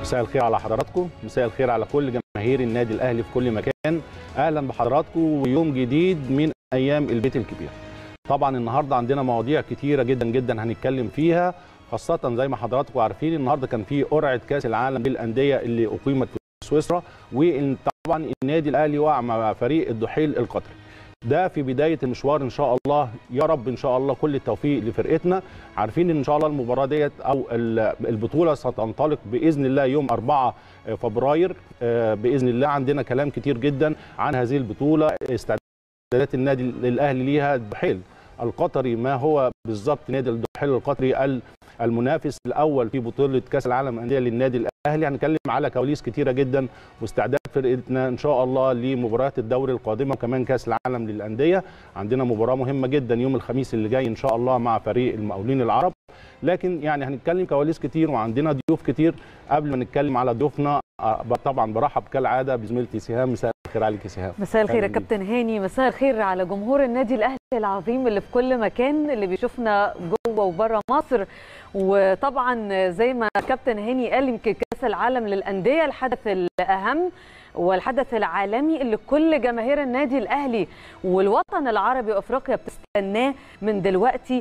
مساء الخير على حضراتكم مساء الخير على كل جماهير النادي الاهلي في كل مكان اهلا بحضراتكم ويوم جديد من ايام البيت الكبير طبعا النهارده عندنا مواضيع كتيره جدا جدا هنتكلم فيها خاصه زي ما حضراتكم عارفين النهارده كان في قرعه كاس العالم للانديه اللي اقيمت في سويسرا وطبعا النادي الاهلي وقع مع فريق الدحيل القطري ده في بدايه المشوار ان شاء الله يا رب ان شاء الله كل التوفيق لفرقتنا عارفين ان شاء الله المباراه ديت او البطوله ستنطلق باذن الله يوم 4 فبراير باذن الله عندنا كلام كتير جدا عن هذه البطوله استعدادات النادي الاهلي ليها الدحيل القطري ما هو بالظبط نادي الدحيل القطري المنافس الاول في بطوله كاس العالم للانديه للنادي الاهلي هنتكلم على كواليس كتيره جدا واستعداد فرقتنا ان شاء الله لمباريات الدوري القادمه وكمان كاس العالم للانديه عندنا مباراه مهمه جدا يوم الخميس اللي جاي ان شاء الله مع فريق المقاولين العرب لكن يعني هنتكلم كواليس كتير وعندنا ضيوف كتير قبل ما نتكلم على ضيوفنا طبعا برحب كالعاده بزميلتي سهام مساء الخير عليك يا سهام مساء الخير يا كابتن هاني مساء الخير على جمهور النادي الاهلي العظيم اللي في كل مكان اللي بيشوفنا جوه وبره مصر وطبعا زي ما كابتن هاني قال يمكن كاس العالم للانديه الحدث الاهم والحدث العالمي اللي كل جماهير النادي الاهلي والوطن العربي وافريقيا بتستناه من دلوقتي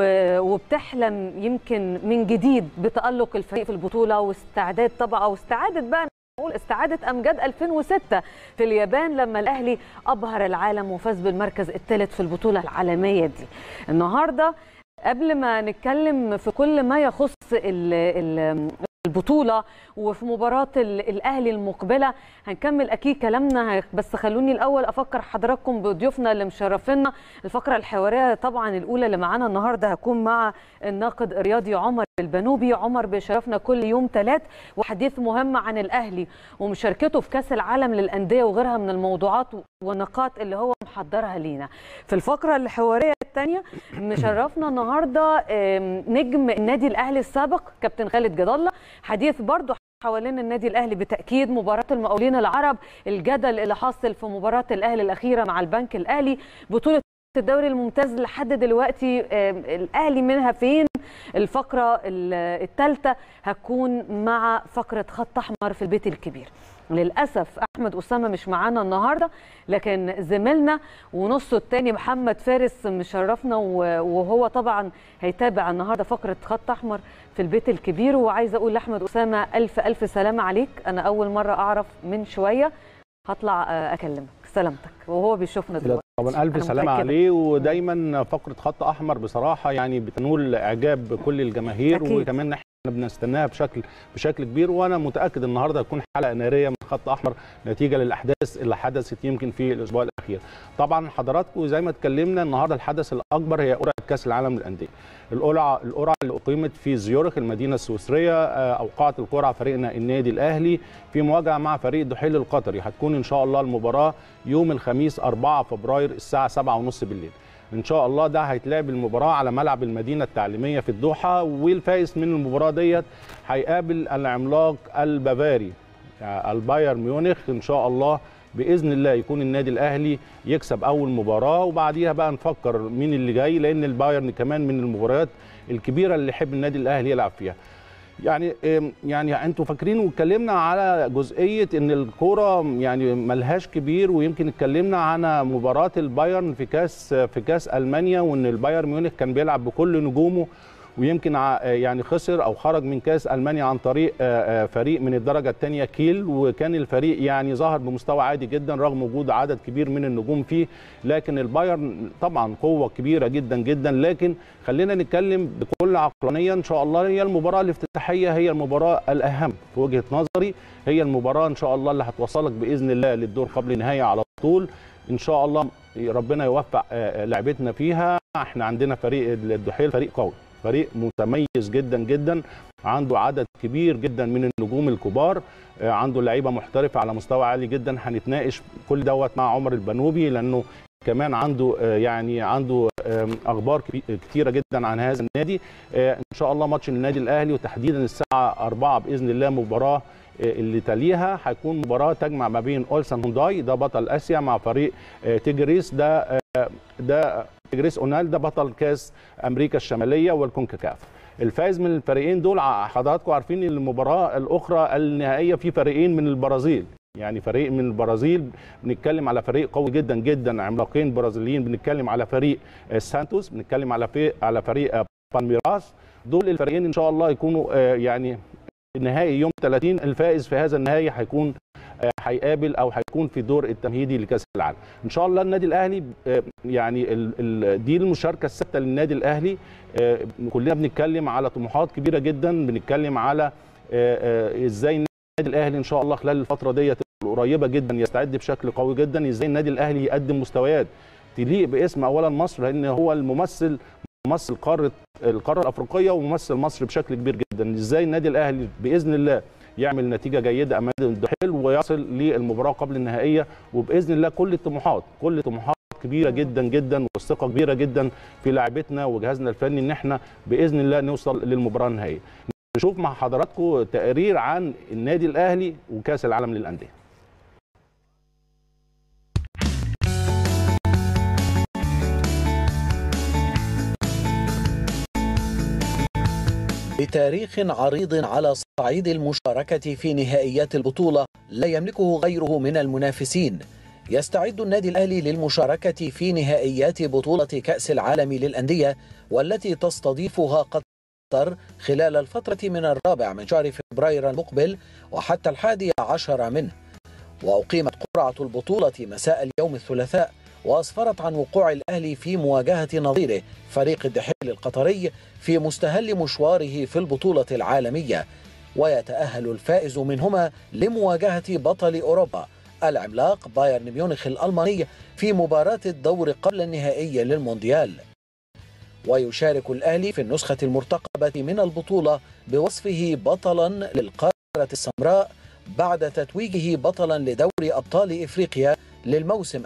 وبتحلم يمكن من جديد بتالق الفريق في البطوله واستعداد طبعا او استعاده بقى نقول استعاده امجاد 2006 في اليابان لما الاهلي ابهر العالم وفاز بالمركز الثالث في البطوله العالميه دي النهارده قبل ما نتكلم في كل ما يخص ال ال البطوله وفي مباراه الاهلي المقبله هنكمل اكيد كلامنا بس خلوني الاول افكر حضراتكم بضيوفنا اللي مشرفينا الفقره الحواريه طبعا الاولى اللي معانا النهارده هكون مع الناقد الرياضي عمر البنوبي عمر بيشرفنا كل يوم ثلاث وحديث مهم عن الاهلي ومشاركته في كاس العالم للانديه وغيرها من الموضوعات والنقاط اللي هو محضرها لينا في الفقره الحواريه الثانيه مشرفنا النهارده نجم النادي الاهلي السابق كابتن خالد جد الله حديث برضه حوالين النادي الاهلي بالتاكيد مباراه المقاولين العرب الجدل اللي حاصل في مباراه الاهلي الاخيره مع البنك الاهلي بطوله الدوري الممتاز لحد دلوقتي الاهلي منها فين الفقره الثالثه هتكون مع فقره خط احمر في البيت الكبير للاسف احمد اسامه مش معانا النهارده لكن زميلنا ونصه الثاني محمد فارس مشرفنا وهو طبعا هيتابع النهارده فقره خط احمر في البيت الكبير وعايزه اقول لاحمد اسامه الف الف سلامه عليك انا اول مره اعرف من شويه هطلع اكلمك سلامتك وهو بيشوفنا دلوقتي طبعا الف سلامه عليه ودايما فقره خط احمر بصراحه يعني بتنول اعجاب كل الجماهير أكيد. وكمان احنا بنستناها بشكل بشكل كبير وانا متاكد النهارده هتكون حلقه ناريه من خط احمر نتيجه للاحداث اللي حدثت يمكن في الاسبوع الاخير. طبعا حضراتكم زي ما اتكلمنا النهارده الحدث الاكبر هي قرعه كاس العالم للانديه. القرعه القرعه اللي اقيمت في زيورخ المدينه السويسريه اوقعت القرعه فريقنا النادي الاهلي في مواجهه مع فريق الدحيل القطري هتكون ان شاء الله المباراه يوم الخميس 4 فبراير الساعه 7:30 بالليل. ان شاء الله ده هيتلعب المباراه على ملعب المدينه التعليميه في الدوحه والفائز من المباراه ديت هيقابل العملاق البافاري يعني البايرن ميونخ ان شاء الله باذن الله يكون النادي الاهلي يكسب اول مباراه وبعديها بقى نفكر مين اللي جاي لان البايرن كمان من المباريات الكبيره اللي يحب النادي الاهلي يلعب فيها يعني يعني انتوا فاكرين واتكلمنا على جزئيه ان الكوره يعني ملهاش كبير ويمكن اتكلمنا عن مباراه البايرن في كاس في كاس المانيا وان البايرن ميونخ كان بيلعب بكل نجومه ويمكن يعني خسر او خرج من كاس المانيا عن طريق فريق من الدرجه الثانيه كيل وكان الفريق يعني ظهر بمستوى عادي جدا رغم وجود عدد كبير من النجوم فيه لكن البايرن طبعا قوه كبيره جدا جدا لكن خلينا نتكلم بكل عقلانيه ان شاء الله هي المباراه الافتتاحيه هي المباراه الاهم في وجهه نظري هي المباراه ان شاء الله اللي هتوصلك باذن الله للدور قبل النهايه على طول ان شاء الله ربنا يوفق لعبتنا فيها احنا عندنا فريق الدحيل فريق قوي فريق متميز جدا جدا عنده عدد كبير جدا من النجوم الكبار عنده لعيبه محترفه على مستوى عالي جدا هنتناقش كل دوت مع عمر البنوبي لانه كمان عنده يعني عنده اخبار كتيره جدا عن هذا النادي ان شاء الله ماتش النادي الاهلي وتحديدا الساعه 4 باذن الله مباراه اللي تليها هيكون مباراه تجمع ما بين اولسان هونداي ده بطل اسيا مع فريق تيجريس ده ده تيجريس اونال ده بطل كاس امريكا الشماليه والكونكاكاف الفائز من الفريقين دول حضراتكم عارفين المباراه الاخرى النهائيه في فريقين من البرازيل يعني فريق من البرازيل بنتكلم على فريق قوي جدا جدا عملاقين برازيليين بنتكلم على فريق سانتوس بنتكلم على فريق على فريق بالميراس دول الفريقين ان شاء الله يكونوا يعني النهائي يوم 30 الفائز في هذا النهائي هيكون هيقابل او هيكون في دور التمهيدي لكاس العالم ان شاء الله النادي الاهلي يعني ال ال دي المشاركه الثابته للنادي الاهلي كلنا بنتكلم على طموحات كبيره جدا بنتكلم على ازاي النادي الاهلي ان شاء الله خلال الفتره ديت القريبه جدا يستعد بشكل قوي جدا ازاي النادي الاهلي يقدم مستويات تليق باسم اولا مصر لان هو الممثل ممثل قاره القاره الافريقيه وممثل مصر بشكل كبير جدا ازاي النادي الاهلي باذن الله يعمل نتيجه جيده امام الدحيل ويصل للمباراه قبل النهائيه وباذن الله كل الطموحات كل الطموحات كبيره جدا جدا والثقه كبيره جدا في لاعبتنا وجهازنا الفني ان احنا باذن الله نوصل للمباراه النهائيه نشوف مع حضراتكم تقرير عن النادي الاهلي وكاس العالم للانديه بتاريخ عريض على صعيد المشاركة في نهائيات البطولة لا يملكه غيره من المنافسين يستعد النادي الأهلي للمشاركة في نهائيات بطولة كأس العالم للأندية والتي تستضيفها قطر خلال الفترة من الرابع من شهر فبراير المقبل وحتى الحادي عشر منه وأقيمت قرعة البطولة مساء اليوم الثلاثاء وأسفرت عن وقوع الأهلي في مواجهة نظيره فريق الدحيل القطري في مستهل مشواره في البطولة العالمية ويتأهل الفائز منهما لمواجهة بطل أوروبا العملاق بايرن ميونخ الألماني في مباراة الدور قبل النهائي للمونديال ويشارك الأهلي في النسخة المرتقبة من البطولة بوصفه بطلا للقارة السمراء بعد تتويجه بطلا لدوري أبطال إفريقيا للموسم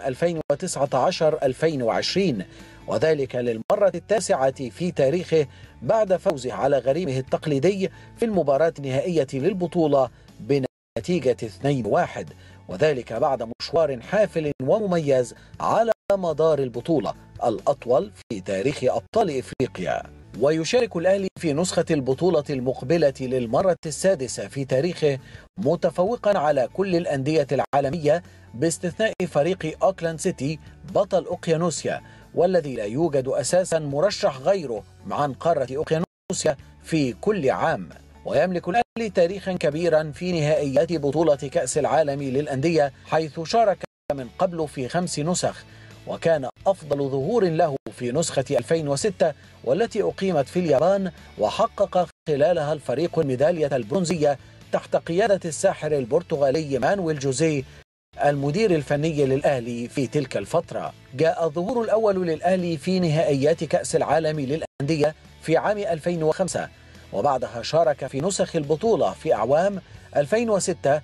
2019-2020 وذلك للمرة التاسعة في تاريخه بعد فوزه على غريمه التقليدي في المباراة النهائية للبطولة بنتيجة 2-1 وذلك بعد مشوار حافل ومميز على مدار البطولة الأطول في تاريخ أبطال إفريقيا ويشارك الأهلي في نسخة البطولة المقبلة للمرة السادسة في تاريخه متفوقا على كل الأندية العالمية باستثناء فريق أوكلاند سيتي بطل أوقيانوسيا والذي لا يوجد أساسا مرشح غيره عن قارة أوقيانوسيا في كل عام ويملك الأهلي تاريخا كبيرا في نهائيات بطولة كأس العالم للأندية حيث شارك من قبل في خمس نسخ وكان أفضل ظهور له في نسخة 2006 والتي أقيمت في اليابان وحقق خلالها الفريق الميدالية البرونزية تحت قيادة الساحر البرتغالي مانويل جوزيه المدير الفني للأهلي في تلك الفترة جاء الظهور الأول للأهلي في نهائيات كأس العالم للأندية في عام 2005 وبعدها شارك في نسخ البطولة في أعوام 2006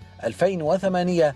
2008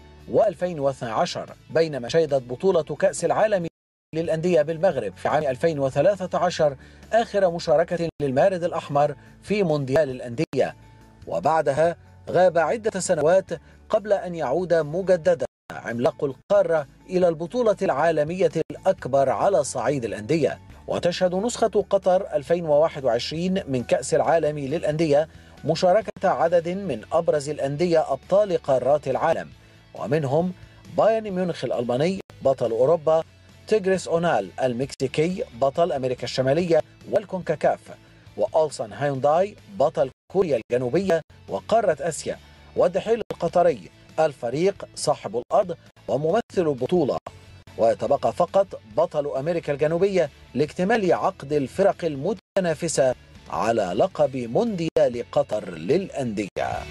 و2012 بينما شهدت بطولة كأس العالم للأندية بالمغرب في عام 2013 آخر مشاركة للمارد الأحمر في مونديال الأندية وبعدها غاب عدة سنوات قبل أن يعود مجددا عملاق القارة إلى البطولة العالمية الأكبر على صعيد الأندية وتشهد نسخة قطر 2021 من كأس العالم للأندية مشاركة عدد من أبرز الأندية أبطال قارات العالم ومنهم بايرن ميونخ الألماني بطل أوروبا تيغريس أونال المكسيكي بطل أمريكا الشمالية والكونكاكاف وأولسان هايونداي بطل كوريا الجنوبية وقارة آسيا والدحيل القطري الفريق صاحب الأرض وممثل البطولة ويتبقى فقط بطل أمريكا الجنوبية لاكتمال عقد الفرق المتنافسة على لقب مونديال قطر للأندية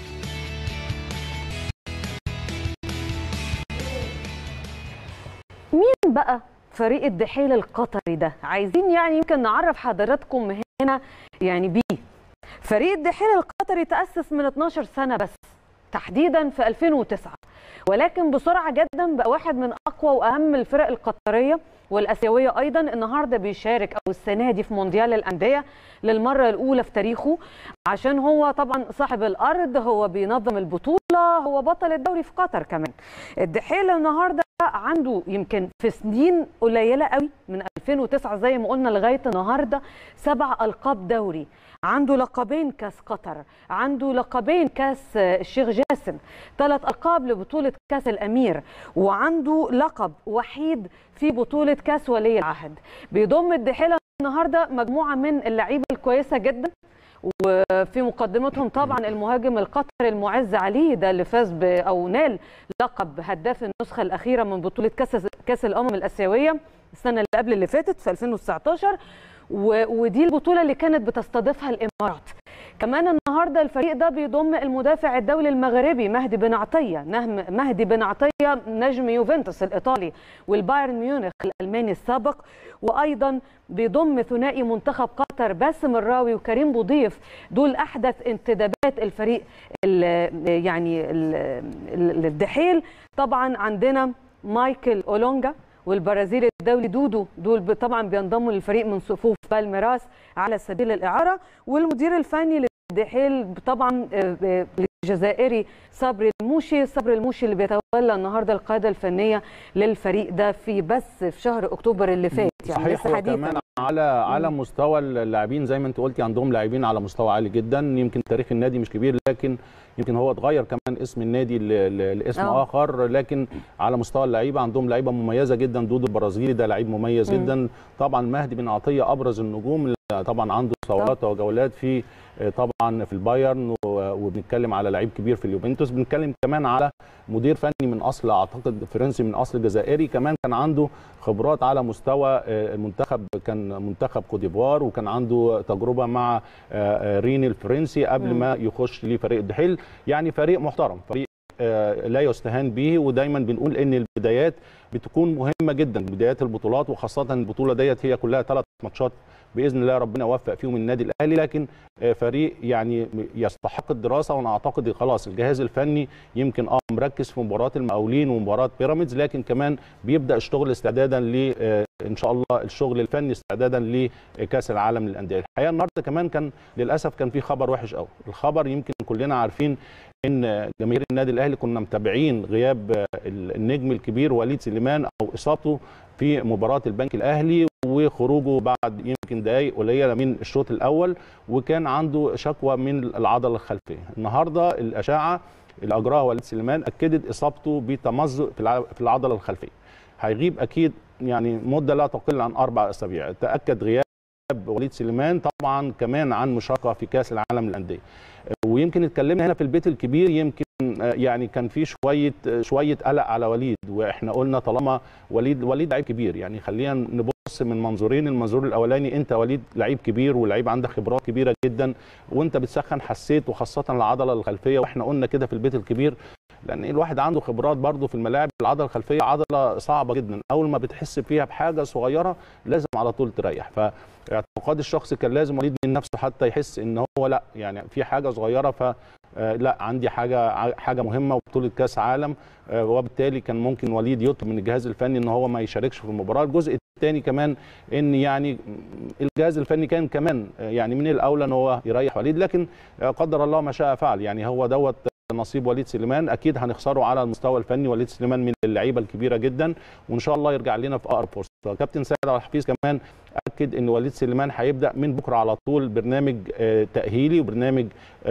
مين بقى فريق الدحيل القطري ده عايزين يعني يمكن نعرف حضراتكم هنا يعني بيه فريق الدحيل القطري تأسس من 12 سنة بس تحديدا في 2009 ولكن بسرعة جدا بقى واحد من أقوى وأهم الفرق القطرية والآسيوية أيضا النهاردة بيشارك أو السنة دي في مونديال الأندية للمرة الأولى في تاريخه عشان هو طبعا صاحب الأرض هو بينظم البطولة هو بطل الدوري في قطر كمان الدحيل النهاردة عنده يمكن في سنين قليلة قوي من 2009 زي ما قلنا لغاية النهاردة سبع ألقاب دوري عنده لقبين كاس قطر عنده لقبين كاس الشيخ جاسم ثلاث القاب لبطوله كاس الامير وعنده لقب وحيد في بطوله كاس ولي العهد بيضم الدحيله النهارده مجموعه من اللعيبه الكويسه جدا وفي مقدمتهم طبعا المهاجم القطري المعز علي ده اللي فاز او نال لقب هداف النسخه الاخيره من بطوله كاس كاس الامم الاسيويه السنه اللي قبل اللي فاتت في 2019 ودي البطوله اللي كانت بتستضيفها الامارات كمان النهارده الفريق ده بيضم المدافع الدولي المغربي مهدي بن عطيه نهم مهدي بن عطيه نجم يوفنتوس الايطالي والبايرن ميونخ الالماني السابق وايضا بيضم ثنائي منتخب قطر باسم الراوي وكريم بوضيف دول احدث انتدابات الفريق ال يعني ال الدحيل طبعا عندنا مايكل اولونجا والبرازيلي الدولي دودو دول طبعا بينضموا للفريق من صفوف بالميراس على سبيل الاعاره والمدير الفني للدحيل طبعا الجزائري صبري الموشي صبري الموشي اللي بيتولى النهارده القياده الفنيه للفريق ده في بس في شهر اكتوبر اللي فات يعني صحيح لسه حديثا كمان على على مستوى اللاعبين زي ما انت قلتي عندهم لاعبين على مستوى عالي جدا يمكن تاريخ النادي مش كبير لكن يمكن هو اتغير كمان اسم النادي لاسم أوه. اخر لكن على مستوى اللعيبه عندهم لعيبه مميزه جدا دودو البرازيلي ده لعيب مميز م. جدا طبعا مهدي بن عطيه ابرز النجوم طبعا عنده صولات وجولات في طبعا في البايرن وبنتكلم على لعيب كبير في اليوفنتوس بنتكلم كمان على مدير فني من اصل اعتقد فرنسي من اصل جزائري كمان كان عنده خبرات على مستوى المنتخب كان منتخب كوديفوار وكان عنده تجربه مع ريني الفرنسي قبل ما يخش لفريق الدحيل يعني فريق محترم فريق لا يستهان به ودايما بنقول ان البدايات بتكون مهمه جدا بدايات البطولات وخاصه البطوله ديت هي كلها ثلاث ماتشات باذن الله ربنا يوفق فيهم النادي الاهلي لكن فريق يعني يستحق الدراسه وانا اعتقد خلاص الجهاز الفني يمكن اه مركز في مباراه المقاولين ومباراه بيراميدز لكن كمان بيبدا الشغل استعدادا ل ان شاء الله الشغل الفني استعدادا لكاس العالم للانديه الحقيقه النهارده كمان كان للاسف كان في خبر وحش قوي الخبر يمكن كلنا عارفين ان جماهير النادي الاهلي كنا متابعين غياب النجم الكبير وليد سليمان او اصابته في مباراه البنك الاهلي وخروجه بعد يمكن دقائق قليله من الشوط الاول وكان عنده شكوى من العضله الخلفيه النهارده الاشعه اللي اجراها وليد سليمان اكدت اصابته بتمزق في العضله الخلفيه هيغيب اكيد يعني مده لا تقل عن اربع اسابيع تاكد غياب وليد سليمان طبعا كمان عن مشاركه في كاس العالم للانديه ويمكن اتكلمنا هنا في البيت الكبير يمكن يعني كان في شويه شويه قلق على وليد واحنا قلنا طالما وليد وليد لعيب كبير يعني خلينا نبص من منظورين المنظور الاولاني انت وليد لعيب كبير ولعيب عندك خبرات كبيره جدا وانت بتسخن حسيت وخاصه العضله الخلفيه واحنا قلنا كده في البيت الكبير لان الواحد عنده خبرات برضه في الملاعب العضله الخلفيه عضله صعبه جدا اول ما بتحس فيها بحاجه صغيره لازم على طول تريح فاعتقاد الشخص كان لازم وليد من نفسه حتى يحس ان هو لا يعني في حاجه صغيره ف لا عندي حاجه حاجه مهمه وبطوله كاس عالم وبالتالي كان ممكن وليد يطلب من الجهاز الفني ان هو ما يشاركش في المباراه الجزء الثاني كمان ان يعني الجهاز الفني كان كمان يعني من الاولى ان هو يريح وليد لكن قدر الله ما شاء فعل يعني هو دوت نصيب وليد سليمان اكيد هنخسره على المستوى الفني وليد سليمان من اللعيبه الكبيره جدا وان شاء الله يرجع لنا في اقرب فرصه كابتن سيد عبد الحفيظ كمان اكد ان وليد سليمان هيبدا من بكره على طول برنامج تاهيلي وبرنامج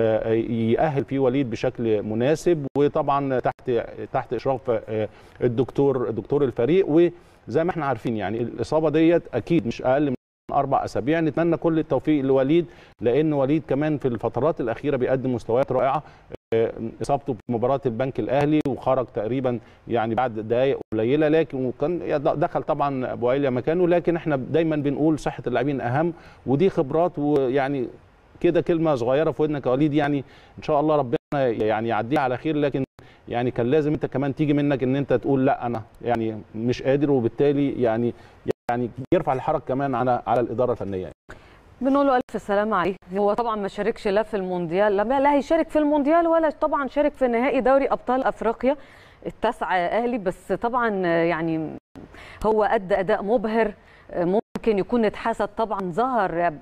يأهل فيه وليد بشكل مناسب وطبعا تحت تحت اشراف الدكتور دكتور الفريق وزي ما احنا عارفين يعني الاصابه ديت اكيد مش اقل من اربع اسابيع نتمنى كل التوفيق لوليد لان وليد كمان في الفترات الاخيره بيقدم مستويات رائعه اصابته في مباراه البنك الاهلي وخرج تقريبا يعني بعد دقائق قليله لكن وكان دخل طبعا ابو عيليا مكانه لكن احنا دايما بنقول صحه اللاعبين اهم ودي خبرات ويعني كده كلمه صغيره في ودنك يا وليد يعني ان شاء الله ربنا يعني يعديها على خير لكن يعني كان لازم انت كمان تيجي منك ان انت تقول لا انا يعني مش قادر وبالتالي يعني يعني يرفع الحرج كمان على على الاداره الفنيه يعني. بنقول له الف سلامه عليه هو طبعا ما شاركش لا في المونديال لا, لا هيشارك في المونديال ولا طبعا شارك في نهائي دوري ابطال افريقيا التاسعه اهلي بس طبعا يعني هو ادى اداء مبهر ممكن يكون اتحسد طبعا ظهر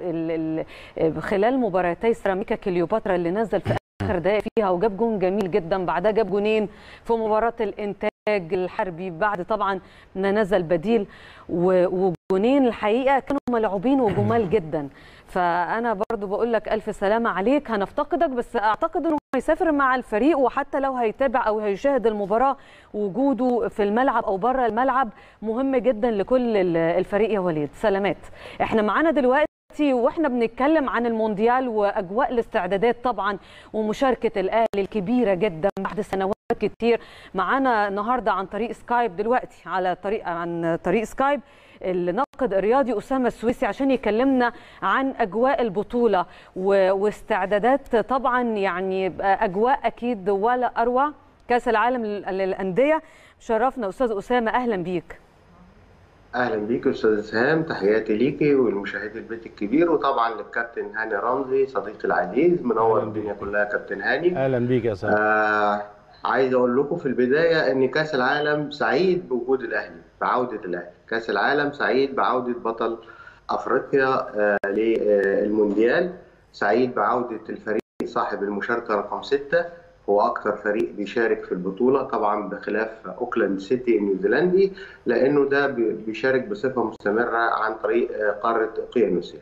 خلال مباراتي سيراميكا كليوباترا اللي نزل في اخر دقائق فيها وجاب جون جميل جدا بعدها جاب جونين في مباراه الانتاج الحربي بعد طبعا ما نزل بديل وجونين الحقيقه كانوا ملعوبين وجمال جدا فانا برضو بقول لك الف سلامه عليك هنفتقدك بس اعتقد انه هيسافر مع الفريق وحتى لو هيتابع او هيشاهد المباراه وجوده في الملعب او بره الملعب مهم جدا لكل الفريق يا وليد سلامات احنا معانا دلوقتي واحنا بنتكلم عن المونديال واجواء الاستعدادات طبعا ومشاركه الاهلي الكبيره جدا بعد سنوات كتير معانا النهارده عن طريق سكايب دلوقتي على طريق عن طريق سكايب الناقد الرياضي اسامه السويسي عشان يكلمنا عن اجواء البطوله واستعدادات طبعا يعني اجواء اكيد ولا اروع كاس العالم للانديه شرفنا استاذ اسامه اهلا بيك اهلا بيك استاذ اسهام تحياتي ليكي والمشاهدي البيت الكبير وطبعا للكابتن هاني رمزي صديقي العزيز منور الدنيا كلها كابتن هاني اهلا بيك يا سلام آه عايز اقول لكم في البدايه ان كاس العالم سعيد بوجود الاهلي بعوده الاهلي كاس العالم سعيد بعوده بطل افريقيا آه للمونديال سعيد بعوده الفريق صاحب المشاركه رقم سته هو اكثر فريق بيشارك في البطوله طبعا بخلاف اوكلاند سيتي النيوزيلندي لانه ده بيشارك بصفه مستمره عن طريق قاره اوقيانوسيا.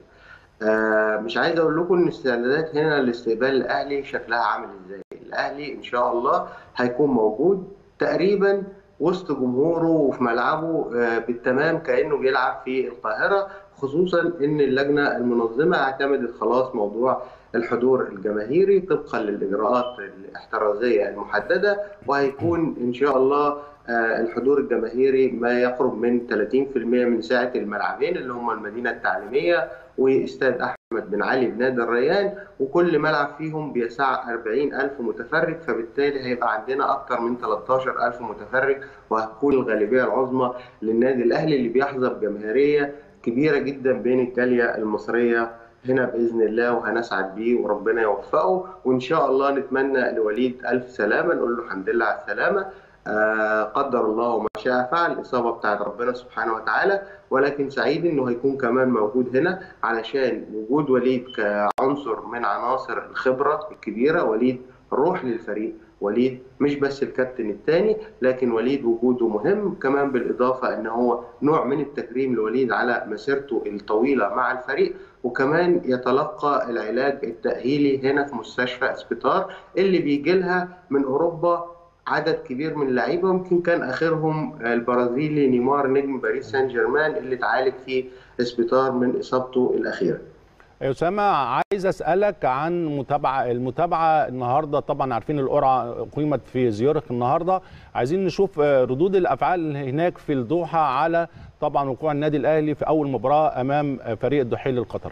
مش عايز اقول لكم ان الاستعدادات هنا لاستقبال الاهلي شكلها عامل ازاي. الاهلي ان شاء الله هيكون موجود تقريبا وسط جمهوره وفي ملعبه بالتمام كانه بيلعب في القاهره خصوصا ان اللجنه المنظمه اعتمدت خلاص موضوع الحضور الجماهيري طبقا للاجراءات الاحترازيه المحدده وهيكون ان شاء الله الحضور الجماهيري ما يقرب من 30% من سعه الملعبين اللي هم المدينه التعليميه واستاد احمد بن علي بنادي الريان وكل ملعب فيهم بيسع 40000 متفرج فبالتالي هيبقى عندنا اكثر من 13000 متفرج وهتكون الغالبيه العظمى للنادي الاهلي اللي بيحظى بجماهيريه كبيره جدا بين الجاليه المصريه هنا باذن الله وهنسعد بيه وربنا يوفقه وان شاء الله نتمنى لوليد الف سلامه نقول له الحمد لله على السلامه آه قدر الله وما شاء فعل الاصابه بتاعت ربنا سبحانه وتعالى ولكن سعيد انه هيكون كمان موجود هنا علشان وجود وليد كعنصر من عناصر الخبره الكبيره وليد روح للفريق وليد مش بس الكابتن الثاني لكن وليد وجوده مهم كمان بالاضافه ان هو نوع من التكريم لوليد على مسيرته الطويله مع الفريق وكمان يتلقى العلاج التاهيلي هنا في مستشفى اسبيطار اللي بيجي لها من اوروبا عدد كبير من اللعيبه ويمكن كان اخرهم البرازيلي نيمار نجم باريس سان جيرمان اللي اتعالج في اسبيطار من اصابته الاخيره. اسامه عايز اسالك عن متابعه المتابعه النهارده طبعا عارفين القرعه قيمت في زيورخ النهارده عايزين نشوف ردود الافعال هناك في الدوحه على طبعا وقوع النادي الاهلي في اول مباراه امام فريق الدحيل القطري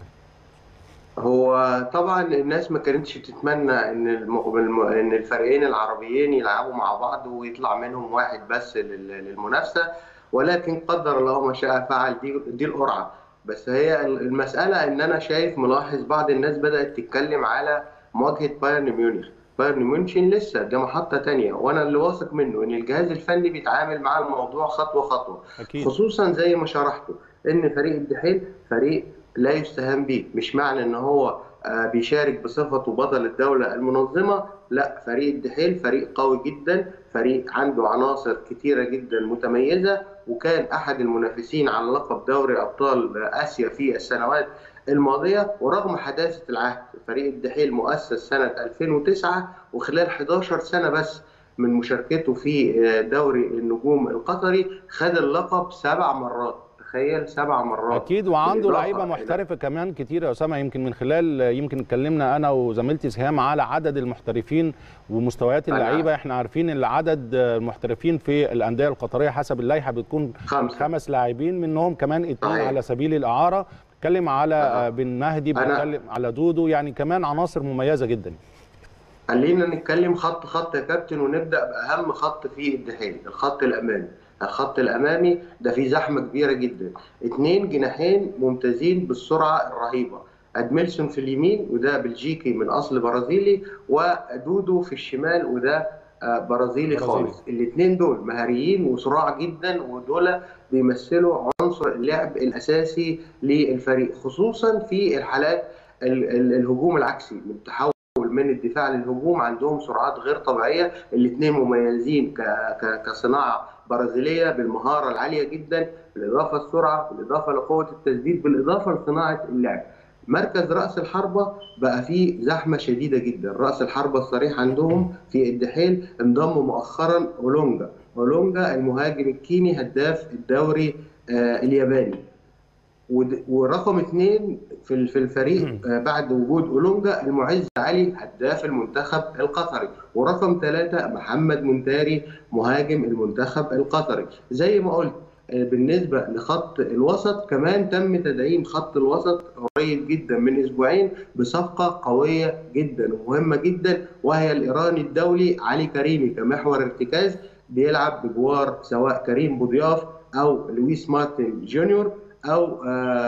هو طبعا الناس ما كانتش تتمنى ان الم... ان الفريقين العربيين يلعبوا مع بعض ويطلع منهم واحد بس للمنافسه ولكن قدر الله ما شاء فعل دي دي القرعه بس هي المساله ان انا شايف ملاحظ بعض الناس بدات تتكلم على مواجهه بايرن ميونخ بايرن ميونشن لسه ده محطه تانية وانا اللي واثق منه ان الجهاز الفني بيتعامل مع الموضوع خطوه خطوه أكيد. خصوصا زي ما شرحته ان فريق الدحيل فريق لا يستهان به مش معنى ان هو بيشارك بصفته بطل الدولة المنظمة لا فريق الدحيل فريق قوي جدا فريق عنده عناصر كتيرة جدا متميزة وكان أحد المنافسين على لقب دوري أبطال آسيا في السنوات الماضية ورغم حداثة العهد فريق الدحيل مؤسس سنة 2009 وخلال 11 سنة بس من مشاركته في دوري النجوم القطري خد اللقب سبع مرات تخيل سبع مرات اكيد وعنده لعيبه محترفه كمان كتير يا اسامه يمكن من خلال يمكن اتكلمنا انا وزميلتي سهام على عدد المحترفين ومستويات اللعيبه احنا عارفين ان عدد المحترفين في الانديه القطريه حسب اللائحه بتكون خمس, خمس لاعبين منهم كمان اثنين على سبيل الاعاره بنتكلم على أه. بن مهدي بنتكلم على دودو يعني كمان عناصر مميزه جدا خلينا نتكلم خط خط يا كابتن ونبدا باهم خط في الدحيل الخط الامامي الخط الامامي ده فيه زحمه كبيره جدا اثنين جناحين ممتازين بالسرعه الرهيبه ادميلسون في اليمين وده بلجيكي من اصل برازيلي ودودو في الشمال وده برازيلي خالص الاثنين دول مهاريين وصراع جدا ودول بيمثلوا عنصر اللعب الاساسي للفريق خصوصا في الحالات الهجوم العكسي من تحول من الدفاع للهجوم عندهم سرعات غير طبيعيه الاثنين مميزين كصناعه برازيليه بالمهاره العاليه جدا بالاضافه للسرعه بالاضافه لقوه التسديد بالاضافه لصناعه اللعب مركز راس الحربه بقى فيه زحمه شديده جدا راس الحربه الصريح عندهم في الدحيل انضم مؤخرا اولونجا اولونجا المهاجم الكيني هداف الدوري آه الياباني ورقم اثنين في في الفريق بعد وجود اولونجا المعز علي هداف المنتخب القطري ورقم ثلاثه محمد منتاري مهاجم المنتخب القطري زي ما قلت بالنسبه لخط الوسط كمان تم تدعيم خط الوسط قريب جدا من اسبوعين بصفقه قويه جدا ومهمه جدا وهي الايراني الدولي علي كريمي كمحور ارتكاز بيلعب بجوار سواء كريم بوضياف او لويس مارتن جونيور او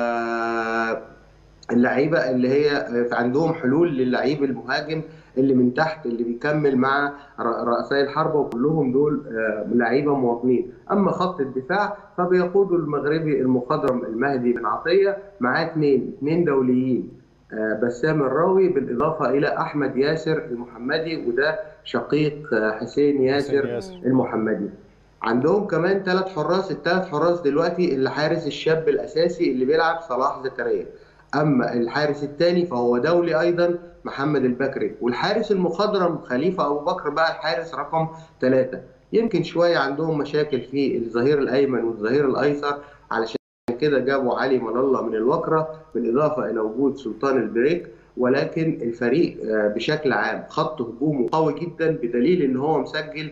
اللعيبه اللي هي عندهم حلول للعيب المهاجم اللي من تحت اللي بيكمل مع رؤساء الحربه وكلهم دول لعيبه مواطنين اما خط الدفاع فبيقوده المغربي المخضرم المهدي بن عطيه معاه اثنين اثنين دوليين بسام الراوي بالاضافه الى احمد ياسر المحمدي وده شقيق حسين ياسر المحمدي عندهم كمان ثلاث حراس الثلاث حراس دلوقتي اللي حارس الشاب الاساسي اللي بيلعب صلاح زكريا اما الحارس الثاني فهو دولي ايضا محمد البكري والحارس المخضرم خليفه ابو بكر بقى الحارس رقم ثلاثه يمكن شويه عندهم مشاكل في الظهير الايمن والظهير الايسر علشان كده جابوا علي من الله من الوكره بالاضافه الى وجود سلطان البريك ولكن الفريق بشكل عام خط هجومه قوي جدا بدليل ان هو مسجل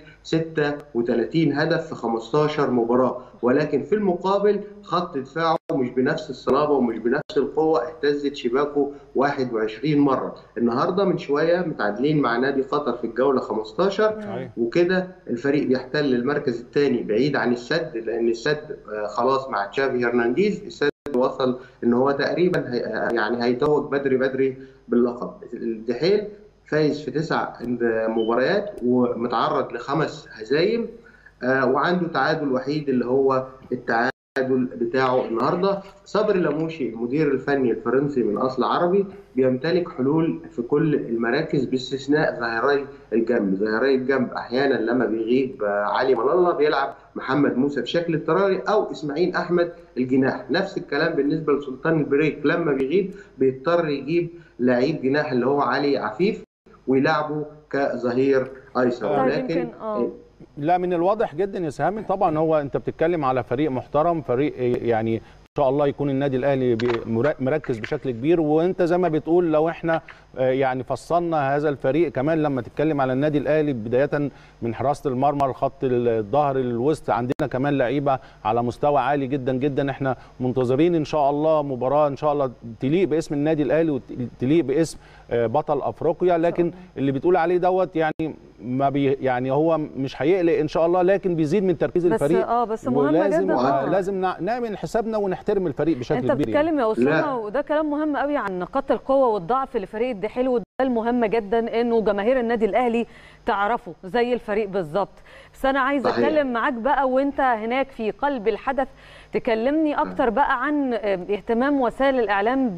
36 هدف في 15 مباراه ولكن في المقابل خط دفاعه مش بنفس الصلابه ومش بنفس القوه اهتزت شباكه 21 مره النهارده من شويه متعادلين مع نادي قطر في الجوله 15 وكده الفريق بيحتل المركز الثاني بعيد عن السد لان السد خلاص مع تشافي هرنانديز السد وصل ان هو تقريبا هي يعني هيتوج بدري بدري باللقب الدحيل فايز في تسع مباريات ومتعرض لخمس هزايم وعنده تعادل وحيد اللي هو التعادل بتاعه النهارده صبر لاموشي المدير الفني الفرنسي من اصل عربي بيمتلك حلول في كل المراكز باستثناء ظاهري الجنب ظاهري الجنب احيانا لما بيغيب علي من الله بيلعب محمد موسى بشكل اضطراري او اسماعيل احمد الجناح نفس الكلام بالنسبه لسلطان البريك لما بيغيب بيضطر يجيب لعيب جناح اللي هو علي عفيف ويلعبه كظهير ايسر ولكن لا من الواضح جدا يا سهامي طبعا هو انت بتتكلم على فريق محترم فريق يعني ان شاء الله يكون النادي الاهلي مركز بشكل كبير وانت زي ما بتقول لو احنا يعني فصلنا هذا الفريق كمان لما تتكلم على النادي الاهلي بدايه من حراسه المرمى لخط الظهر الوسط عندنا كمان لعيبه على مستوى عالي جدا جدا احنا منتظرين ان شاء الله مباراه ان شاء الله تليق باسم النادي الاهلي وتليق باسم بطل افريقيا لكن اللي بتقول عليه دوت يعني ما بي يعني هو مش هيقلق ان شاء الله لكن بيزيد من تركيز بس الفريق اه بس مهم ولازم جدا آه لازم نعمل حسابنا ونحترم الفريق بشكل انت كبير يعني. بتتكلم يا اسامه وده كلام مهم قوي عن نقاط القوه والضعف لفريق الدحيل وده المهم جدا انه جماهير النادي الاهلي تعرفه زي الفريق بالظبط بس انا عايزه اتكلم معاك بقى وانت هناك في قلب الحدث تكلمني اكتر بقى عن اهتمام وسائل الاعلام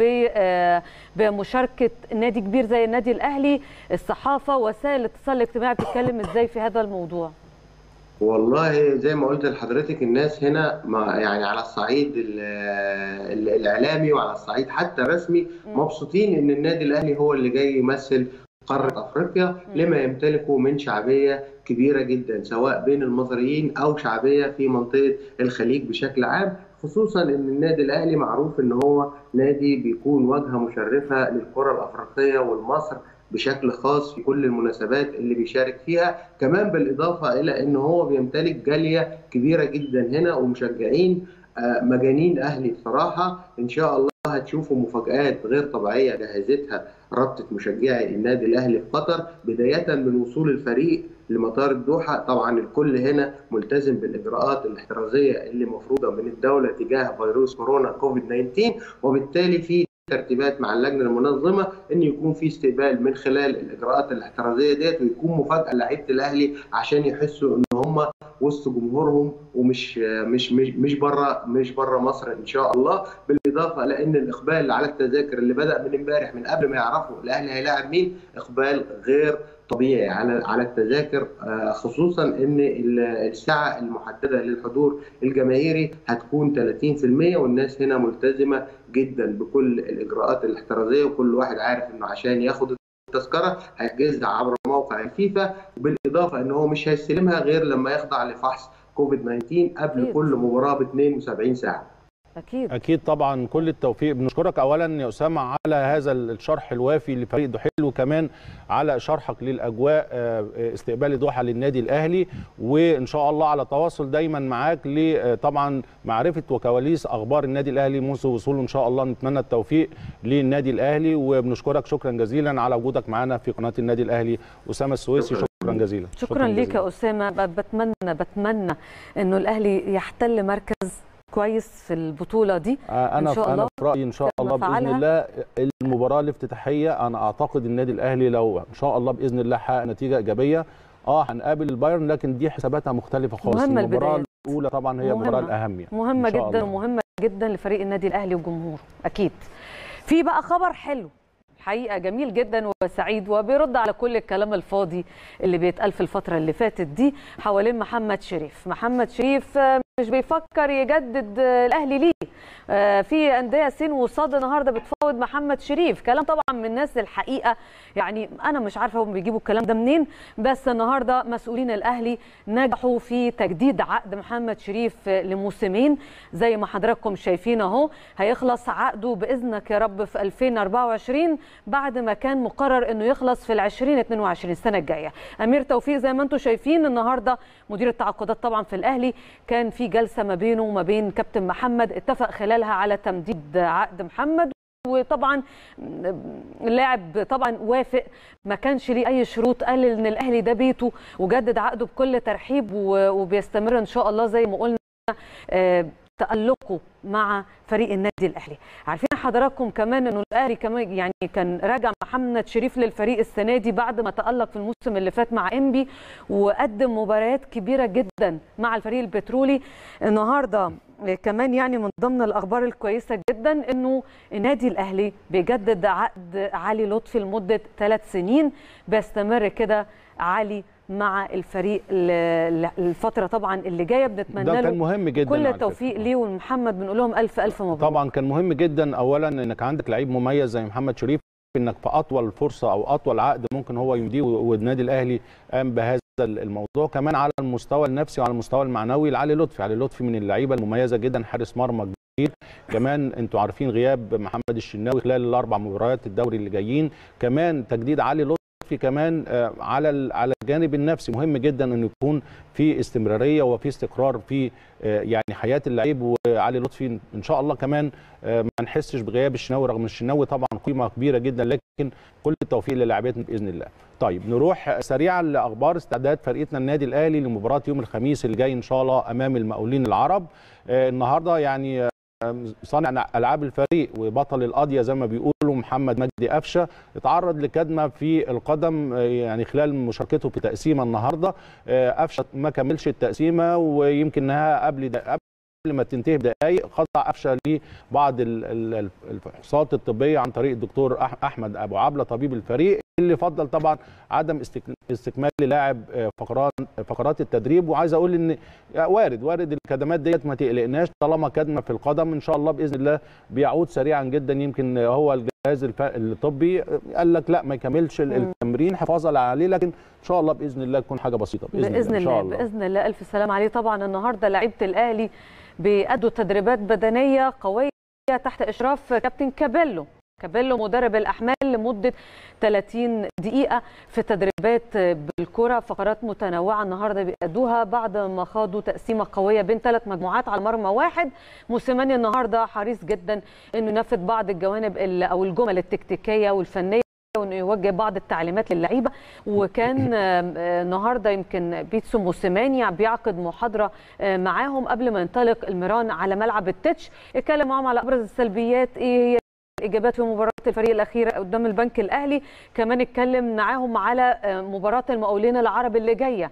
بمشاركه نادي كبير زي النادي الاهلي الصحافه وسائل الاتصال الاجتماعي بتتكلم ازاي في هذا الموضوع والله زي ما قلت لحضرتك الناس هنا ما يعني على الصعيد الاعلامي وعلى الصعيد حتى الرسمي مبسوطين ان النادي الاهلي هو اللي جاي يمثل قاره افريقيا لما يمتلكه من شعبيه كبيره جدا سواء بين المصريين او شعبيه في منطقه الخليج بشكل عام خصوصا ان النادي الاهلي معروف ان هو نادي بيكون واجهه مشرفه للكره الافريقيه والمصر بشكل خاص في كل المناسبات اللي بيشارك فيها كمان بالاضافه الى ان هو بيمتلك جاليه كبيره جدا هنا ومشجعين مجانين اهلي بصراحه ان شاء الله هتشوفوا مفاجآت غير طبيعيه جهزتها رابطه مشجعي النادي الاهلي في قطر بدايه من وصول الفريق لمطار الدوحه طبعا الكل هنا ملتزم بالاجراءات الاحترازيه اللي مفروضه من الدوله تجاه فيروس كورونا كوفيد 19 وبالتالي في ترتيبات مع اللجنه المنظمه ان يكون في استقبال من خلال الاجراءات الاحترازيه ديت ويكون مفاجاه لعيبه الاهلي عشان يحسوا ان هم وسط جمهورهم ومش مش مش مش بره مش بره مصر ان شاء الله بالاضافه لان الاقبال على التذاكر اللي بدا من امبارح من قبل ما يعرفوا الاهلي هيلاعب مين اقبال غير طبيعي على على التذاكر خصوصا ان الساعه المحدده للحضور الجماهيري هتكون 30% والناس هنا ملتزمه جدا بكل الاجراءات الاحترازيه وكل واحد عارف انه عشان ياخد التذكره هيحجزها عبر موقع الفيفا بالاضافه ان هو مش هيستلمها غير لما يخضع لفحص كوفيد 19 قبل أكيد. كل مباراه ب 72 ساعه. اكيد اكيد طبعا كل التوفيق بنشكرك اولا يا اسامه على هذا الشرح الوافي لفريق دحيل وكمان على شرحك للاجواء استقبال دوحه للنادي الاهلي وان شاء الله على تواصل دايما معاك لطبعا معرفه وكواليس اخبار النادي الاهلي منذ وصوله ان شاء الله نتمنى التوفيق للنادي الاهلي وبنشكرك شكرا جزيلا على وجودك معنا في قناه النادي الاهلي اسامه السويسي شكرا شكرا جزيلا شكرا, شكرا ليك يا اسامه بتمنى بتمنى انه الاهلي يحتل مركز كويس في البطوله دي انا إن شاء انا في رايي ان شاء الله باذن الله المباراه الافتتاحيه انا اعتقد النادي الاهلي لو ان شاء الله باذن الله حقق نتيجه ايجابيه اه هنقابل البايرن لكن دي حساباتها مختلفه خالص مهمة المباراه البدايات. الاولى طبعا هي المباراه الاهم يعني مهمه جدا ومهمه جدا لفريق النادي الاهلي وجمهوره اكيد في بقى خبر حلو حقيقه جميل جدا وسعيد وبيرد على كل الكلام الفاضي اللي بيتقال في الفتره اللي فاتت دي حوالين محمد شريف محمد شريف مش بيفكر يجدد الاهلي ليه في انديه سين وصاد النهارده بتفاوض محمد شريف كلام طبعا من الناس الحقيقه يعني انا مش عارفه هم بيجيبوا الكلام ده منين بس النهارده مسؤولين الاهلي نجحوا في تجديد عقد محمد شريف لموسمين زي ما حضراتكم شايفين اهو هيخلص عقده باذنك يا رب في 2024 بعد ما كان مقرر انه يخلص في ال 2022 السنه الجايه امير توفيق زي ما انتم شايفين النهارده مدير التعاقدات طبعا في الاهلي كان في جلسه ما بينه وما بين كابتن محمد اتفق خلالها على تمديد عقد محمد وطبعا اللاعب طبعا وافق ما كانش ليه اي شروط قال ان الاهلي ده بيته وجدد عقده بكل ترحيب وبيستمر ان شاء الله زي ما قلنا تألقه مع فريق النادي الاهلي عارفين حضراتكم كمان انه الاهلي كمان يعني كان راجع محمد شريف للفريق السنه دي بعد ما تألق في الموسم اللي فات مع انبي وقدم مباريات كبيره جدا مع الفريق البترولي النهارده كمان يعني من ضمن الاخبار الكويسه جدا انه النادي الاهلي بيجدد عقد علي لطفي لمده ثلاث سنين بيستمر كده علي مع الفريق الفتره طبعا اللي جايه بنتمنى ده له كان مهم جدا كل التوفيق ليه ولمحمد بنقول لهم الف الف مبروك طبعا كان مهم جدا اولا انك عندك لعيب مميز زي محمد شريف انك في اطول فرصه او اطول عقد ممكن هو يمضيه والنادي الاهلي قام بهذا الموضوع كمان على المستوى النفسي وعلى المستوى المعنوي لعلي لطفي علي لطفي من اللعيبه المميزه جدا حارس مرمى كبير كمان انتوا عارفين غياب محمد الشناوي خلال الاربع مباريات الدوري اللي جايين كمان تجديد علي لطفي في كمان على على الجانب النفسي مهم جدا انه يكون في استمراريه وفي استقرار في يعني حياه اللعيب وعلي لطفي ان شاء الله كمان ما نحسش بغياب الشناوي رغم الشناوي طبعا قيمه كبيره جدا لكن كل التوفيق للاعبتنا باذن الله. طيب نروح سريعا لاخبار استعداد فريقنا النادي الاهلي لمباراه يوم الخميس اللي جاي ان شاء الله امام المقاولين العرب. النهارده يعني صانع العاب الفريق وبطل القضيه زي ما بيقولوا محمد مجدي قفشه اتعرض لكدمه في القدم يعني خلال مشاركته في تقسيمه النهارده قفشه ما كملش التقسيمه ويمكن انها قبل قبل ما تنتهي بدقائق خضع قفشه لبعض الفحوصات الطبيه عن طريق الدكتور احمد ابو عبله طبيب الفريق اللي فضل طبعا عدم استكمال لاعب فقرات فقرات التدريب وعايز اقول ان وارد وارد الكدمات ديت ما تقلقناش طالما كدمه في القدم ان شاء الله باذن الله بيعود سريعا جدا يمكن هو الجهاز الطبي قال لك لا ما يكملش التمرين حفاظا عليه لكن ان شاء الله باذن الله تكون حاجه بسيطه باذن, بإذن الله, الله, إن شاء الله. باذن الله الف سلام عليه طبعا النهارده لعيبه الاهلي بيأدوا تدريبات بدنيه قويه تحت اشراف كابتن كابيلو كابيلو مدرب الاحمال لمده 30 دقيقه في تدريبات بالكره فقرات متنوعه النهارده بيأدوها بعد ما خاضوا تقسيمه قويه بين ثلاث مجموعات على مرمى واحد موسيماني النهارده حريص جدا انه ينفذ بعض الجوانب او الجمل التكتيكيه والفنيه وانه يوجه بعض التعليمات للعيبه وكان النهارده يمكن بيتسو موسيماني بيعقد محاضره معاهم قبل ما ينطلق الميران على ملعب التتش اتكلم معاهم على ابرز السلبيات ايه هي الاجابات في مباراه الفريق الاخيره قدام البنك الاهلي كمان اتكلم معاهم على مباراه المقاولين العرب اللي جايه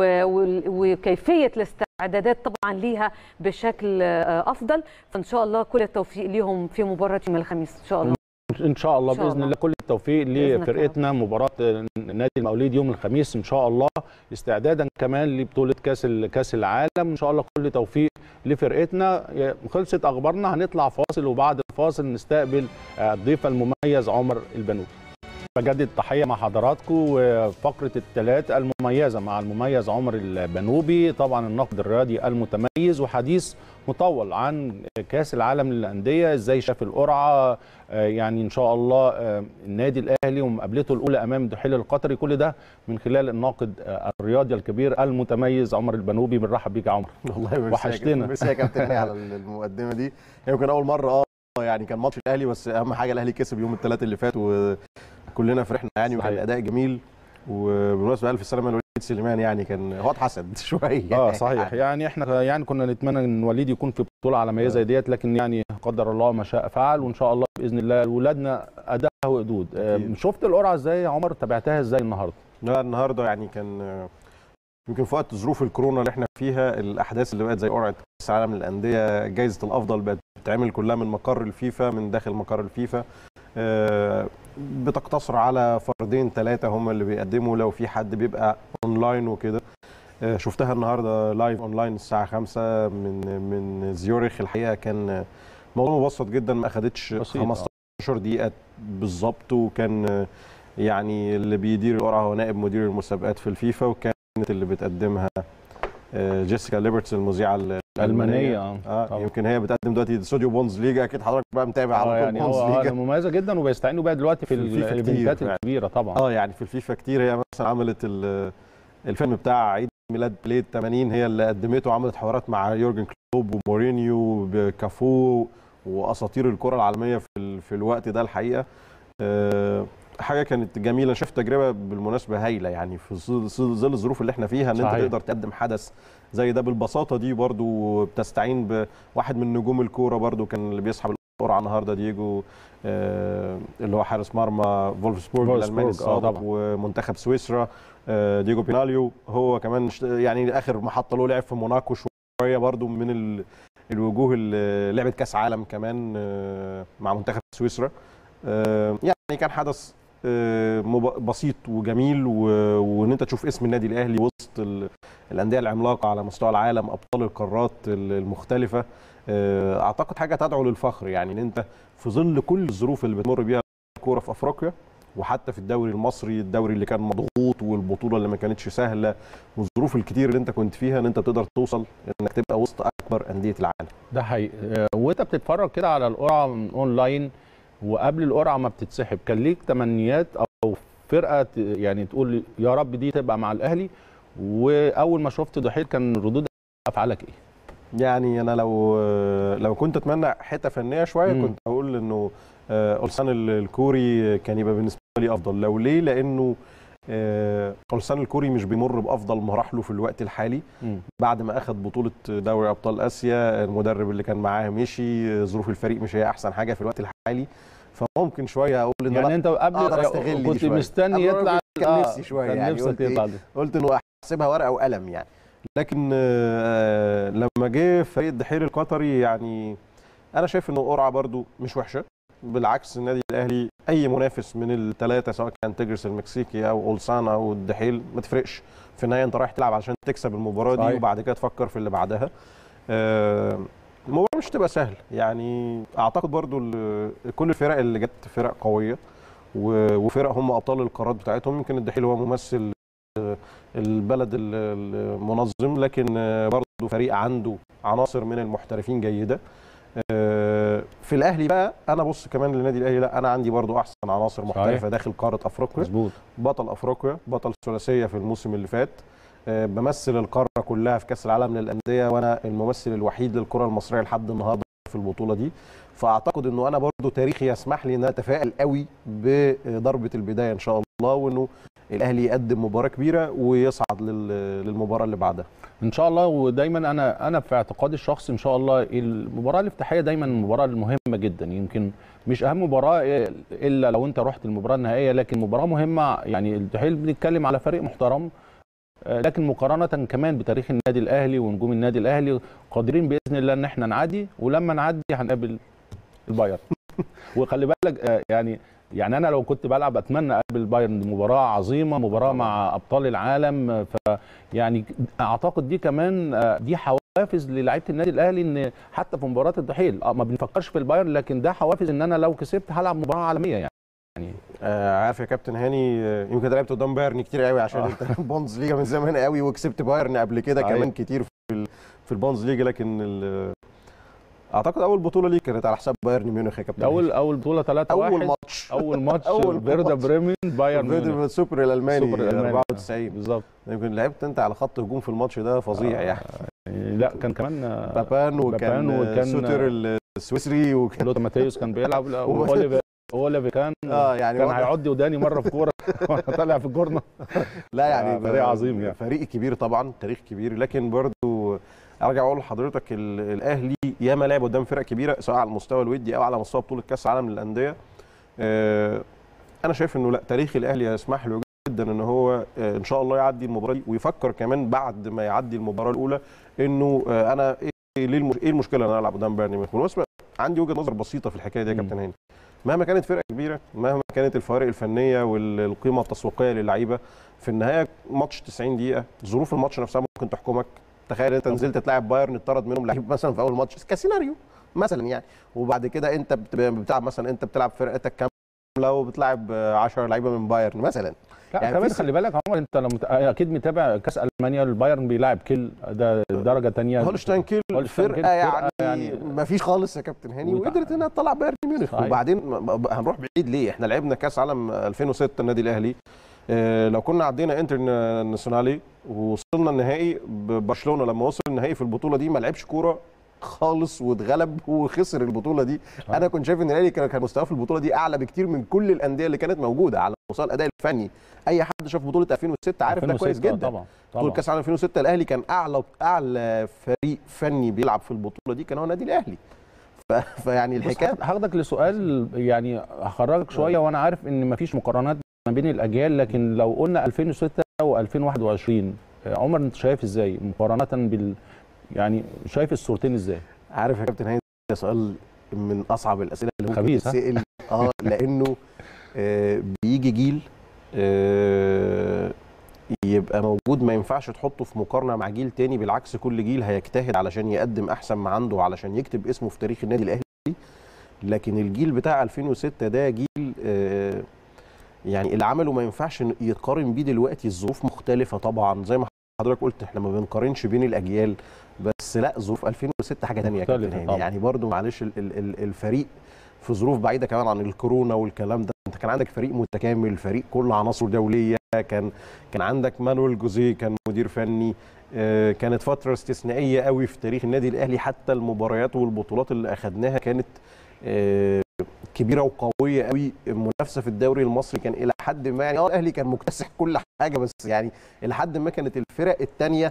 وكيفيه الاستعدادات طبعا ليها بشكل افضل فان شاء الله كل التوفيق ليهم في مباراه يوم الخميس ان شاء الله ان شاء الله إن شاء باذن الله. الله كل التوفيق بإذنك يا رب. لفرقتنا مباراه نادي المقاولين يوم الخميس ان شاء الله استعدادا كمان لبطوله كاس ال- كاس العالم ان شاء الله كل توفيق لفرقتنا خلصت اخبارنا هنطلع فاصل وبعد الفاصل نستقبل آه، الضيف المميز عمر البنوبي بجدد التحيه مع حضراتكم وفقره الثلاث المميزه مع المميز عمر البنوبي طبعا النقد الرياضي المتميز وحديث مطول عن كاس العالم للانديه ازاي شاف القرعه آه، يعني ان شاء الله آه، النادي الاهلي ومقابلته الاولى امام الدحيل القطري كل ده من خلال الناقد آه، الرياضي الكبير المتميز عمر البنوبي بنرحب بيك يا عمر والله ميرسي يا وحشتنا. كابتن- ميرسي يا كابتن هاني على المقدمه دي يمكن اول مره اه يعني كان ماتش الاهلي بس اهم حاجه الاهلي كسب يوم الثلاث اللي فات وكلنا فرحنا يعني وكان صحيح. اداء جميل وبالمناسبه الف سلامه لوليد سليمان يعني كان هو اتحسد شويه اه صحيح يعني احنا يعني كنا نتمنى ان وليد يكون في بطوله عالميه زي ديت لكن يعني قدر الله ما شاء فعل وان شاء الله باذن الله ولادنا اداء وقدود آه، أكيد. شفت القرعه ازاي يا عمر تابعتها ازاي النهارده لا النهارده يعني كان آه، يمكن في وقت ظروف الكورونا اللي احنا فيها الاحداث اللي بقت زي قرعه كاس العالم للانديه جائزه الافضل بقت بتتعمل كلها من مقر الفيفا من داخل مقر الفيفا آه، بتقتصر على فردين ثلاثه هم اللي بيقدموا لو في حد بيبقى اونلاين وكده آه، شفتها النهارده لايف اونلاين الساعه 5 من من زيورخ الحقيقه كان موضوع مبسط جدا ما اخدتش بسيط، آه. 15 دقيقه بالظبط وكان آه، يعني اللي بيدير القرعه هو نائب مدير المسابقات في الفيفا وكانت اللي بتقدمها آه، جيسيكا ليبرتس المذيعه ال- المانيه اه اه طبعا. يمكن هي بتقدم دلوقتي استوديو بونز ليجا اكيد حضرتك بقى متابع آه، على طول يعني بونز هو آه، ليجا مميزه جدا وبيستعينوا بيها دلوقتي في في الفيفا كتير الايفنتات فعلا. الكبيره طبعا اه يعني في الفيفا كتير هي مثلا عملت ال- الفيلم بتاع عيد ميلاد بليد 80 هي اللي قدمته وعملت حوارات مع يورجن كلوب ومورينيو بكافو واساطير الكره العالميه في ال- في الوقت ده الحقيقه آه، حاجه كانت جميله شفت تجربه بالمناسبه هايله يعني في ظل- ظل الظروف اللي احنا فيها ان انت صحيح. تقدر تقدم حدث زي ده بالبساطه دي برضو بتستعين بواحد من نجوم الكوره برضو كان اللي بيسحب القرعه النهارده دييجو آه، اللي هو حارس مرمى فولفسبورج الالماني فولفسبورج، آه، السابق طبعا. ومنتخب سويسرا آه، دييجو بيناليو هو كمان اشت- يعني اخر محطه له لعب في موناكو شويه برضو من ال- الوجوه اللي لعبت كاس عالم كمان آه، مع منتخب سويسرا آه، يعني كان حدث آه، مب- بسيط وجميل و- وان انت تشوف اسم النادي الاهلي وسط ال- الانديه العملاقه على مستوى العالم ابطال القارات ال- المختلفه آه، اعتقد حاجه تدعو للفخر يعني ان انت في ظل كل الظروف اللي بتمر بيها الكوره في افريقيا وحتى في الدوري المصري الدوري اللي كان مضغوط والبطوله اللي ما كانتش سهله والظروف الكتير اللي انت كنت فيها ان انت تقدر توصل انك تبقى وسط اكبر انديه العالم ده حقيقي آه، وانت بتتفرج كده على القرعه من اونلاين وقبل القرعه ما بتتسحب كان ليك تمنيات او فرقه ت- يعني تقول يا رب دي تبقى مع الاهلي واول ما شفت دحيل كان ردود افعالك ايه؟ يعني انا لو لو كنت اتمنى حته فنيه شويه مم. كنت اقول انه آه، اولسان ال- الكوري كان يبقى بالنسبه لي افضل لو ليه لانه آه، اولسان الكوري مش بيمر بافضل مراحله في الوقت الحالي مم. بعد ما اخذ بطوله دوري ابطال اسيا المدرب اللي كان معاه مشي ظروف الفريق مش هي احسن حاجه في الوقت الحالي فممكن شويه اقول ان يعني لا انت قبل أقدر أستغل دي كنت شوية. مستني قبل يطلع كان آه، نفسي شوية كان يعني نفسك قلت إيه؟ يطلع دي. قلت انه احسبها ورقه وقلم يعني لكن آه، لما جه فريق الدحيل القطري يعني انا شايف انه قرعه برضو مش وحشه بالعكس النادي الاهلي اي منافس من الثلاثه سواء كان تجرس المكسيكي او اولسان او الدحيل ما تفرقش في النهايه انت رايح تلعب عشان تكسب المباراه دي صحيح. وبعد كده تفكر في اللي بعدها آه، المباراه مش هتبقى سهل يعني اعتقد برضو ال- كل الفرق اللي جت فرق قويه و- وفرق هم ابطال القارات بتاعتهم يمكن الدحيل هو ممثل آه، البلد ال- المنظم لكن آه، برضو فريق عنده عناصر من المحترفين جيده آه، في الاهلي بقى انا بص كمان للنادي الاهلي لا انا عندي برضو احسن عناصر محترفه صحيح. داخل قاره افريقيا مظبوط بطل افريقيا بطل ثلاثيه في الموسم اللي فات آه، بمثل القاره كلها في كاس العالم للانديه وانا الممثل الوحيد للكره المصريه لحد النهارده في البطوله دي فاعتقد انه انا برضو تاريخي يسمح لي ان أنا اتفائل قوي بضربه البدايه ان شاء الله وانه الاهلي يقدم مباراه كبيره ويصعد لل- للمباراه اللي بعدها ان شاء الله ودايما انا انا في اعتقادي الشخصي ان شاء الله المباراه الافتتاحيه دايما المباراه المهمه جدا يمكن مش اهم مباراه الا لو انت رحت المباراه النهائيه لكن مباراه مهمه يعني الدحيل بنتكلم على فريق محترم آه، لكن مقارنه كمان بتاريخ النادي الاهلي ونجوم النادي الاهلي قادرين باذن الله ان احنا نعدي ولما نعدي هنقابل البايرن وخلي بالك آه، يعني يعني انا لو كنت بلعب اتمنى اقابل بايرن دي مباراه عظيمه مباراه مع ابطال العالم آه، فيعني اعتقد دي كمان آه، دي حوافز للاعيبه النادي الاهلي ان حتى في مباراه الضحيل اه ما بنفكرش في البايرن لكن ده حوافز ان انا لو كسبت هلعب مباراه عالميه يعني آه عارف يا كابتن هاني آه، يمكن لعبت قدام بايرن كتير قوي عشان آه. انت بونز ليجا من زمان قوي وكسبت بايرن قبل كده صحيح. كمان كتير في ال- في البونز ليجا لكن ال- اعتقد اول بطوله ليك كانت على حساب بايرن ميونخ يا كابتن اول اول بطوله 3 اول 1 ماتش اول ماتش أول فيردا ماتش. بريمن بايرن ميونخ. فيديو السوبر الالماني السوبر الألماني. 94 بالظبط يمكن لعبت انت على خط هجوم في الماتش ده فظيع يعني لا كان كمان آه، بابان وكان, بابان وكان- سوتر السويسري وكان لوتا ماتيوس كان بيلعب لا، واوليفر اوليفر كان اه يعني كان واضح- هيعض وداني مره في كوره وانا طالع في الجورنه لا يعني آه، فريق عظيم يعني. فريق كبير طبعا تاريخ كبير لكن برضو ارجع اقول لحضرتك ال- الاهلي ياما لعب قدام فرق كبيره سواء على المستوى الودي او على مستوى بطوله كاس العالم للانديه آه، انا شايف انه لا تاريخ الاهلي يسمح له جدا ان هو آه، ان شاء الله يعدي المباراه دي ويفكر كمان بعد ما يعدي المباراه الاولى انه آه، انا ايه ليه المش... ايه المشكله ان انا العب قدام بايرن ميونخ بالمناسبه عندي وجهه نظر بسيطه في الحكايه دي يا مم. كابتن هاني مهما كانت فرقه كبيره مهما كانت الفوارق الفنيه والقيمه التسويقيه للعيبه في النهايه ماتش 90 دقيقه ظروف الماتش نفسها ممكن تحكمك تخيل انت نزلت تلاعب بايرن اتطرد منهم لعيب مثلا في اول ماتش كسيناريو مثلا يعني وبعد كده انت بت- بتلعب مثلا انت بتلعب فرقتك كامله وبتلعب 10 لعيبه من بايرن مثلا لا يعني كمان في س- خلي بالك يا عمر انت لو مت... اكيد متابع كاس المانيا البايرن بيلاعب كيل ده درجه ثانيه هولشتاين كيل هولشتاين كيل فرقه فرقة يعني, يعني- ما فيش خالص يا كابتن هاني وتع- وقدرت انها تطلع بايرن ميونخ صحيح. وبعدين م- م- هنروح بعيد ليه احنا لعبنا كاس عالم 2006 النادي الاهلي اه لو كنا عدينا انتر ناسيونالي ووصلنا النهائي برشلونه لما وصل النهائي في البطوله دي ما لعبش كوره خالص واتغلب وخسر البطوله دي صحيح. انا كنت شايف ان الاهلي كان كان مستواه في البطوله دي اعلى بكتير من كل الانديه اللي كانت موجوده على مستوى الاداء الفني اي حد شاف بطوله 2006 عارف ده كويس 2006 جدا طبعا بطوله طبعا كاس العالم 2006 الاهلي كان اعلى اعلى فريق فني بيلعب في البطوله دي كان هو النادي الاهلي ف... فيعني بص الحكايه هاخدك لسؤال يعني هخرجك شويه وانا عارف ان مفيش مقارنات ما بين الاجيال لكن لو قلنا 2006 و2021 عمر انت شايف ازاي مقارنه بال يعني شايف الصورتين ازاي عارف يا كابتن هاني ده سؤال من اصعب الاسئله اللي ممكن خبيث، ها؟ تتسال اه لانه آه بيجي جيل آه يبقى موجود ما ينفعش تحطه في مقارنه مع جيل تاني بالعكس كل جيل هيجتهد علشان يقدم احسن ما عنده علشان يكتب اسمه في تاريخ النادي الاهلي لكن الجيل بتاع 2006 ده جيل آه يعني اللي عمله ما ينفعش إن يتقارن بيه دلوقتي الظروف مختلفه طبعا زي ما حضرتك قلت احنا ما بنقارنش بين الاجيال بس لا ظروف 2006 حاجه ثانيه يا مختلفة كابتن هاني طبعا. يعني برضو معلش ال- ال- ال- الفريق في ظروف بعيده كمان عن الكورونا والكلام ده انت كان عندك فريق متكامل فريق كل عناصره دوليه كان كان عندك مانويل جوزيه كان مدير فني آه، كانت فتره استثنائيه قوي في تاريخ النادي الاهلي حتى المباريات والبطولات اللي اخذناها كانت آه، كبيره وقويه قوي المنافسه في الدوري المصري كان الى حد ما يعني اه الاهلي كان مكتسح كل حاجه بس يعني الى حد ما كانت الفرق الثانيه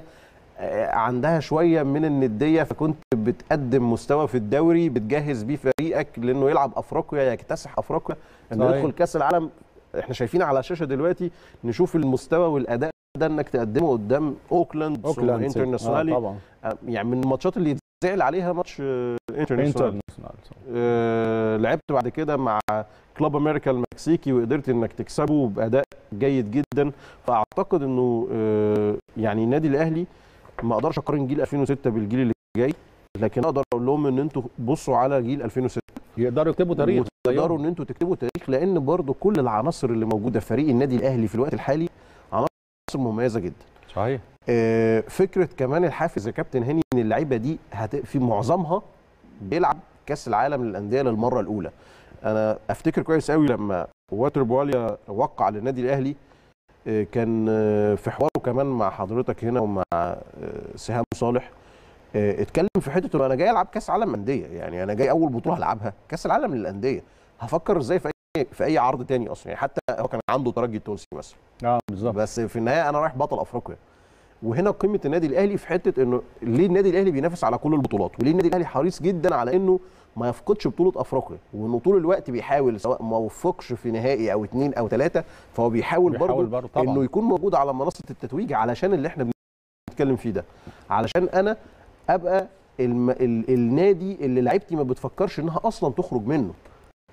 عندها شويه من النديه فكنت بتقدم مستوى في الدوري بتجهز بيه فريقك لانه يلعب افريقيا يكتسح افريقيا انه صحيح. يدخل كاس العالم احنا شايفين على الشاشه دلوقتي نشوف المستوى والاداء ده انك تقدمه قدام اوكلاند ثم اوكلاند انترناسيونالي آه طبعا يعني من الماتشات اللي يتزعل عليها ماتش آه، انترناسيونالي انترناسيونال آه، لعبت بعد كده مع كلوب امريكا المكسيكي وقدرت انك تكسبه باداء جيد جدا فاعتقد انه آه، يعني النادي الاهلي ما اقدرش اقارن جيل 2006 بالجيل اللي جاي لكن اقدر اقول لهم ان انتوا بصوا على جيل 2006 يقدروا يكتبوا تاريخ وتقدروا ان انتوا تكتبوا تاريخ لان برضو كل العناصر اللي موجوده في فريق النادي الاهلي في الوقت الحالي عناصر مميزه جدا صحيح آه، فكره كمان الحافز يا كابتن هاني ان اللعيبه دي هت... في معظمها بيلعب كاس العالم للانديه للمره الاولى انا افتكر كويس قوي لما واتر بواليا وقع للنادي الاهلي آه، كان آه، في حواره كمان مع حضرتك هنا ومع آه، سهام صالح آه، اتكلم في حته انه انا جاي العب كاس عالم انديه يعني انا جاي اول بطوله هلعبها كاس العالم للانديه هفكر ازاي في اي في اي عرض تاني اصلا يعني حتى هو كان عنده ترجي التونسي مثلا اه بالظبط بس في النهايه انا رايح بطل افريقيا وهنا قيمه النادي الاهلي في حته انه ليه النادي الاهلي بينافس على كل البطولات وليه النادي الاهلي حريص جدا على انه ما يفقدش بطوله افريقيا وانه طول الوقت بيحاول سواء ما وفقش في نهائي او اثنين او ثلاثه فهو بيحاول, بيحاول برضه برضه طبعاً. انه يكون موجود على منصه التتويج علشان اللي احنا بنتكلم فيه ده علشان انا ابقى الم... ال... النادي اللي لعيبتي ما بتفكرش انها اصلا تخرج منه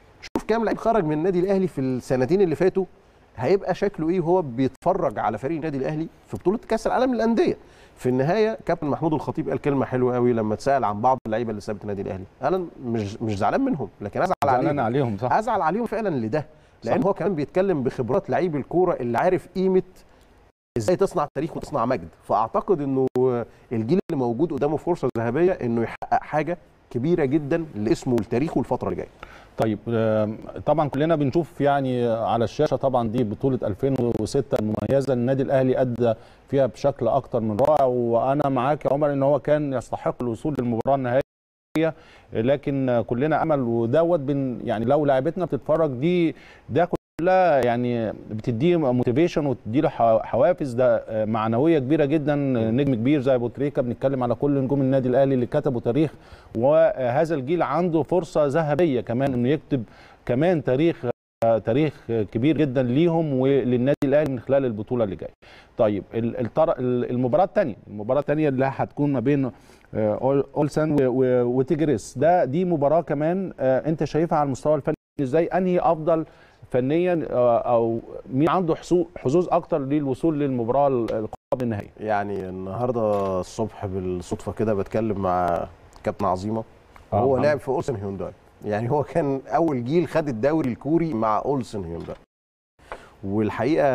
شوف كام لعيب خرج من النادي الاهلي في السنتين اللي فاتوا هيبقى شكله ايه وهو بيتفرج على فريق النادي الاهلي في بطوله كاس العالم للانديه في النهايه كابتن محمود الخطيب قال كلمه حلوه قوي لما اتسال عن بعض اللعيبه اللي سابت النادي الاهلي انا مش مش زعلان منهم لكن ازعل زعلان عليهم عليهم صح ازعل عليهم فعلا لده لان صح. هو كمان بيتكلم بخبرات لعيب الكوره اللي عارف قيمه ازاي تصنع تاريخ وتصنع مجد فاعتقد انه الجيل اللي موجود قدامه فرصه ذهبيه انه يحقق حاجه كبيره جدا لاسمه ولتاريخه الفتره اللي جايه طيب آم، طبعا كلنا بنشوف يعني على الشاشه طبعا دي بطوله 2006 المميزه النادي الاهلي ادى فيها بشكل اكتر من رائع وانا معاك يا عمر ان هو كان يستحق الوصول للمباراه النهائيه لكن كلنا امل ودوت بن يعني لو لعيبتنا بتتفرج دي ده كلها يعني بتديه موتيفيشن وتدي له حوافز ده معنويه كبيره جدا نجم كبير زي ابو تريكه بنتكلم على كل نجوم النادي الاهلي اللي كتبوا تاريخ وهذا الجيل عنده فرصه ذهبيه كمان انه يكتب كمان تاريخ تاريخ كبير جدا ليهم وللنادي الاهلي من خلال البطوله اللي جايه. طيب ال- الطر- ال- المباراه الثانيه المباراه الثانيه اللي هتكون ما بين آه، أول- اولسن و- و- وتيجريس ده دي مباراه كمان آه، انت شايفها على المستوى الفني ازاي انهي افضل فنيا آه، او مين عنده حصو- حظوظ اكتر للوصول للمباراه ال- القاب النهائيه يعني النهارده الصبح بالصدفه كده بتكلم مع كابتن عظيمه آه، هو محمد. لعب في اولسن هيونداي يعني هو كان اول جيل خد الدوري الكوري مع اولسن هيونداي والحقيقه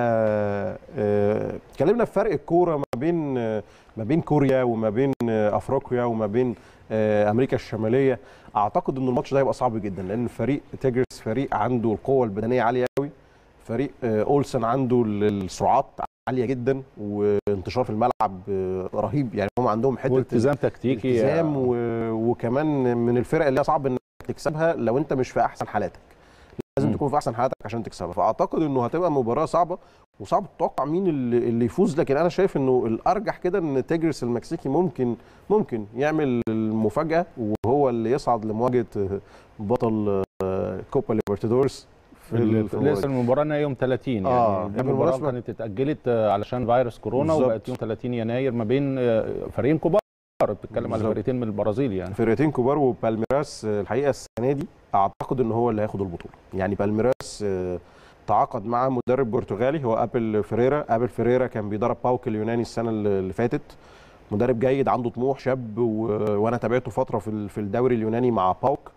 آه، اتكلمنا في فرق الكوره ما بين آه، ما بين كوريا وما بين آه، افريقيا وما بين آه، امريكا الشماليه اعتقد ان الماتش ده هيبقى صعب جدا لان فريق تيجرز فريق عنده القوه البدنيه عاليه قوي فريق آه، اولسن عنده ال- السرعات عاليه جدا وانتشار في الملعب آه، رهيب يعني هم عندهم حته والتزام تكتيكي التزام و... وكمان من الفرق اللي هي صعب انك تكسبها لو انت مش في احسن حالاتك لازم مم. تكون في احسن حالاتك عشان تكسبها فاعتقد انه هتبقى مباراه صعبه وصعب تتوقع مين اللي, اللي يفوز لكن انا شايف انه الارجح كده ان تيجرس المكسيكي ممكن ممكن يعمل المفاجاه وهو اللي يصعد لمواجهه بطل آه، كوبا ليبرتادورس في ال- في لسه المواجهة. المباراه إنها يوم 30 يعني آه، دي قبل المباراه المناسبة- كانت اتاجلت آه، علشان فيروس كورونا بالظبط. وبقت يوم 30 يناير ما بين آه، فريقين كبار بتتكلم على بالظبط. فرقتين من البرازيل يعني فرقتين كبار وبالميراس آه، الحقيقه السنه دي اعتقد ان هو اللي هياخد البطوله يعني بالميراس آه، تعاقد مع مدرب برتغالي هو ابل فيريرا ابل فيريرا كان بيدرب باوك اليوناني السنه اللي اللي فاتت مدرب جيد عنده طموح شاب و... وانا تابعته فتره في ال- في الدوري اليوناني مع باوك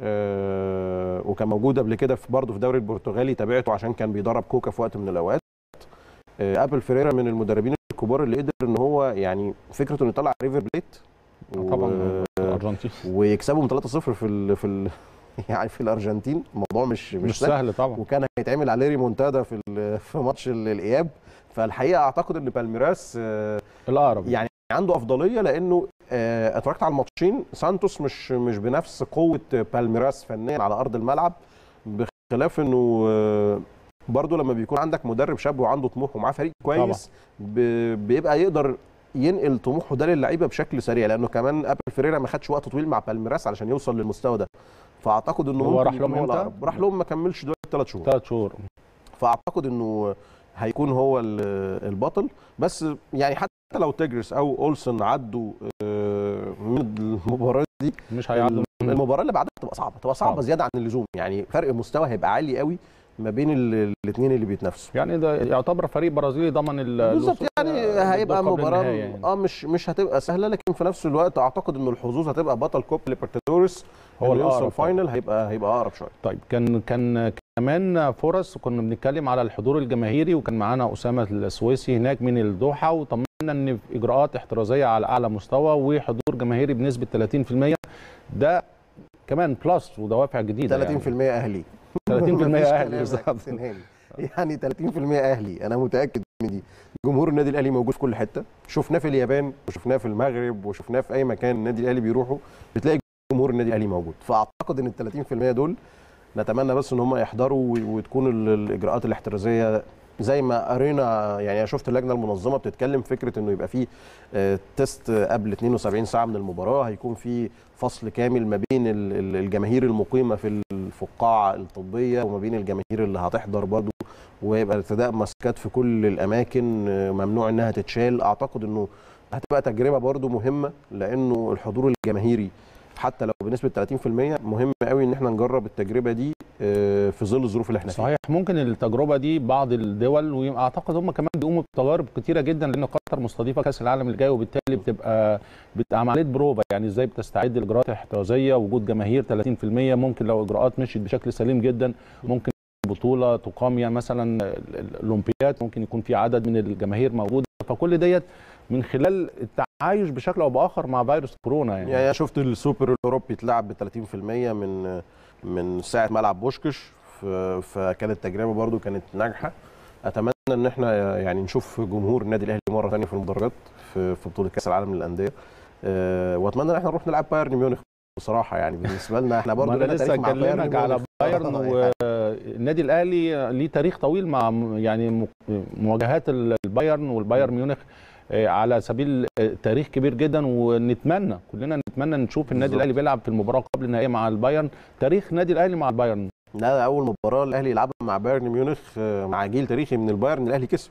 آه، وكان موجود قبل كده في برضه في الدوري البرتغالي تابعته عشان كان بيدرب كوكا في وقت من الاوقات آه، ابل فيريرا من المدربين الكبار اللي قدر ان هو يعني فكره انه يطلع ريفر بليت طبعا و- الارجنتين ويكسبهم 3-0 في ال في ال يعني في الارجنتين الموضوع مش مش, مش سهل طبعا وكان هيتعمل عليه ريمونتادا في ال- في ماتش ال- الاياب فالحقيقه اعتقد ان بالميراس آه، الاقرب يعني عنده افضليه لانه آه، اتفرجت على الماتشين سانتوس مش مش بنفس قوه بالميراس فنيا على ارض الملعب بخلاف انه آه، برضه لما بيكون عندك مدرب شاب وعنده طموح ومعاه فريق كويس ب- بيبقى يقدر ينقل طموحه ده للعيبه بشكل سريع لانه كمان ابل فيريرا ما خدش وقت طويل مع بالميراس علشان يوصل للمستوى ده فاعتقد انه هو ممكن راح يكون لهم هو إمتى؟ الأقرب. راح لهم ما كملش دلوقتي ثلاث شهور ثلاث شهور فاعتقد انه هيكون هو ال- البطل بس يعني حتى لو تيجرس او اولسن عدوا آه، من المباراه دي مش هيعدوا من- المباراه اللي بعدها تبقى صعبه تبقى صعبه صعب. زياده عن اللزوم يعني فرق المستوى هيبقى عالي قوي ما بين الاثنين اللي بيتنافسوا يعني ده يعتبر فريق برازيلي ضمن ال- بالظبط الوصول يعني للدور هيبقى قبل مباراه النهاية يعني. اه مش مش هتبقى سهله لكن في نفس الوقت اعتقد ان الحظوظ هتبقى بطل كوب ليبرتادورس هو هو اللي الأقرب يوصل فاينل هيبقى هيبقى اقرب شويه طيب كان كان كمان فرص كنا بنتكلم على الحضور الجماهيري وكان معانا اسامه السويسي هناك من الدوحه وطمنا ان في اجراءات احترازيه على اعلى مستوى وحضور جماهيري بنسبه 30% ده كمان بلس ودوافع جديده 30% اهلي 30% مفيش اهلي كلام يا بالظبط كابتن هاني. يعني 30% اهلي انا متاكد من دي جمهور النادي الاهلي موجود في كل حته شفناه في اليابان وشفناه في المغرب وشفناه في اي مكان النادي الاهلي بيروحه بتلاقي جمهور النادي الاهلي موجود فاعتقد ان ال 30% دول نتمنى بس ان هم يحضروا و- وتكون ال- الاجراءات الاحترازيه زي ما قرينا يعني انا شفت اللجنه المنظمه بتتكلم فكره انه يبقى في آه، تيست قبل 72 ساعه من المباراه هيكون في فصل كامل ما بين ال- ال- الجماهير المقيمه في الفقاعه الطبيه وما بين الجماهير اللي هتحضر برضو ويبقى ارتداء ماسكات في كل الاماكن آه، ممنوع انها تتشال اعتقد انه هتبقى تجربه برضو مهمه لانه الحضور الجماهيري حتى لو بنسبه 30% مهم قوي ان احنا نجرب التجربه دي آه، في ظل الظروف اللي احنا فيها صحيح ممكن التجربه دي بعض الدول واعتقد هم كمان بيقوموا بتجارب كتيره جدا لان قطر مستضيفه كاس العالم اللي جاي وبالتالي بتبقى بتبقى عمليه بروفا يعني ازاي بتستعد الاجراءات الاحترازيه وجود جماهير 30% ممكن لو اجراءات مشيت بشكل سليم جدا ممكن بطوله تقام يعني مثلا ال- ال- الاولمبياد ممكن يكون في عدد من الجماهير موجوده فكل ديت من خلال التعايش بشكل او باخر مع فيروس كورونا يعني, يعني أنا شفت السوبر الاوروبي اتلعب ب 30% من من ساعه ملعب بوشكش ف- فكانت تجربه برضو كانت ناجحه اتمنى ان احنا يعني نشوف جمهور النادي الاهلي مره ثانيه في المدرجات في في بطوله كاس العالم للانديه أه واتمنى ان احنا نروح نلعب بايرن ميونخ بصراحه يعني بالنسبه لنا احنا برضو ما انا لنا لسه تاريخ مع بايرن اكلمك على ميونخ. بايرن آه، والنادي الاهلي ليه تاريخ طويل مع م- يعني م- مواجهات البايرن والبايرن ميونخ آه، على سبيل آه، تاريخ كبير جدا ونتمنى كلنا نتمنى نشوف النادي بالظبط. الاهلي بيلعب في المباراه قبل النهائيه مع البايرن تاريخ النادي الاهلي مع البايرن لا ده اول مباراه الاهلي يلعبها مع بايرن ميونخ آه، مع جيل تاريخي من البايرن الاهلي كسب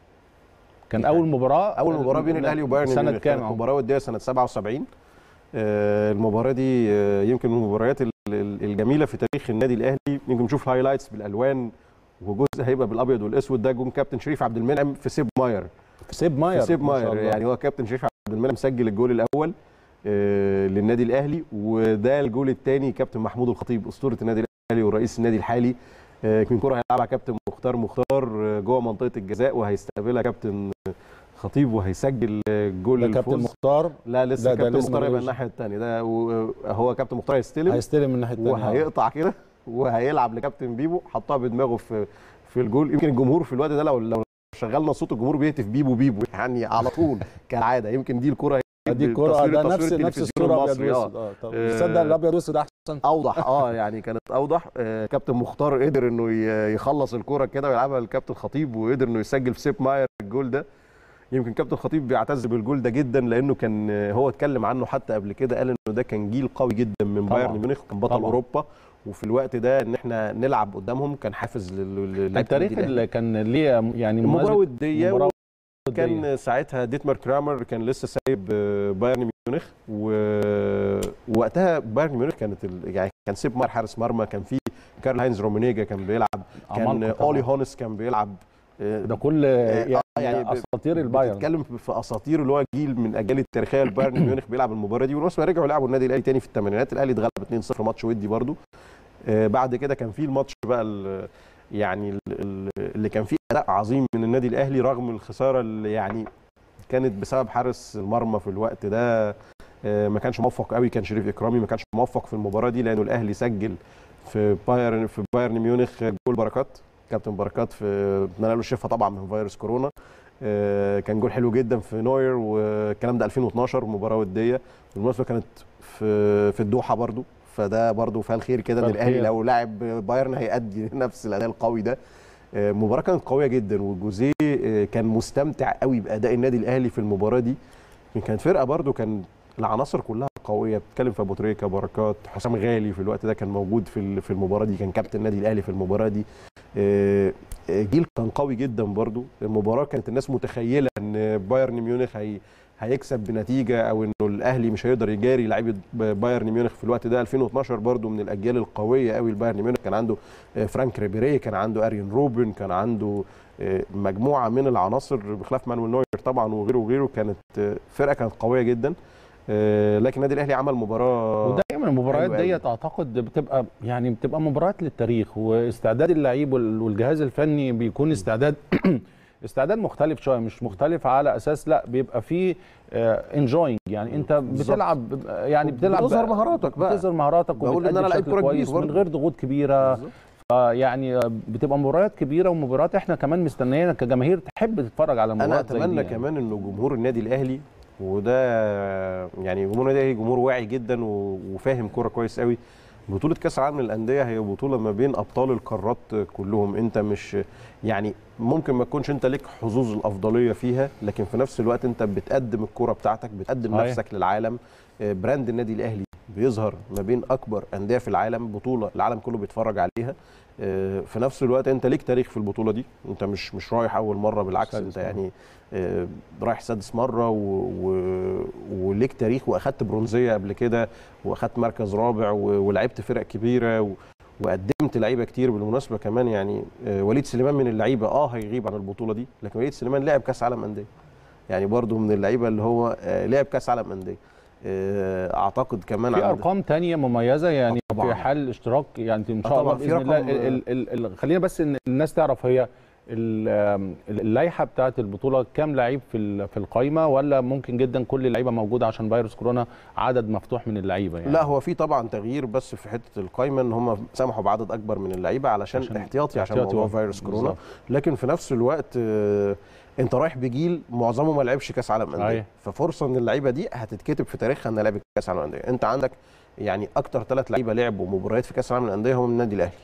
كان يعني اول مباراه اول مباراه بين الاهلي وبايرن سنه ميونخ كام كانت مباراه وديه سنه 77 آه، المباراه دي آه، يمكن من المباريات ال- ال- الجميله في تاريخ النادي الاهلي يمكن نشوف هايلايتس بالالوان وجزء هيبقى بالابيض والاسود ده جون كابتن شريف عبد المنعم في سيب ماير سيب ماير في سيب ما شاء ماير الله. يعني هو كابتن شريف عبد المنعم سجل الجول الاول آه، للنادي الاهلي وده الجول الثاني كابتن محمود الخطيب اسطوره النادي الاهلي ورئيس النادي الحالي آه، كان كره هيلعبها كابتن مختار مختار آه، جوه منطقه الجزاء وهيستقبلها كابتن خطيب وهيسجل آه، جول ده كابتن الفوز. مختار لا لسه لا، ده كابتن لسه مختار ما يبقى جاش. الناحيه الثانيه ده و- هو كابتن مختار هيستلم هيستلم من الناحيه الثانيه وهيقطع كده وهيلعب لكابتن بيبو حطها بدماغه في في الجول يمكن الجمهور في الوقت ده لو لو شغلنا صوت الجمهور بيهتف بيبو بيبو يعني على طول كالعاده يمكن دي الكره دي الكرة تصوير- ده تصوير نفس نفس التلفزيون الصورة ابيض المصري، آه. واسود اه طب آه. تصدق الابيض واسود احسن اوضح اه يعني كانت اوضح آه كابتن مختار قدر انه ي- يخلص الكره كده ويلعبها للكابتن خطيب وقدر انه يسجل في سيب ماير الجول ده يمكن كابتن خطيب بيعتز بالجول ده جدا لانه كان آه، هو اتكلم عنه حتى قبل كده قال انه ده كان جيل قوي جدا من طبعاً. بايرن ميونخ كان بطل طبعاً. اوروبا وفي الوقت ده ان احنا نلعب قدامهم كان حافز لل- للاعيبة التاريخ النادي الأهلي. اللي كان ليه يعني المباراه مميز- وديه مباراة كان ساعتها ديتمار كرامر كان لسه سايب آه، بايرن ميونخ و- ووقتها بايرن ميونخ كانت ال... يعني كان سيب مار حارس مرمى كان في كارل هاينز رومينيجا كان بيلعب كان عمالقة طبعاً. اولي هونس كان بيلعب آه، ده كل آه، يعني, يعني ب- اساطير البايرن بتتكلم في اساطير اللي هو جيل من اجيال التاريخيه لبايرن ميونخ بيلعب المباراه دي والناس رجعوا لعبوا النادي الاهلي تاني في الثمانينات الاهلي اتغلب 2-0 ماتش ودي برضو آه، بعد كده كان في الماتش بقى ال- يعني ال- ال- اللي كان فيه اداء عظيم من النادي الاهلي رغم الخساره اللي يعني كانت بسبب حارس المرمى في الوقت ده آه، ما كانش موفق قوي كان شريف اكرامي ما كانش موفق في المباراه دي لانه الاهلي سجل في بايرن في بايرن ميونخ جول بركات كابتن بركات في اتمنى له الشفاء طبعا من فيروس كورونا آه، كان جول حلو جدا في نوير والكلام ده 2012 مباراه وديه بالمناسبه كانت في في الدوحه برضو فده برضو فيها الخير كده ان فيها الاهلي الخير. لو لاعب بايرن هيأدي نفس الاداء القوي ده آه، المباراه كانت قويه جدا وجوزيه آه، كان مستمتع قوي باداء النادي الاهلي في المباراه دي كانت فرقه برضو كان العناصر كلها قويه بتتكلم في ابو تريكه بركات حسام غالي في الوقت ده كان موجود في ال- في المباراه دي كان كابتن النادي الاهلي في المباراه دي آه، آه، جيل كان قوي جدا برضو المباراه كانت الناس متخيله ان بايرن ميونخ هي هيكسب بنتيجه او انه الاهلي مش هيقدر يجاري لعيبه بايرن ميونخ في الوقت ده 2012 برضو من الاجيال القويه قوي لبايرن ميونخ كان عنده آه، فرانك ريبيري كان عنده اريان روبن كان عنده آه، مجموعه من العناصر بخلاف مانويل نوير طبعا وغيره وغيره كانت آه، فرقه كانت قويه جدا آه، لكن النادي الاهلي عمل مباراه ودايما المباريات حلو قوي. ديت اعتقد بتبقى يعني بتبقى مباريات للتاريخ واستعداد اللعيب وال- والجهاز الفني بيكون استعداد استعداد مختلف شويه مش مختلف على اساس لا بيبقى فيه انجوينج يعني انت بالظبط. بتلعب يعني بتلعب بتظهر مهاراتك بقى. بتظهر مهاراتك بقول إن وبتأدي أنا لعيب بشكل كورة كبير كويس من برضه. غير ضغوط كبيره بالظبط. فيعني بتبقى مباريات كبيره ومباريات احنا كمان مستنيينها كجماهير تحب تتفرج على انا مباريات زي دي اتمنى يعني. كمان انه جمهور النادي الاهلي وده يعني جمهور النادي الاهلي جمهور واعي جدا و- وفاهم كوره كويس قوي بطولة كأس العالم للأندية هي بطولة ما بين أبطال القارات كلهم، أنت مش يعني ممكن ما تكونش أنت ليك حظوظ الأفضلية فيها، لكن في نفس الوقت أنت بتقدم الكرة بتاعتك، بتقدم صحيح. نفسك للعالم، آه، براند النادي الأهلي بيظهر ما بين أكبر أندية في العالم، بطولة العالم كله بيتفرج عليها، آه، في نفس الوقت أنت ليك تاريخ في البطولة دي، أنت مش مش رايح أول مرة بالعكس سادس أنت مرة. يعني آه، رايح سادس مرة و... و... وليك تاريخ وأخدت برونزية قبل كده واخدت مركز رابع و- ولعبت فرق كبيره و... وقدمت لعيبه كتير بالمناسبه كمان يعني آه، وليد سليمان من اللعيبه اه هيغيب عن البطوله دي لكن وليد سليمان لعب كاس عالم انديه يعني برضو من اللعيبه اللي هو آه، لعب كاس عالم انديه آه، اعتقد كمان في عند- ارقام تانية مميزه يعني آه طبعاً. في حال الاشتراك يعني ان آه شاء الله طبعاً، في باذن الله رقم- ال- ال- ال- خلينا بس ان الناس تعرف هي ال- آم، اللائحه بتاعه البطوله كام لعيب في ال- في القائمه ولا ممكن جدا كل اللعيبه موجوده عشان فيروس كورونا عدد مفتوح من اللعيبه يعني لا هو في طبعا تغيير بس في حته القايمه ان هم سمحوا بعدد اكبر من اللعيبه علشان, عشان احتياطي عشان احتياطي موضوع و- فيروس كورونا بالظبط. لكن في نفس الوقت آه، انت رايح بجيل معظمه ما لعبش كاس عالم انديه أيوة. ففرصه ان اللعيبه دي هتتكتب في تاريخها انها لعبت كاس عالم انديه انت عندك يعني اكتر ثلاث لعيبه لعبوا مباريات في كاس العالم للانديه هم من النادي الاهلي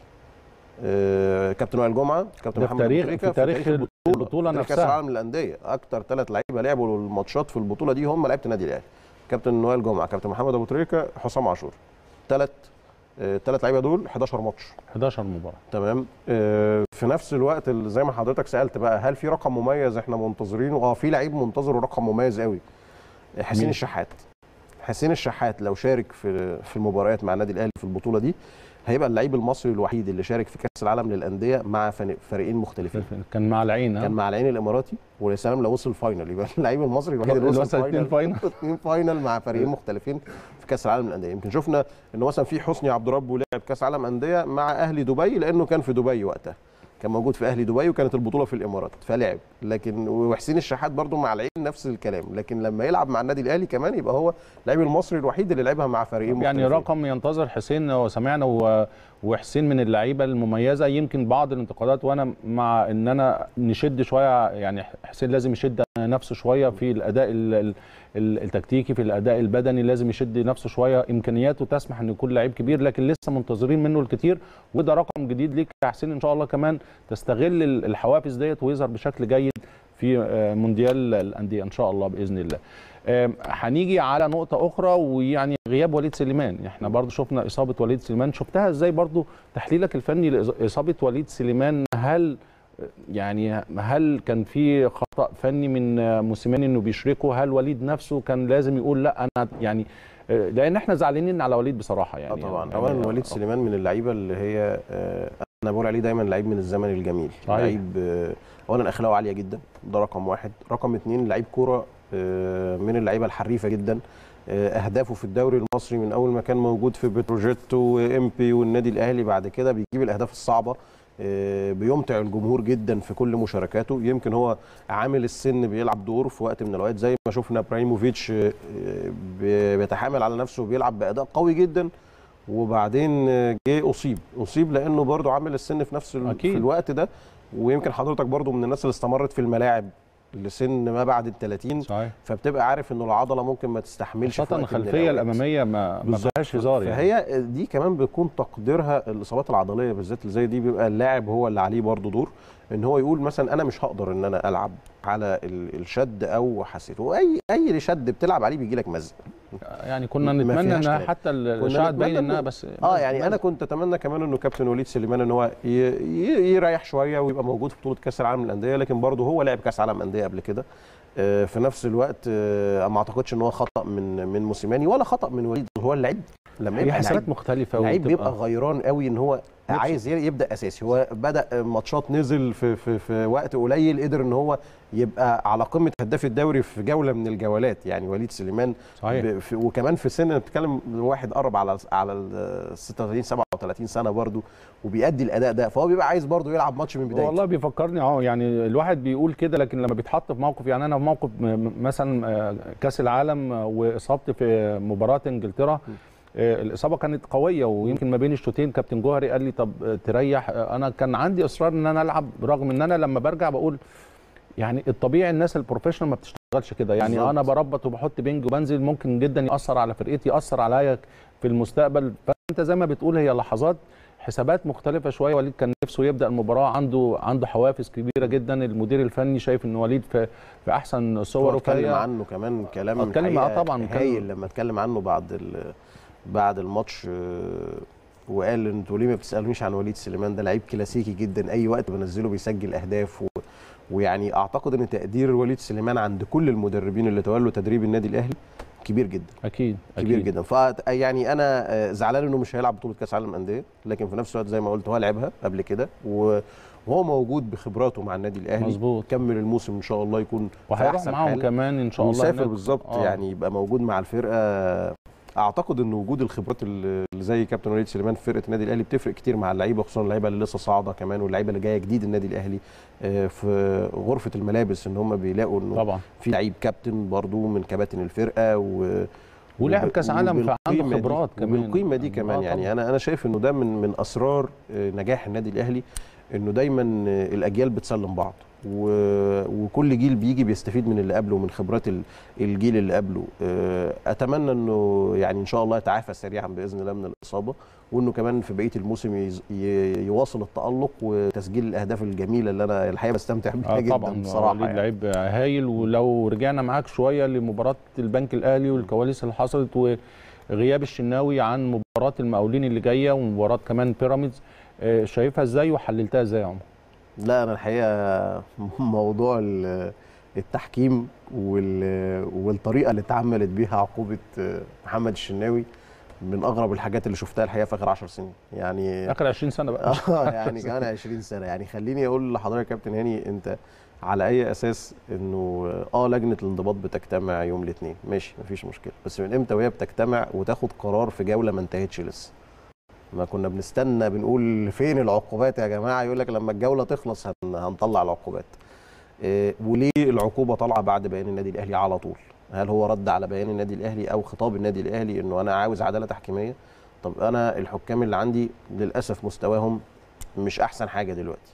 آه، كابتن وائل جمعه كابتن ده في محمد تاريخ- أبو تريكة، في تاريخ البطولة تاريخ كاس نفسها. العالم للانديه اكتر ثلاث لعيبه لعبوا الماتشات في البطوله دي هم لعيبه النادي الاهلي كابتن وائل جمعه كابتن محمد ابو تريكه حسام عاشور ثلاث ثلاث لعيبه دول 11 ماتش 11 مباراه تمام آه، في نفس الوقت اللي زي ما حضرتك سالت بقى هل في رقم مميز احنا منتظرينه اه في لعيب منتظره رقم مميز قوي حسين مين؟ الشحات حسين الشحات لو شارك في في المباريات مع النادي الاهلي في البطوله دي هيبقى اللعيب المصري الوحيد اللي شارك في كاس العالم للانديه مع فن- فريقين مختلفين كان مع العين ها؟ كان مع العين الاماراتي ويا سلام لو وصل فاينل يبقى اللعيب المصري الوحيد اللي اللي وصل وصل اتنين فاينل. اثنين فاينل مع فريقين مختلفين في كاس العالم للانديه يمكن شفنا انه مثلا في حسني عبد ربه لعب كاس عالم انديه مع اهلي دبي لانه كان في دبي وقتها كان موجود في اهلي دبي وكانت البطوله في الامارات فلعب لكن وحسين الشحات برضو مع العين نفس الكلام لكن لما يلعب مع النادي الاهلي كمان يبقى هو اللاعب المصري الوحيد اللي لعبها مع فريقين يعني مختلفين. رقم ينتظر حسين وسمعنا و- وحسين من اللعيبه المميزه يمكن بعض الانتقادات وانا مع ان انا نشد شويه يعني حسين لازم يشد نفسه شويه في الاداء ال- ال- ال- التكتيكي في الاداء البدني لازم يشد نفسه شويه امكانياته تسمح ان يكون لعيب كبير لكن لسه منتظرين منه الكثير وده رقم جديد ليك يا حسين ان شاء الله كمان تستغل ال- الحوافز ديت ويظهر بشكل جيد في آه، مونديال الانديه ان شاء الله باذن الله آم، هنيجي على نقطة أخرى ويعني غياب وليد سليمان، احنا برضو شفنا إصابة وليد سليمان، شفتها ازاي برضو تحليلك الفني لإصابة وليد سليمان هل يعني هل كان في خطأ فني من موسيماني انه بيشركه؟ هل وليد نفسه كان لازم يقول لا انا يعني آه، لان احنا زعلانين على وليد بصراحة اه يعني طبعا يعني اولا وليد آه، سليمان من اللعيبه اللي هي آه، انا بقول عليه دايما لعيب من الزمن الجميل صحيح. لعيب آه، اولا اخلاقه عاليه جدا ده رقم واحد رقم اتنين لعيب كوره آه، من اللعيبه الحريفه جدا آه، اهدافه في الدوري المصري من اول ما كان موجود في بتروجيت وامبي والنادي الاهلي بعد كده بيجيب الاهداف الصعبه آه، بيمتع الجمهور جدا في كل مشاركاته يمكن هو عامل السن بيلعب دور في وقت من الاوقات زي ما شفنا ابراهيموفيتش آه، آه، بيتحامل على نفسه وبيلعب باداء قوي جدا وبعدين آه، جه اصيب اصيب لانه برضه عامل السن في نفس ال- أكيد. في الوقت ده ويمكن حضرتك برضه من الناس اللي استمرت في الملاعب لسن ما بعد ال 30 صحيح فبتبقى عارف انه العضله ممكن ما تستحملش في خاصة وقت من الخلفية الأوقات. الأمامية ما ما بالظبط. فيهاش هزار يعني فهي دي كمان بيكون تقديرها الاصابات العضليه بالذات اللي زي دي بيبقى اللاعب هو اللي عليه برضه دور ان هو يقول مثلا انا مش هقدر ان انا العب على ال- الشد او حسيته واي اي شد بتلعب عليه بيجي لك مزق يعني كنا ما نتمنى فيهاش انها كلام. حتى كنا الاشاعه تبين نتمنى انها إنه- بس اه يعني انا كنت اتمنى كمان انه كابتن وليد سليمان ان هو ي- ي- يريح شويه ويبقى موجود في بطوله كاس العالم للانديه لكن برضه هو لعب كاس عالم انديه قبل كده آه، في نفس الوقت آه، ما اعتقدش ان هو خطا من من موسيماني ولا خطا من وليد هو اللعيب لما هي يبقى حسابات لعيب مختلفه لعيب وتبقى- بيبقى غيران قوي ان هو نفسه. عايز ي- يبدا اساسي هو بدا ماتشات نزل في في في وقت قليل قدر ان هو يبقى على قمه هداف الدوري في جوله من الجولات يعني وليد سليمان صحيح ب- في وكمان في سن بتتكلم واحد قرب على على ال 36 37 سنه برضو وبيأدي الاداء ده فهو بيبقى عايز برضو يلعب ماتش من بدايته والله بيفكرني اه يعني الواحد بيقول كده لكن لما بيتحط في موقف يعني انا في موقف م- م- مثلا آه، كاس العالم آه، واصابتي في مباراه انجلترا آه، الاصابه كانت قويه ويمكن ما بين الشوطين كابتن جوهري قال لي طب آه، تريح آه، انا كان عندي اصرار ان انا العب رغم ان انا لما برجع بقول يعني الطبيعي الناس البروفيشنال ما بتشتغلش كده يعني بالظبط. انا بربط وبحط بنج وبنزل ممكن جدا ياثر على فرقتي ياثر عليا في المستقبل فانت زي ما بتقول هي لحظات حسابات مختلفة شوية وليد كان نفسه يبدأ المباراة عنده عنده حوافز كبيرة جدا المدير الفني شايف ان وليد في في احسن صوره اتكلم فهي- عنه كمان كلام اتكلم معاه الحقيقة طبعاً، هايل اتكلم- لما اتكلم عنه بعد ال- بعد الماتش آه، وقال انتوا ليه ما بتسالونيش عن وليد سليمان ده لعيب كلاسيكي جدا اي وقت بنزله بيسجل اهداف و... ويعني اعتقد ان تقدير وليد سليمان عند كل المدربين اللي تولوا تدريب النادي الاهلي كبير جدا اكيد كبير أكيد. جدا ف يعني انا آه، زعلان انه مش هيلعب بطوله كاس عالم انديه لكن في نفس الوقت زي ما قلت هو لعبها قبل كده و- وهو موجود بخبراته مع النادي الاهلي مظبوط. كمل الموسم ان شاء الله يكون في وهيروح احسن معاهم حال كمان ان شاء الله ويسافر هناك. بالظبط آه. يعني يبقى موجود مع الفرقه اعتقد ان وجود الخبرات اللي زي كابتن وليد سليمان في فرقه النادي الاهلي بتفرق كتير مع اللعيبه خصوصا اللعيبه اللي لسه صاعده كمان واللعيبه اللي جايه جديد النادي الاهلي آه، في غرفه الملابس ان هم بيلاقوا انه طبعا في لعيب كابتن برضو من كباتن الفرقه و ولعب وب- كاس عالم فعنده وبالقيمة دي- خبرات كمان وبالقيمه دي آه، كمان يعني طبعاً. انا انا شايف انه ده من من اسرار آه، نجاح النادي الاهلي انه دايما آه، الاجيال بتسلم بعض و- وكل جيل بيجي بيستفيد من اللي قبله من خبرات ال- الجيل اللي قبله آه، اتمنى انه يعني ان شاء الله يتعافى سريعا باذن الله من الاصابه وانه كمان في بقيه الموسم يز- ي- يواصل التالق وتسجيل الاهداف الجميله اللي انا الحقيقه بستمتع بيها اه جدا طبعا بصراحه وليد يعني. لعيب هايل ولو رجعنا معاك شويه لمباراه البنك الاهلي والكواليس اللي حصلت وغياب الشناوي عن مباراه المقاولين اللي جايه ومباراه كمان بيراميدز آه، شايفها ازاي وحللتها ازاي يا عمر؟ لا انا الحقيقه موضوع ال- التحكيم وال- والطريقه اللي اتعملت بيها عقوبه محمد الشناوي من اغرب الحاجات اللي شفتها الحقيقه في اخر 10 سنين يعني اخر 20 سنه بقى اه يعني كمان 20 سنه يعني خليني اقول لحضرتك يا كابتن هاني انت على اي اساس انه اه لجنه الانضباط بتجتمع يوم الاثنين ماشي مفيش مشكله بس من امتى وهي بتجتمع وتاخد قرار في جوله ما انتهتش لسه ما كنا بنستنى بنقول فين العقوبات يا جماعه يقول لك لما الجوله تخلص هن- هنطلع العقوبات إيه وليه العقوبه طالعه بعد بيان النادي الاهلي على طول هل هو رد على بيان النادي الاهلي او خطاب النادي الاهلي انه انا عاوز عداله تحكيميه طب انا الحكام اللي عندي للاسف مستواهم مش احسن حاجه دلوقتي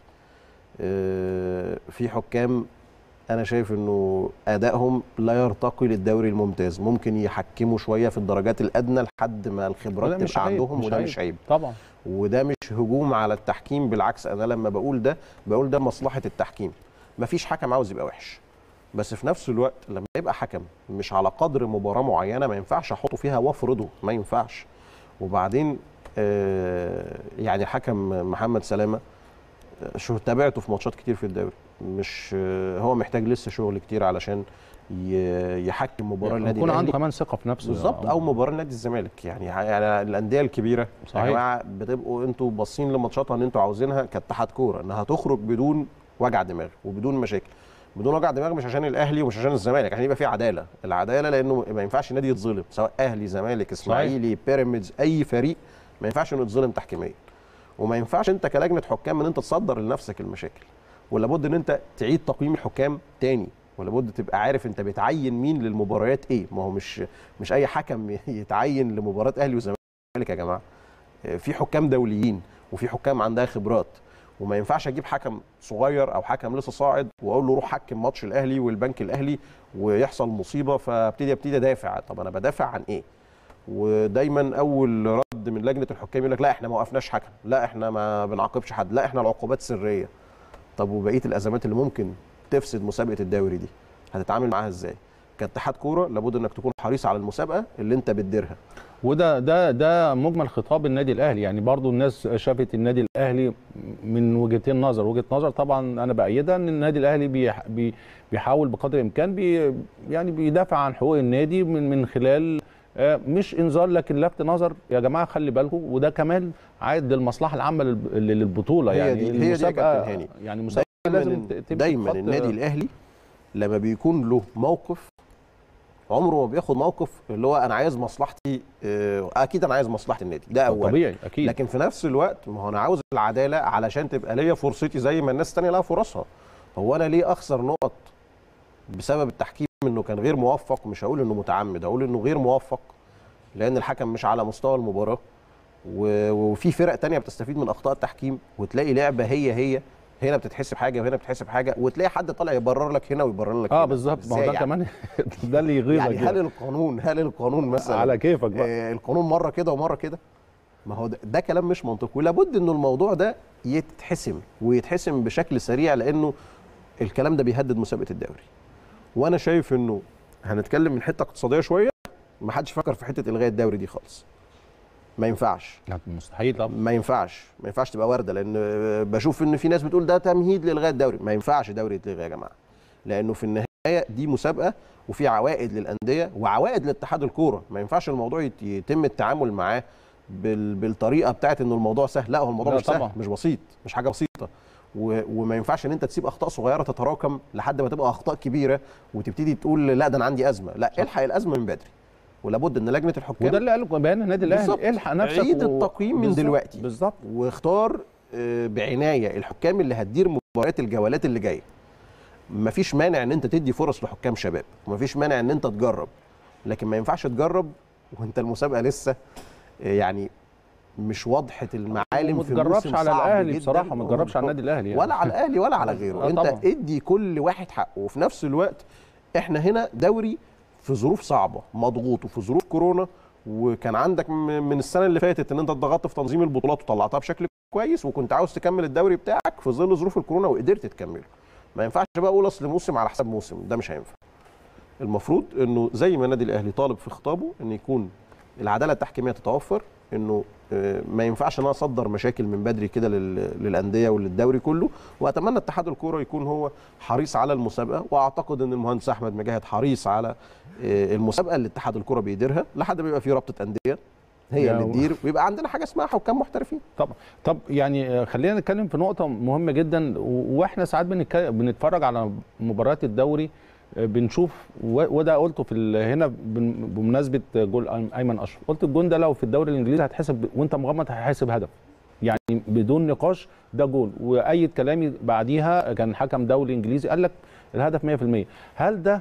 آه، في حكام انا شايف انه ادائهم لا يرتقي للدوري الممتاز ممكن يحكموا شويه في الدرجات الادنى لحد ما الخبرات وده مش تبقى عيب، عندهم مش وده عيب. مش عيب طبعا وده مش هجوم على التحكيم بالعكس انا لما بقول ده بقول ده مصلحه التحكيم مفيش حكم عاوز يبقى وحش بس في نفس الوقت لما يبقى حكم مش على قدر مباراه معينه ما ينفعش احطه فيها وافرضه ما ينفعش وبعدين آه، يعني الحكم محمد سلامه آه، شو تابعته في ماتشات كتير في الدوري مش آه، هو محتاج لسه شغل كتير علشان ي- يحكم مباراه النادي يكون عنده الاهلي كمان ثقه في نفسه يا بالظبط عمر. او مباراه نادي الزمالك يعني يعني الانديه الكبيره صحيح. يا جماعه بتبقوا انتوا باصين لماتشاتها ان انتوا عاوزينها كاتحاد كوره انها تخرج بدون وجع دماغ وبدون مشاكل بدون وجع دماغ مش عشان الاهلي ومش عشان الزمالك عشان يبقى في عداله العداله لانه ما ينفعش نادي يتظلم سواء اهلي زمالك اسماعيلي بيراميدز اي فريق ما ينفعش انه يتظلم تحكيميا وما ينفعش انت كلجنه حكام ان انت تصدر لنفسك المشاكل ولا بد ان انت تعيد تقييم الحكام تاني ولا بد تبقى عارف انت بتعين مين للمباريات ايه ما هو مش مش اي حكم يتعين لمباراه اهلي وزمالك يا جماعه في حكام دوليين وفي حكام عندها خبرات وما ينفعش اجيب حكم صغير او حكم لسه صاعد واقول له روح حكم ماتش الاهلي والبنك الاهلي ويحصل مصيبه فابتدي ابتدي ادافع طب انا بدافع عن ايه ودايما اول رد من لجنه الحكام يقول لك لا احنا ما وقفناش حكم لا احنا ما بنعاقبش حد لا احنا العقوبات سريه طب وبقيه الازمات اللي ممكن تفسد مسابقه الدوري دي هتتعامل معاها ازاي كاتحاد كوره لابد انك تكون حريص على المسابقه اللي انت بتديرها وده ده ده مجمل خطاب النادي الاهلي يعني برضو الناس شافت النادي الاهلي من وجهتين نظر وجهه نظر طبعا انا بايدها ان النادي الاهلي بيح بي بيحاول بقدر الامكان بي يعني بيدافع عن حقوق النادي من من خلال آه، مش انذار لكن لفت نظر يا جماعه خلي بالكم وده كمان عائد للمصلحه العامه للب- للبطوله هي يعني دي- هي دي يا المسابقه كابتن هاني. يعني المسابقه دايما لازم ت- تمشي دايما بخط- النادي الاهلي لما بيكون له موقف عمره ما بياخد موقف اللي هو انا عايز مصلحتي آه، اكيد انا عايز مصلحه النادي ده اولا طبيعي اكيد لكن في نفس الوقت ما هو انا عاوز العداله علشان تبقى ليا فرصتي زي ما الناس الثانيه لها فرصها هو انا ليه اخسر نقط بسبب التحكيم انه كان غير موفق مش هقول انه متعمد هقول انه غير موفق لان الحكم مش على مستوى المباراه و- وفي فرق تانية بتستفيد من اخطاء التحكيم وتلاقي لعبه هي هي هنا بتتحسب حاجه وهنا بتتحسب حاجه وتلاقي حد طالع يبرر لك هنا ويبرر لك اه هنا. بالظبط ما هو إزاي ده يعني؟ كمان ده اللي يغيظك يعني هل يعني القانون هل القانون مثلا على كيفك بقى آه، القانون مره كده ومره كده ما هو ده, ده كلام مش منطقي ولابد انه الموضوع ده يتحسم ويتحسم بشكل سريع لانه الكلام ده بيهدد مسابقه الدوري وانا شايف انه هنتكلم من حته اقتصاديه شويه ما حدش فكر في حته الغاء الدوري دي خالص ما ينفعش لا، مستحيل طبعا ما ينفعش ما ينفعش تبقى وارده لان آه، بشوف ان في ناس بتقول ده تمهيد لالغاء الدوري ما ينفعش دوري يتلغي يا جماعه لانه في النهايه دي مسابقه وفي عوائد للانديه وعوائد لاتحاد الكوره ما ينفعش الموضوع يت- يتم التعامل معاه بال... بالطريقه بتاعت انه الموضوع سهل لا هو الموضوع لا مش سهل طبعا. مش بسيط مش حاجه بسيطه و... وما ينفعش ان انت تسيب اخطاء صغيره تتراكم لحد ما تبقى اخطاء كبيره وتبتدي تقول لا ده انا عندي ازمه لا الحق الازمه من بدري ولابد ان لجنه الحكام وده اللي قاله بيان النادي بالظبط. الاهلي الحق نفسك عيد التقييم من بالظبط، دلوقتي. بالظبط واختار آه، بعنايه الحكام اللي هتدير مباريات الجولات اللي جايه مفيش مانع ان انت تدي فرص لحكام شباب ومفيش مانع ان انت تجرب لكن ما ينفعش تجرب وانت المسابقه لسه آه، يعني مش واضحه المعالم وما في تجربش موسم على صعب الاهلي جدا. بصراحه ما تجربش على النادي الاهلي يعني. ولا على الاهلي ولا على غيره آه انت طبعاً. ادي كل واحد حقه وفي نفس الوقت احنا هنا دوري في ظروف صعبه مضغوط وفي ظروف كورونا وكان عندك م- من السنه اللي فاتت ان انت اتضغطت في تنظيم البطولات وطلعتها بشكل كويس وكنت عاوز تكمل الدوري بتاعك في ظل ظروف الكورونا وقدرت تكمله ما ينفعش بقى اقول اصل موسم على حساب موسم ده مش هينفع المفروض انه زي ما النادي الاهلي طالب في خطابه ان يكون العداله التحكيميه تتوفر انه آه، ما ينفعش ان انا اصدر مشاكل من بدري كده لل- للانديه وللدوري كله واتمنى اتحاد الكوره يكون هو حريص على المسابقه واعتقد ان المهندس احمد مجاهد حريص على آه، المسابقه اللي اتحاد الكوره بيديرها لحد ما يبقى في رابطه انديه هي يا اللي و- تدير ويبقى عندنا حاجه اسمها حكام محترفين طب طب يعني آه، خلينا نتكلم في نقطة مهمة جدا و- واحنا ساعات بنتك- بنتفرج على مباريات الدوري آه، بنشوف و- وده قلته في ال- هنا بن- بمناسبة جول أيم- ايمن اشرف قلت الجون ده لو في الدوري الانجليزي هتحسب وانت مغمض هيحسب هدف يعني بدون نقاش ده جول وايد كلامي بعديها كان حكم دولي انجليزي قال لك الهدف 100% هل ده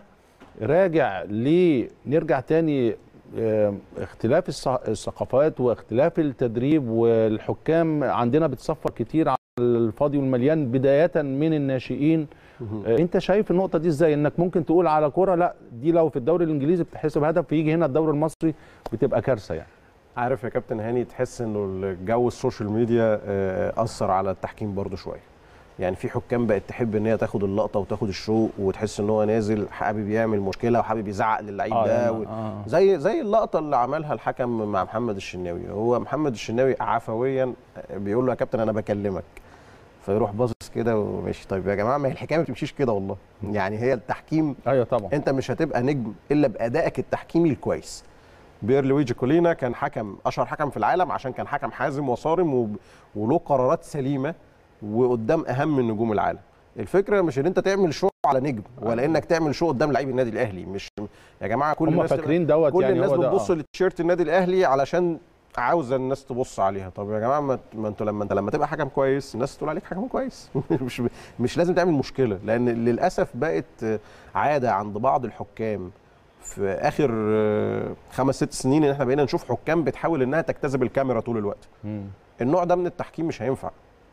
راجع ليه نرجع تاني آه، اختلاف الث- الثقافات واختلاف التدريب والحكام عندنا بتصفر كتير على الفاضي والمليان بداية من الناشئين آه، انت شايف النقطة دي ازاي انك ممكن تقول على كرة لا دي لو في الدوري الانجليزي بتحسب هدف يجي هنا الدوري المصري بتبقى كارثة يعني عارف يا كابتن هاني تحس انه الجو السوشيال ميديا آه، اثر على التحكيم برضو شويه يعني في حكام بقت تحب ان هي تاخد اللقطه وتاخد الشو وتحس ان هو نازل حابب يعمل مشكله وحابب يزعق للعيب آه، ده يعني- و... آه. زي زي اللقطه اللي عملها الحكم مع محمد الشناوي هو محمد الشناوي عفويا بيقول له يا كابتن انا بكلمك فيروح باصص كده وماشي طيب يا جماعه ما هي الحكايه ما بتمشيش كده والله يعني هي التحكيم ايوه طبعا انت مش هتبقى نجم الا بادائك التحكيمي الكويس بير لويجي كولينا كان حكم اشهر حكم في العالم عشان كان حكم حازم وصارم وب- وله قرارات سليمه وقدام اهم من نجوم العالم الفكره مش ان انت تعمل شو على نجم ولا انك تعمل شو قدام لعيب النادي الاهلي مش يا جماعه كل هم الناس فاكرين دوت كل يعني الناس هو ده، بتبص آه. لتيشيرت النادي الاهلي علشان عاوزه الناس تبص عليها طب يا جماعه ما ما انتوا لما انت لما تبقى حكم كويس الناس تقول عليك حكم كويس مش مش لازم تعمل مشكله لان للاسف بقت عاده عند بعض الحكام في اخر آه، خمس ست سنين ان احنا بقينا نشوف حكام بتحاول انها تجتذب الكاميرا طول الوقت مم. النوع ده من التحكيم مش هينفع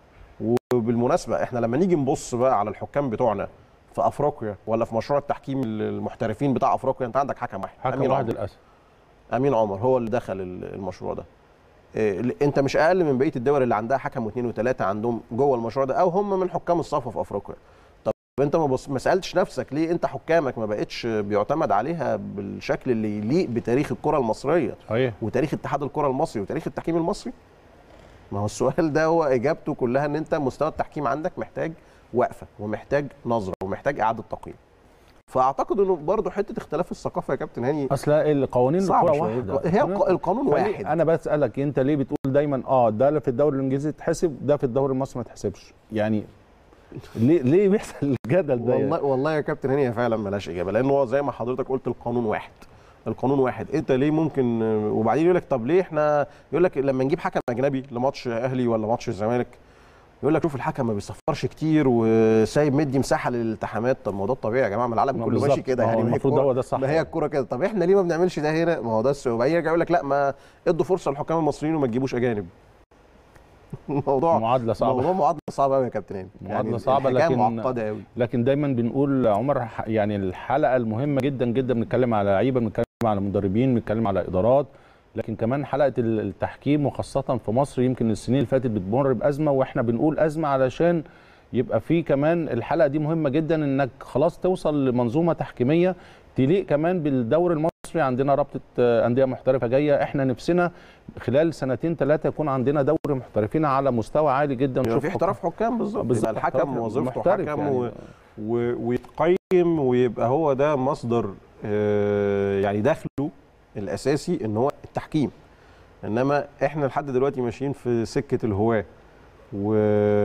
وبالمناسبه احنا لما نيجي نبص بقى على الحكام بتوعنا في افريقيا ولا في مشروع التحكيم المحترفين بتاع افريقيا انت عندك حكم واحد حكم أمين واحد عمر. للاسف امين عمر هو اللي دخل ال- المشروع ده إيه، انت مش اقل من بقيه الدول اللي عندها حكم واثنين وثلاثه عندهم جوه المشروع ده او هم من حكام الصفا في افريقيا طب انت ما بص ما سالتش نفسك ليه انت حكامك ما بقتش بيعتمد عليها بالشكل اللي يليق بتاريخ الكره المصريه صحيح وتاريخ اتحاد الكره المصري وتاريخ التحكيم المصري ما هو السؤال ده هو اجابته كلها ان انت مستوى التحكيم عندك محتاج وقفه ومحتاج نظره ومحتاج اعاده تقييم فاعتقد انه برضه حته اختلاف الثقافه يا كابتن هاني اصل القوانين صعب الكرة شوية. واحدة هي الق- القانون فليه- واحد. انا بسالك انت ليه بتقول دايما اه ده في الدوري الانجليزي تحسب ده في الدوري المصري ما تحسبش يعني ليه ليه بيحصل الجدل ده يعني؟ والله والله يا كابتن هاني هي فعلا ملهاش اجابه لان هو زي ما حضرتك قلت القانون واحد القانون واحد انت ليه ممكن وبعدين يقول لك طب ليه احنا يقول لك لما نجيب حكم اجنبي لماتش اهلي ولا ماتش الزمالك يقول لك شوف الحكم ما بيصفرش كتير وسايب مدي مساحه للالتحامات طب ما هو ده الطبيعي يا جماعه ما العالم ما كله بالظبط. ماشي كده ما هو يعني ما هي المفروض الكرة- هو ده الصح ما هي يعني. الكوره كده طب احنا ليه ما بنعملش ده هنا ما هو ده السؤال وبعدين يرجع يقول لك لا ما ادوا فرصه للحكام المصريين وما تجيبوش اجانب الموضوع معادله صعبه موضوع معادله صعبه قوي يا كابتن هاني معادلة صعبة، الحكاية لكن- معقده قوي لكن دايما بنقول عمر ح- يعني الحلقه المهمه جدا جدا بنتكلم على لعيبه بنتكلم على مدربين بنتكلم على ادارات لكن كمان حلقه ال- التحكيم وخاصه في مصر يمكن السنين اللي فاتت بتمر بازمه واحنا بنقول ازمه علشان يبقى في كمان الحلقه دي مهمه جدا انك خلاص توصل لمنظومه تحكيميه تليق كمان بالدوري المصري عندنا رابطه آه، انديه محترفه جايه احنا نفسنا خلال سنتين ثلاثه يكون عندنا دوري محترفين على مستوى عالي جدا يبقى نشوف في احتراف حكام بالظبط بالظبط، يبقى الحكم احتراف وظيفته محترف حكم يعني. و... و... ويتقيم ويبقى هو ده مصدر آه، يعني دخله الاساسي ان هو التحكيم انما احنا لحد دلوقتي ماشيين في سكه الهواه و...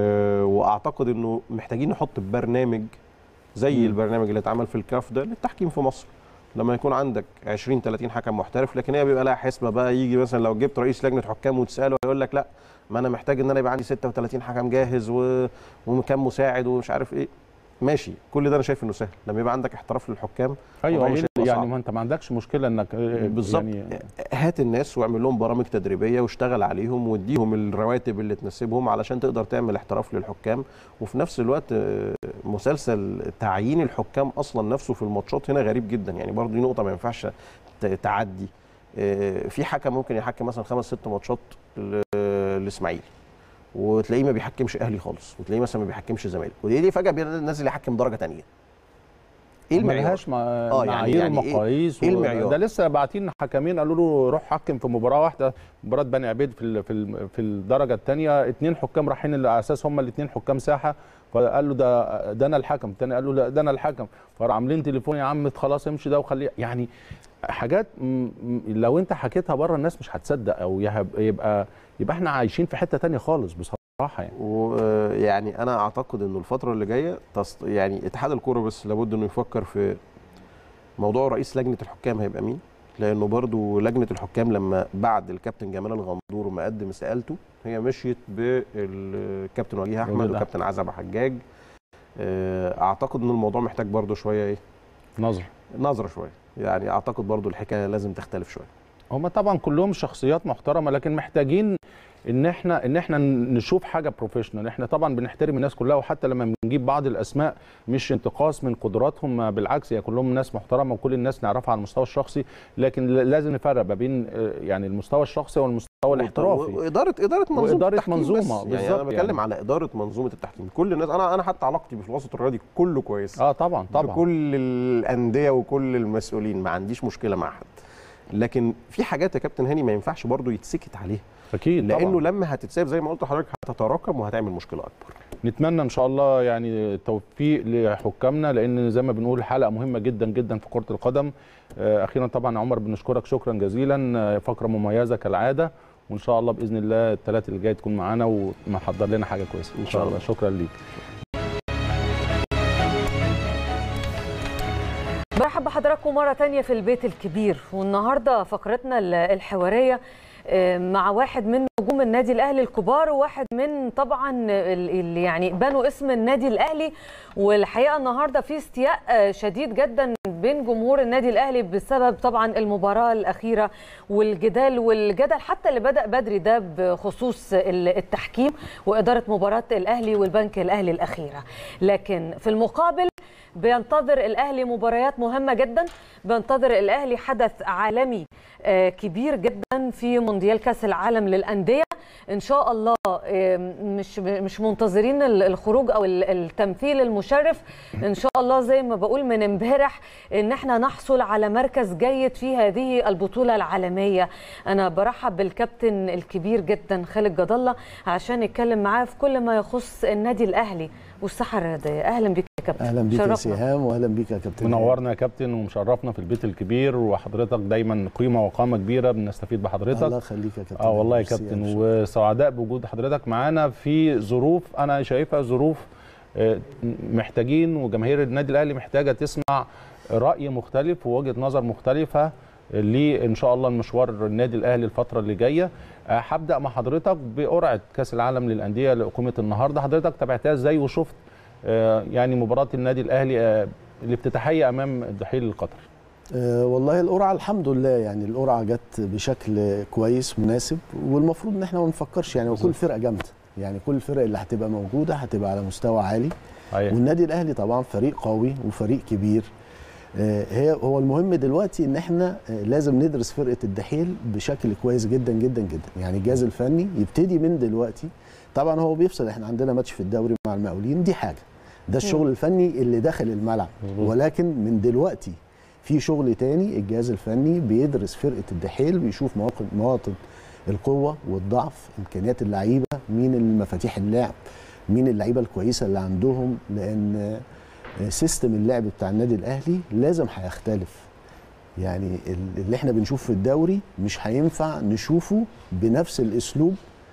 واعتقد انه محتاجين نحط برنامج زي مم. البرنامج اللي اتعمل في الكاف ده للتحكيم في مصر لما يكون عندك 20 30 حكم محترف لكن هي بيبقى لها حسبه بقى يجي مثلا لو جبت رئيس لجنه حكام وتساله يقول لك لا ما انا محتاج ان انا يبقى عندي 36 حكم جاهز و... وكم مساعد ومش عارف ايه ماشي كل ده انا شايف انه سهل لما يبقى عندك احتراف للحكام ايوه والله مش إيه هيبقى يعني صعب. ما انت ما عندكش مشكله انك آه، بالظبط. يعني هات الناس واعمل لهم برامج تدريبيه واشتغل عليهم واديهم الرواتب اللي تناسبهم علشان تقدر تعمل احتراف للحكام وفي نفس الوقت آه، مسلسل تعيين الحكام اصلا نفسه في الماتشات هنا غريب جدا يعني برضه دي نقطه ما ينفعش ت- تعدي آه، في حكم ممكن يحكم مثلا خمس ست ماتشات ل- للاسماعيلي وتلاقيه ما بيحكمش اهلي خالص وتلاقيه مثلا ما بيحكمش زمالك ودي دي فجاه بينزل يحكم درجه تانية ايه المعيار ملهاش مع آه، يعني- معايير يعني إيه- ومقاييس إيه و- المعيار؟ ده لسه باعتين حكمين قالوا له روح حكم في مباراه واحده مباراه بني عبيد في ال- في ال- في الدرجه الثانيه اثنين حكام رايحين اللي على اساس هم الاثنين حكام ساحه فقال له ده ده انا الحكم الثاني قال له لا ده انا الحكم فراح عاملين تليفون يا عم خلاص امشي ده وخليه يعني حاجات م- م- لو انت حكيتها بره الناس مش هتصدق او يهب- يبقى يبقى احنا عايشين في حته تانية خالص بصراحه يعني ويعني انا اعتقد انه الفتره اللي جايه تص... يعني اتحاد الكوره بس لابد انه يفكر في موضوع رئيس لجنه الحكام هيبقى مين لانه برضو لجنه الحكام لما بعد الكابتن جمال الغندور ما قدم استقالته هي مشيت بالكابتن وجيه احمد وجيه وكابتن عزب حجاج آه، اعتقد ان الموضوع محتاج برضو شويه ايه نظر نظره شويه يعني اعتقد برضو الحكايه لازم تختلف شويه هم طبعا كلهم شخصيات محترمه لكن محتاجين ان احنا ان احنا نشوف حاجه بروفيشنال احنا طبعا بنحترم الناس كلها وحتى لما بنجيب بعض الاسماء مش انتقاص من قدراتهم بالعكس هي كلهم ناس محترمه وكل الناس نعرفها على المستوى الشخصي لكن ل- لازم نفرق ما بين آه، يعني المستوى الشخصي والمستوى الاحترافي واداره اداره منظومه وإدارة التحكيم منظومة، بس. يعني بالظبط انا بتكلم يعني. على اداره منظومه التحكيم كل الناس انا انا حتى علاقتي بالوسط الرياضي كله كويس اه طبعا طبعا بكل الانديه وكل المسؤولين ما عنديش مشكله مع حد لكن في حاجات يا كابتن هاني ما ينفعش برضو يتسكت عليها اكيد لانه طبعا. لما هتتساب زي ما قلت لحضرتك هتتراكم وهتعمل مشكله اكبر نتمنى ان شاء الله يعني توفيق لحكامنا لان زي ما بنقول حلقه مهمه جدا جدا في كره القدم آه، اخيرا طبعا يا عمر بنشكرك شكرا جزيلا آه، فقره مميزه كالعاده وان شاء الله باذن الله الثلاث اللي جاي تكون معانا ومحضر لنا حاجه كويسه ان شاء الله شكرا ليك برحب بحضراتكم مرة تانية في البيت الكبير والنهاردة فقرتنا ال- الحوارية آه، مع واحد من نجوم النادي الأهلي الكبار وواحد من طبعا ال- اللي يعني بنوا اسم النادي الأهلي والحقيقة النهاردة في استياء آه، شديد جدا بين جمهور النادي الأهلي بسبب طبعا المباراة الأخيرة والجدال والجدل حتى اللي بدأ بدري ده بخصوص ال- التحكيم وإدارة مباراة الأهلي والبنك الأهلي الأخيرة لكن في المقابل بينتظر الاهلي مباريات مهمه جدا بينتظر الاهلي حدث عالمي آه، كبير جدا في مونديال كاس العالم للانديه ان شاء الله آه، مش مش منتظرين ال- الخروج او ال- التمثيل المشرف ان شاء الله زي ما بقول من امبارح ان احنا نحصل على مركز جيد في هذه البطوله العالميه انا برحب بالكابتن الكبير جدا خالد جد الله عشان نتكلم معاه في كل ما يخص النادي الاهلي والساحه الرياضيه اهلا بك يا كابتن اهلا بيك يا شرفنا. سهام واهلا بيك يا كابتن منورنا يا كابتن ومشرفنا في البيت الكبير وحضرتك دايما قيمه وقامه كبيره بنستفيد الله بحضرتك يخليك يا كابتن اه والله يا ميرسي كابتن ألف شكر. وسعداء بوجود حضرتك معانا في ظروف انا شايفها ظروف آه، محتاجين وجماهير النادي الاهلي محتاجه تسمع راي مختلف ووجهه نظر مختلفه ليه ان شاء الله المشوار النادي الاهلي الفتره اللي جايه آه، هبدا مع حضرتك بقرعه كاس العالم للانديه اللي اقيمت النهارده حضرتك تابعتها ازاي وشفت آه، يعني مباراه النادي الاهلي آه، الافتتاحيه امام الدحيل القطري أه والله القرعه الحمد لله يعني القرعه جت بشكل كويس مناسب والمفروض ان احنا ما نفكرش يعني وكل فرقه جامده يعني كل الفرق اللي هتبقى موجوده هتبقى على مستوى عالي أيوة. والنادي الاهلي طبعا فريق قوي وفريق كبير آه، هي هو المهم دلوقتي ان احنا آه، لازم ندرس فرقه الدحيل بشكل كويس جدا جدا جدا يعني الجهاز الفني يبتدي من دلوقتي طبعا هو بيفصل احنا عندنا ماتش في الدوري مع المقاولين دي حاجه ده الشغل الفني اللي دخل الملعب مظبوط. ولكن من دلوقتي في شغل تاني الجهاز الفني بيدرس فرقه الدحيل بيشوف مواقع مواطن القوه والضعف امكانيات اللعيبه مين المفاتيح اللعب مين اللعيبه الكويسه اللي عندهم لان سيستم اللعب بتاع النادي الاهلي لازم هيختلف يعني اللي احنا بنشوفه في الدوري مش هينفع نشوفه بنفس الاسلوب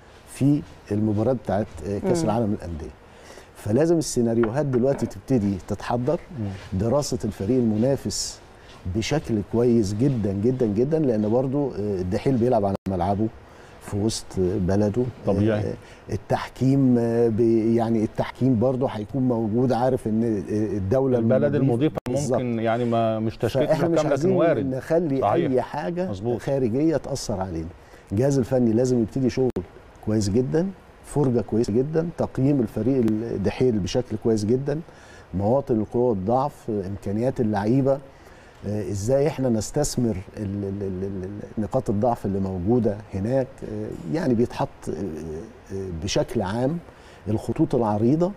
في المباراه بتاعت كاس مم. العالم للانديه فلازم السيناريوهات دلوقتي تبتدي تتحضر دراسه الفريق المنافس بشكل كويس جدا جدا جدا لان برضو الدحيل بيلعب على ملعبه في وسط بلده طبيعي. آه، التحكيم آه، بي- يعني التحكيم برضه هيكون موجود عارف ان آه، الدوله البلد المضيفة المضيفه بالظبط. ممكن يعني ما مش تشكيك فاحنا مش كامله لكن عايزين وارد نخلي صحيح. اي حاجه مظبوط. خارجيه تاثر علينا الجهاز الفني لازم يبتدي شغل كويس جدا فرجه كويسه جدا تقييم الفريق الدحيل بشكل كويس جدا مواطن القوه والضعف امكانيات اللعيبه آه، ازاي احنا نستثمر ال- ال- ال- ال- نقاط الضعف اللي موجوده هناك آه، يعني بيتحط آه، آه، بشكل عام الخطوط العريضه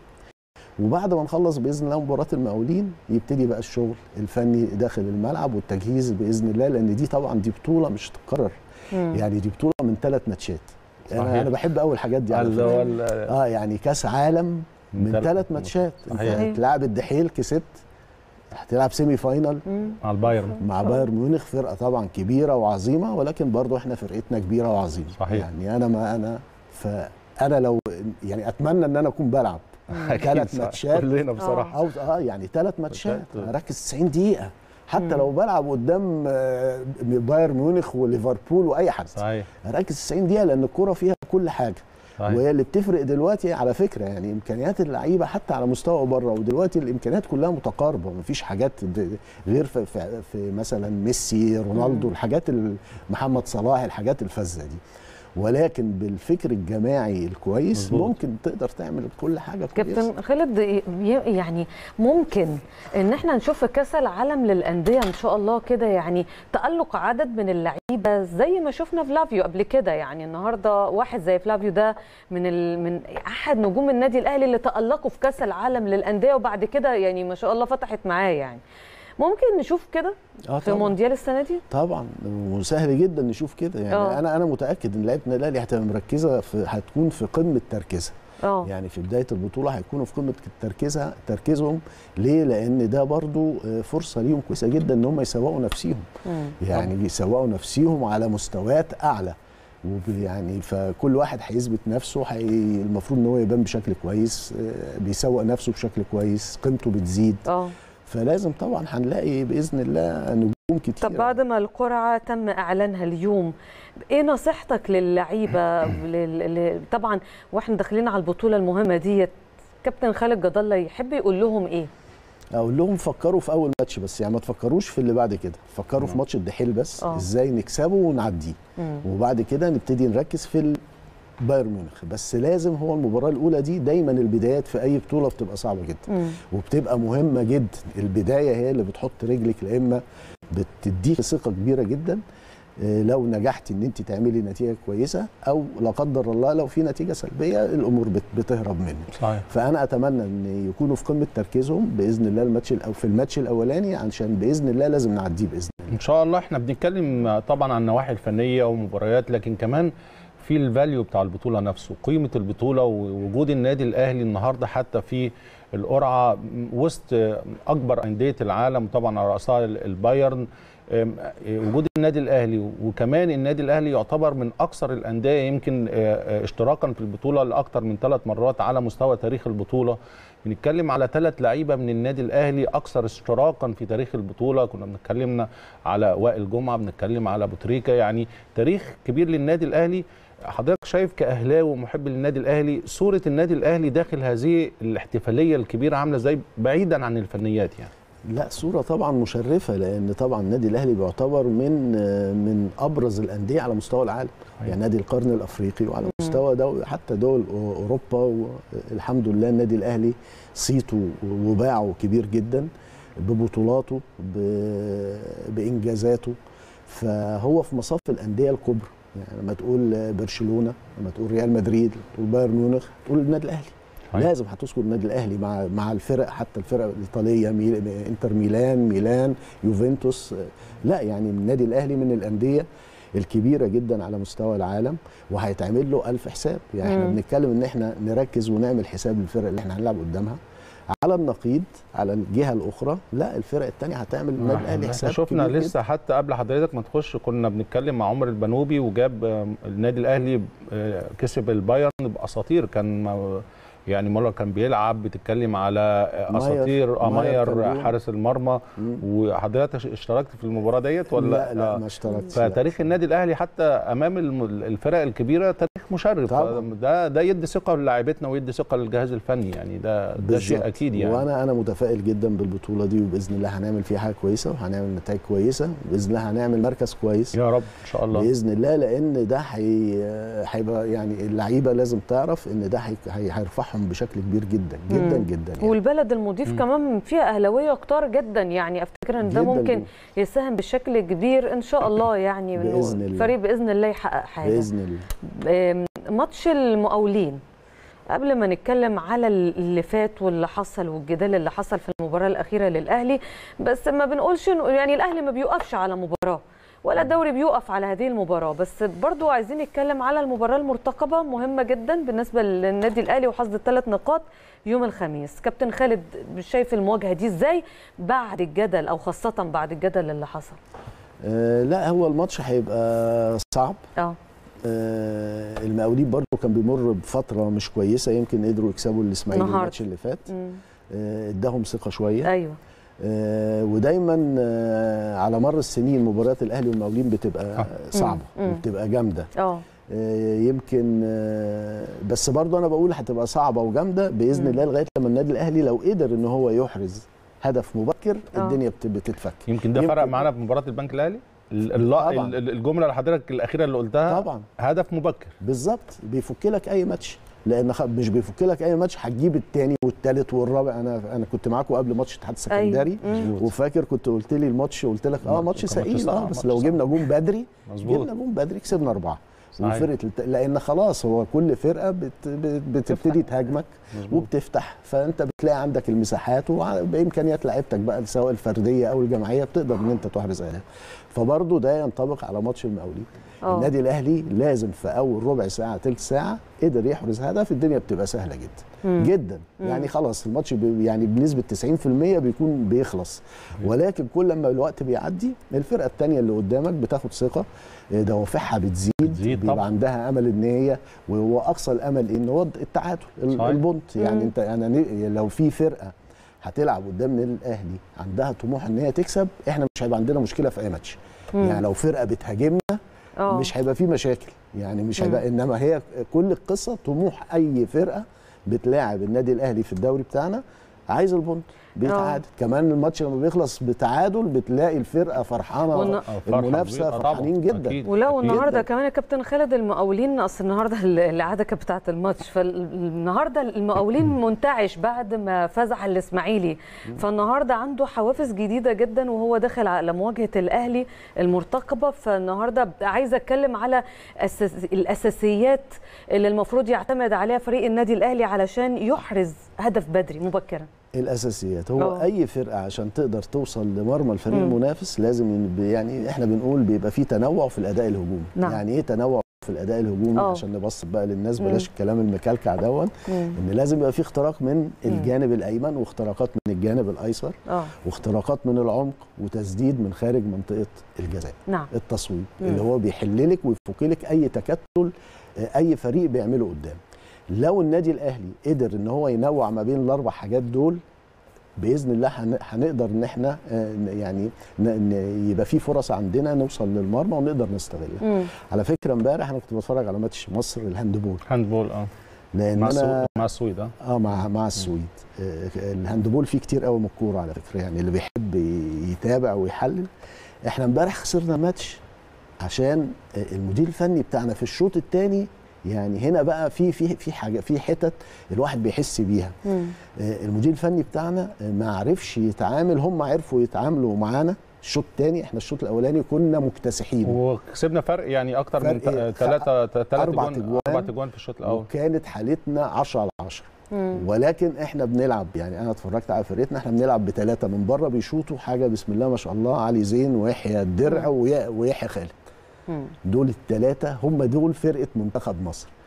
وبعد ما نخلص باذن الله مباراه المقاولين يبتدي بقى الشغل الفني داخل الملعب والتجهيز باذن الله لان دي طبعا دي بطوله مش هتتكرر مم. يعني دي بطوله من ثلاث ماتشات صحيح. انا انا بحب قوي الحاجات دي على اللي فكرة. هو ال- اه يعني كاس عالم من تلات ثلاث ماتشات انت صحيح. هتلاعب الدحيل كسبت هتلعب سيمي فاينال مم. مع البايرن مع بايرن ميونخ فرقه طبعا كبيره وعظيمه ولكن برضو احنا فرقتنا كبيره وعظيمه صحيح. يعني انا ما انا فانا لو يعني اتمنى ان انا اكون بلعب أكيد ثلاث صح. ماتشات كلنا بصراحه او اه يعني ثلاث ماتشات ماتشات. اركز 90 دقيقه حتى مم. لو بلعب قدام آه، بايرن ميونخ وليفربول واي حد صحيح اركز 90 دقيقه لان الكوره فيها كل حاجه صحيح وهي اللي بتفرق دلوقتي على فكره يعني امكانيات اللعيبه حتى على مستوى بره ودلوقتي الامكانيات كلها متقاربه مفيش حاجات د- غير في, في, في مثلا ميسي رونالدو مم. الحاجات ال- محمد صلاح الحاجات الفذه دي ولكن بالفكر الجماعي الكويس مظبوط. ممكن تقدر تعمل كل حاجه كويسه كابتن خالد ي- يعني ممكن ان احنا نشوف في كاس العالم للانديه ان شاء الله كده يعني تالق عدد من اللعيبه زي ما شفنا فلافيو قبل كده يعني النهارده واحد زي فلافيو ده من ال... من احد نجوم النادي الاهلي اللي تالقوا في كاس العالم للانديه وبعد كده يعني ما شاء الله فتحت معاه يعني ممكن نشوف كده اه في طبعا مونديال السنه دي طبعا وسهل جدا نشوف كده يعني آه. انا انا متاكد ان لعيبه النادي الاهلي هتبقى مركزه في هتكون في قمه تركيزها اه يعني في بدايه البطوله هيكونوا في قمه تركيزها تركيزهم ليه لان ده برضو آه، فرصه ليهم كويسه جدا ان هم يسوقوا نفسيهم مم. يعني بيسوقوا نفسيهم على مستويات اعلى وب- يعني فكل واحد هيثبت نفسه حي... المفروض ان هو يبان بشكل كويس آه، بيسوق نفسه بشكل كويس قيمته بتزيد اه فلازم طبعا هنلاقي باذن الله نجوم كتير طب بعد ما القرعه تم اعلانها اليوم ايه نصيحتك للعيبه لل... لل- طبعا واحنا داخلين على البطوله المهمه ديت كابتن خالد جد الله يحب يقول لهم ايه اقول لهم فكروا في اول ماتش بس يعني ما تفكروش في اللي بعد كده فكروا في ماتش الدحيل بس آه. ازاي نكسبه ونعديه مم. وبعد كده نبتدي نركز في ال- بايرن ميونخ بس لازم هو المباراه الاولى دي دايما البدايات في اي بطوله بتبقى صعبه جدا مم. وبتبقى مهمه جدا البدايه هي اللي بتحط رجلك لا اما بتديك ثقه كبيره جدا آه، لو نجحتي ان انت تعملي نتيجه كويسه او لا قدر الله لو في نتيجه سلبيه الامور بت- بتهرب منك صحيح فانا اتمنى ان يكونوا في قمه تركيزهم باذن الله الماتش او في الماتش الاولاني عشان باذن الله لازم نعديه باذن الله ان شاء الله احنا بنتكلم طبعا عن النواحي الفنيه ومباريات لكن كمان في الفاليو بتاع البطوله نفسه قيمه البطوله ووجود النادي الاهلي النهارده حتى في القرعه وسط اكبر انديه العالم طبعا على راسها البايرن أم، وجود النادي الاهلي وكمان النادي الاهلي يعتبر من اكثر الانديه يمكن آه، آه، اشتراكا في البطوله لاكثر من ثلاث مرات على مستوى تاريخ البطوله بنتكلم على ثلاث لعيبه من النادي الاهلي اكثر اشتراكا في تاريخ البطوله كنا بنتكلمنا على وائل جمعه بنتكلم على ابو تريكه يعني تاريخ كبير للنادي الاهلي حضرتك شايف كاهلاوي ومحب للنادي الاهلي صوره النادي الاهلي داخل هذه الاحتفاليه الكبيره عامله ازاي بعيدا عن الفنيات يعني لا صورة طبعا مشرفة لأن طبعا النادي الأهلي بيعتبر من من أبرز الأندية على مستوى العالم أيوة. يعني نادي القرن الأفريقي وعلى مستوى دول حتى دول أوروبا والحمد لله النادي الأهلي صيته وباعه كبير جدا ببطولاته ب- بإنجازاته فهو في مصاف الأندية الكبرى يعني لما تقول برشلونة لما تقول ريال مدريد تقول بايرن ميونخ تقول النادي الأهلي أيوة. لازم هتذكر النادي الاهلي مع مع الفرق حتى الفرق الايطاليه ميل... انتر ميلان ميلان يوفنتوس لا يعني النادي الاهلي من الانديه الكبيره جدا على مستوى العالم وهيتعمل له ألف حساب يعني احنا مم. بنتكلم ان احنا نركز ونعمل حساب للفرق اللي احنا هنلعب قدامها على النقيض على الجهه الاخرى لا الفرق الثانيه هتعمل النادي الاهلي احنا حساب شفنا كبير لسه حتى قبل حضرتك ما تخش كنا بنتكلم مع عمر البنوبي وجاب آه، النادي الاهلي آه، كسب البايرن باساطير كان ما- يعني مره كان بيلعب بتتكلم على آه، ماير. اساطير آه، ماير كان ماير بيلعب. حارس المرمى مم. وحضرتك اشتركت في المباراه ديت ولا لا لا آه، ما اشتركتش لا. فتاريخ النادي الاهلي حتى امام الم- الفرق الكبيره تاريخ مشرف طبعاً. ده ده يدي ثقه للاعيبتنا ويدي ثقه للجهاز الفني يعني ده ده شيء بالظبط. اكيد يعني وانا انا متفائل جدا بالبطوله دي وباذن الله هنعمل فيها حاجه كويسه وهنعمل نتائج كويسه باذن الله هنعمل مركز كويس يا رب ان شاء الله باذن الله لان ده هي- هيبقى يعني اللعيبه لازم تعرف ان ده هي- هي- هيرفعهم بشكل كبير جدا جدا مم. جدا يعني. والبلد المضيف مم. كمان فيها اهلاويه كتار جدا يعني افتكر ان ده جداً ممكن جداً. يساهم بشكل كبير ان شاء الله يعني إنه بإذن الله. الفريق باذن الله يحقق حاجه باذن الله آم، ماتش المقاولين قبل ما نتكلم على اللي فات واللي حصل والجدال اللي حصل في المباراه الاخيره للاهلي بس ما بنقولش إنه- يعني الاهلي ما بيوقفش على مباراه ولا الدوري بيوقف على هذه المباراه بس برضو عايزين نتكلم على المباراه المرتقبه مهمه جدا بالنسبه للنادي الاهلي وحصد الثلاث نقاط يوم الخميس كابتن خالد شايف المواجهه دي ازاي بعد الجدل او خاصه بعد الجدل اللي حصل آه لا هو الماتش هيبقى صعب اه آه المقاولين برضو كان بيمر بفتره مش كويسه يمكن قدروا يكسبوا الاسماعيلي النهاردة. الماتش اللي فات مم. آه، اداهم ثقه شويه ايوه آه، ودايما آه، على مر السنين مباريات الاهلي والمقاولين بتبقى آه. صعبه مم. مم. وبتبقى جامده اه آه، يمكن آه، بس برضه انا بقول هتبقى صعبه وجامده باذن مم. الله لغايه لما النادي الاهلي لو قدر ان هو يحرز هدف مبكر آه. الدنيا بت- بتتفك يمكن ده يمكن- فرق معانا في مباراه البنك الاهلي ال- الل- طبعاً. ال- ال- الجمله اللي حضرتك الاخيره اللي قلتها طبعا هدف مبكر بالظبط بيفك لك اي ماتش لان خ- مش بيفك لك اي ماتش هتجيب الثاني والثالث والرابع انا انا كنت معاكم قبل ماتش الاتحاد السكندري أيوة. مم. وفاكر كنت قلت لي الماتش قلت لك اه كان ماتش ماتش ثقيل اه صعب، بس ماتش لو صعب. جبنا جون بدري مظبوط جبنا جون بدري كسبنا اربعه صحيح. وفرقه الت... لان خلاص هو كل فرقه بت... بت... بتبتدي تهاجمك مظبوط. وبتفتح فانت بتلاقي عندك المساحات وبامكانيات لعيبتك بقى سواء الفرديه او الجماعيه بتقدر ان انت تحرز اهداف فبرضه ده ينطبق على ماتش المقاولين آه. النادي الاهلي لازم في اول ربع ساعه ثلث ساعه قدر يحرز هدف الدنيا بتبقى سهله جدا مم. جدا مم. يعني خلاص الماتش بي يعني بنسبه 90% بيكون بيخلص ولكن كل ما الوقت بيعدي الفرقه الثانيه اللي قدامك بتاخد ثقه آه، دوافعها بتزيد, بتزيد بيبقى طبعاً. عندها امل ان هي وهو اقصى الامل ان هو التعادل ال- صحيح. البونت يعني مم. انت انا ن- لو في فرقه هتلعب قدام النادي الاهلي عندها طموح ان هي تكسب احنا مش هيبقى عندنا مشكله في اي ماتش مم. يعني لو فرقه بتهاجمنا اه مش هيبقى في مشاكل يعني مش مم. هيبقى انما هي كل القصه طموح اي فرقه بتلاعب النادي الاهلي في الدوري بتاعنا عايز البونت بيتعادل كمان الماتش لما بيخلص بتعادل بتلاقي الفرقه فرحانه والن- آه، فرحة المنافسه كبيرة. آه، طبعاً. فرحانين جدا أكيد. ولو أكيد. النهارده جداً. كمان يا كابتن خالد المقاولين اصل النهارده العاده كانت بتاعه الماتش فالنهارده المقاولين منتعش بعد ما فاز على الاسماعيلي فالنهارده عنده حوافز جديده جدا وهو داخل على مواجهه الاهلي المرتقبه فالنهارده عايزه اتكلم على أساس الاساسيات اللي المفروض يعتمد عليها فريق النادي الاهلي علشان يحرز هدف بدري مبكرا الاساسيات هو أوه. اي فرقه عشان تقدر توصل لمرمى الفريق مم. المنافس لازم يبقى- يعني احنا بنقول بيبقى في تنوع في الاداء الهجومي نعم. يعني ايه تنوع في الاداء الهجومي أوه. عشان نبسط بقى للناس مم. بلاش الكلام المكلكع دون ان لازم يبقى في اختراق من الجانب الايمن واختراقات من الجانب الايسر اه واختراقات من العمق وتسديد من خارج منطقه الجزاء نعم التصويب مم. اللي هو بيحللك ويفكلك اي تكتل آه، اي فريق بيعمله قدام لو النادي الاهلي قدر ان هو ينوع ما بين الاربع حاجات دول باذن الله هن- هنقدر ان احنا آه، ن- يعني ن- ن- يبقى في فرص عندنا نوصل للمرمى ونقدر نستغلها مم. على فكره امبارح انا كنت بتفرج على ماتش مصر الهاندبول هاندبول اه لان مع انا السويد مع السويد اه اه مع مع السويد آه، الهاندبول فيه كتير قوي من الكوره على فكره يعني اللي بيحب يتابع ويحلل احنا امبارح خسرنا ماتش عشان آه، المدير الفني بتاعنا في الشوط الثاني يعني هنا بقى في في في حاجه في حتت الواحد بيحس بيها مم. آه، المدير الفني بتاعنا آه، ما عرفش يتعامل هم عرفوا يتعاملوا معانا الشوط الثاني احنا الشوط الاولاني كنا مكتسحين وكسبنا فرق يعني اكتر من فرق إيه؟ ثلاثة ثلاثة أربع جوان تجوان. اربع تجوان في الشوط الاول وكانت حالتنا 10 على 10 مم. ولكن احنا بنلعب يعني انا اتفرجت على فرقتنا احنا بنلعب بثلاثه من بره بيشوطوا حاجه بسم الله ما شاء الله علي زين ويحيى الدرع ويا- ويحيى خالد مم. دول الثلاثه هم دول فرقه منتخب مصر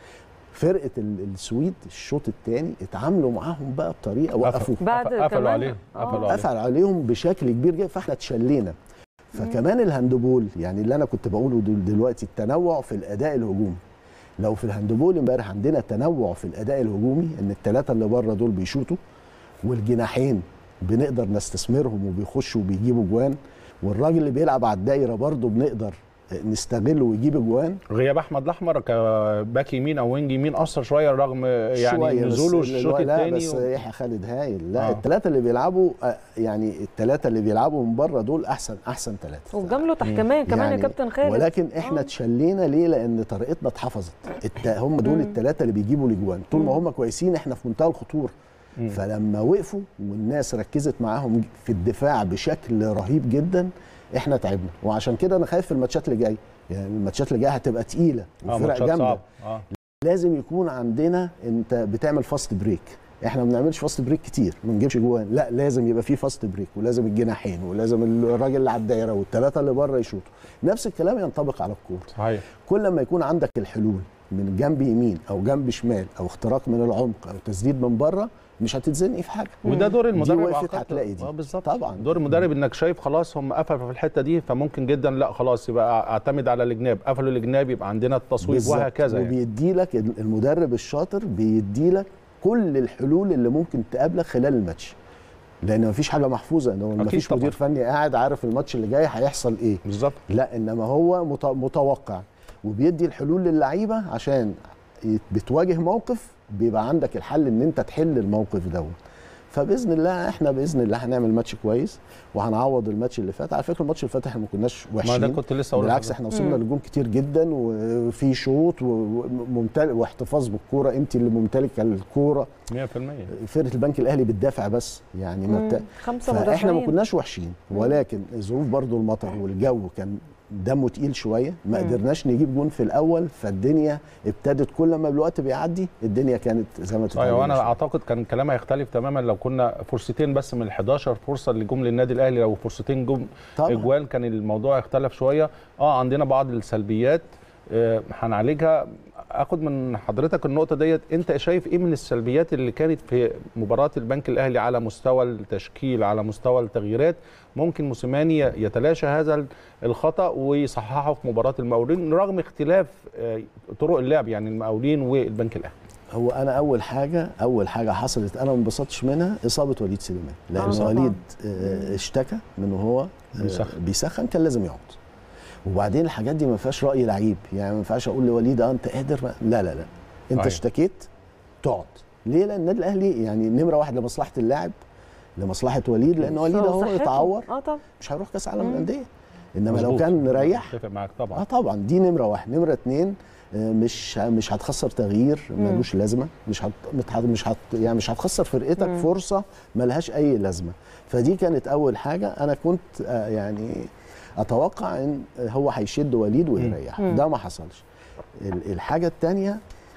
فرقه ال- السويد الشوط الثاني اتعاملوا معاهم بقى بطريقه وقفوه بعد قفلوا كمان عليه آه. قفلوا عليه قفل عليهم بشكل كبير جدا فاحنا اتشلينا فكمان الهاندبول يعني اللي انا كنت بقوله دل- دلوقتي التنوع في الاداء الهجومي لو في الهاندبول امبارح عندنا تنوع في الاداء الهجومي ان الثلاثه اللي بره دول بيشوطوا والجناحين بنقدر نستثمرهم وبيخشوا وبيجيبوا جوان والراجل اللي بيلعب على الدايره برضه بنقدر نستغله ويجيب جوان غياب احمد الاحمر كباك يمين او وينج يمين اثر شويه رغم يعني شوية بس نزوله اللي الشوط هو لا الثاني بس يحيى خالد هايل لا آه. الثلاثه اللي بيلعبوا آه، يعني الثلاثه اللي بيلعبوا من بره دول احسن احسن ثلاثه وجمله تحكيميه كمان يا يعني كابتن خالد ولكن احنا آه. اتشلينا ليه لان طريقتنا اتحفظت الت... هم دول مم. الثلاثه اللي بيجيبوا الاجوان طول ما هم كويسين احنا في منتهى الخطوره مم. فلما وقفوا والناس ركزت معاهم في الدفاع بشكل رهيب جدا احنا تعبنا وعشان كده انا خايف في الماتشات اللي جايه يعني الماتشات اللي جايه هتبقى تقيله اه وفرق ماتشات جامده صعبه اه لازم يكون عندنا انت بتعمل فاست بريك احنا ما بنعملش فاست بريك كتير ما بنجيبش جوان لا لازم يبقى في فاست بريك ولازم الجناحين ولازم الراجل اللي على الدايره والثلاثه اللي بره يشوطوا نفس الكلام ينطبق على الكوره صحيح كل ما يكون عندك الحلول من جنب يمين او جنب شمال او اختراق من العمق او تسديد من بره مش هتتزنقي في حاجه وده دور المدرب وقفت أعتقد. هتلاقي دي. اه بالظبط طبعا. دور المدرب انك شايف خلاص هم قفلوا في الحته دي فممكن جدا لا خلاص يبقى اعتمد على الجناب قفلوا الجناب يبقى عندنا التصويب بالظبط. وهكذا يعني. وبيدي لك المدرب الشاطر بيدي لك كل الحلول اللي ممكن تقابلك خلال الماتش لان مفيش حاجه محفوظه ان أكيد مفيش طبعاً. مدير فني قاعد عارف الماتش اللي جاي هيحصل ايه بالظبط لا انما هو مت- متوقع وبيدي الحلول للعيبه عشان يت- بتواجه موقف بيبقى عندك الحل ان انت تحل الموقف دوت فباذن الله احنا باذن الله هنعمل ماتش كويس وهنعوض الماتش اللي فات على فكره الماتش اللي فات احنا ما كناش ما وحشين ده كنت لسه اقول بالعكس احنا وصلنا لجون كتير جدا وفي شوط وممتلك واحتفاظ بالكوره انت اللي ممتلكه الكوره 100% فرقه البنك الاهلي بتدافع بس يعني ما بت... خمسه فاحنا ما مدافعين كناش وحشين ولكن ظروف برضو المطر والجو كان دمه تقيل شويه ما مم. قدرناش نجيب جون في الاول فالدنيا ابتدت كل ما الوقت بيعدي الدنيا كانت زي ما ايوه وانا شوية. اعتقد كان كلامها يختلف تماما لو كنا فرصتين بس من ال 11 فرصه اللي جم للنادي الاهلي لو فرصتين جم طبعا اجوال كان الموضوع اختلف شويه اه عندنا بعض السلبيات آه، هنعالجها اخد من حضرتك النقطه ديت انت شايف ايه من السلبيات اللي كانت في مباراه البنك الاهلي على مستوى التشكيل على مستوى التغييرات ممكن موسيماني يتلاشى هذا الخطا ويصححه في مباراه المقاولين رغم اختلاف آه، طرق اللعب يعني المقاولين والبنك الاهلي هو انا اول حاجه اول حاجه حصلت انا ما انبسطتش منها اصابه وليد سليمان لان آه، طبعاً. وليد آه، اشتكى من وهو آه، بيسخن. بيسخن كان لازم يقعد وبعدين الحاجات دي ما فيهاش راي لعيب يعني ما ينفعش اقول لوليد اه انت قادر ما- لا لا لا انت صحيح. اشتكيت تقعد ليه لان النادي الاهلي يعني نمره واحد لمصلحه اللاعب لمصلحه وليد لان وليد اهو وصحته. اتعور اه طبعا مش هيروح كاس عالم مم. للانديه انما لو مظبوط. كان مريح اتفق معاك اه طبعا طبعا دي نمره واحد نمره اتنين آه، مش مش هتخسر تغيير ملوش لازمه مش هت مش هت مش هت يعني مش هتخسر فرقتك مم. فرصه ملهاش اي لازمه فدي كانت اول حاجه انا كنت آه، يعني اتوقع ان هو هيشد وليد ويريح مم. ده ما حصلش ال- الحاجه الثانيه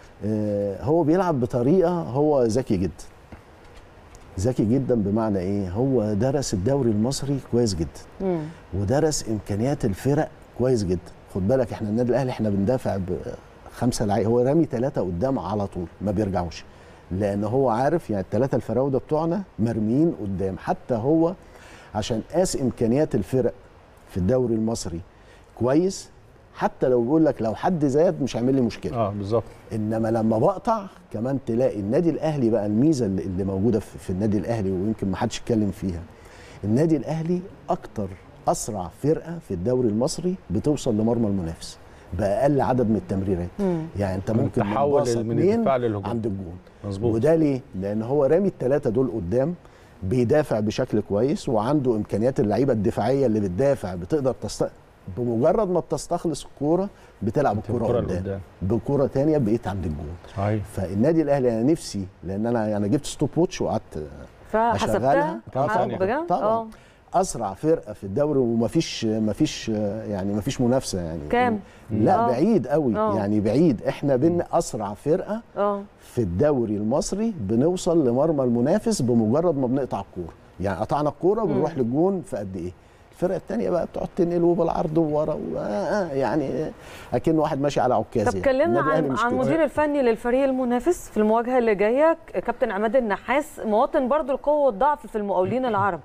هو بيلعب بطريقه هو ذكي جدا ذكي جدا بمعنى ايه هو درس الدوري المصري كويس جدا مم. ودرس امكانيات الفرق كويس جدا خد بالك احنا النادي الاهلي احنا بندافع بخمسه لعيبه هو رامي ثلاثه قدام على طول ما بيرجعوش لان هو عارف يعني الثلاثه الفراوده بتوعنا مرميين قدام حتى هو عشان قاس امكانيات الفرق في الدوري المصري كويس حتى لو بيقول لك لو حد زاد مش هيعمل لي مشكله اه بالظبط انما لما بقطع كمان تلاقي النادي الاهلي بقى الميزه اللي, اللي موجوده في, في النادي الاهلي ويمكن ما حدش اتكلم فيها النادي الاهلي اكتر اسرع فرقه في الدوري المصري بتوصل لمرمى المنافس باقل عدد من التمريرات مم. يعني انت من ممكن تحول باصة من اتنين الدفاع للهجوم. عند الجون مظبوط وده ليه لان هو رامي الثلاثه دول قدام بيدافع بشكل كويس وعنده امكانيات اللعيبه الدفاعيه اللي بتدافع بتقدر تست... بمجرد ما بتستخلص الكوره بتلعب الكوره الكرة قدام لقدام. بكوره تانية بقيت عند الجون صحيح فالنادي الاهلي انا نفسي لان انا انا جبت ستوب ووتش وقعدت فحسبتها أشغلها. كام آه، ثانية؟ بجد طبعا اه اسرع فرقه في الدوري ومفيش مفيش يعني مفيش منافسه يعني كام؟ لا آه. بعيد قوي آه. يعني بعيد احنا بين اسرع فرقه اه في الدوري المصري بنوصل لمرمى المنافس بمجرد ما بنقطع الكوره يعني قطعنا الكوره بنروح للجون في قد ايه الفرقه الثانيه بقى بتقعد تنقل وبالعرض وورا و- آه آه يعني اكن واحد ماشي على عكاز طب يعني. كلمنا النادي الأهلي عن مش عن كده. المدير الفني للفريق المنافس في المواجهه اللي جايه كابتن عماد النحاس مواطن برضو القوه والضعف في المقاولين العرب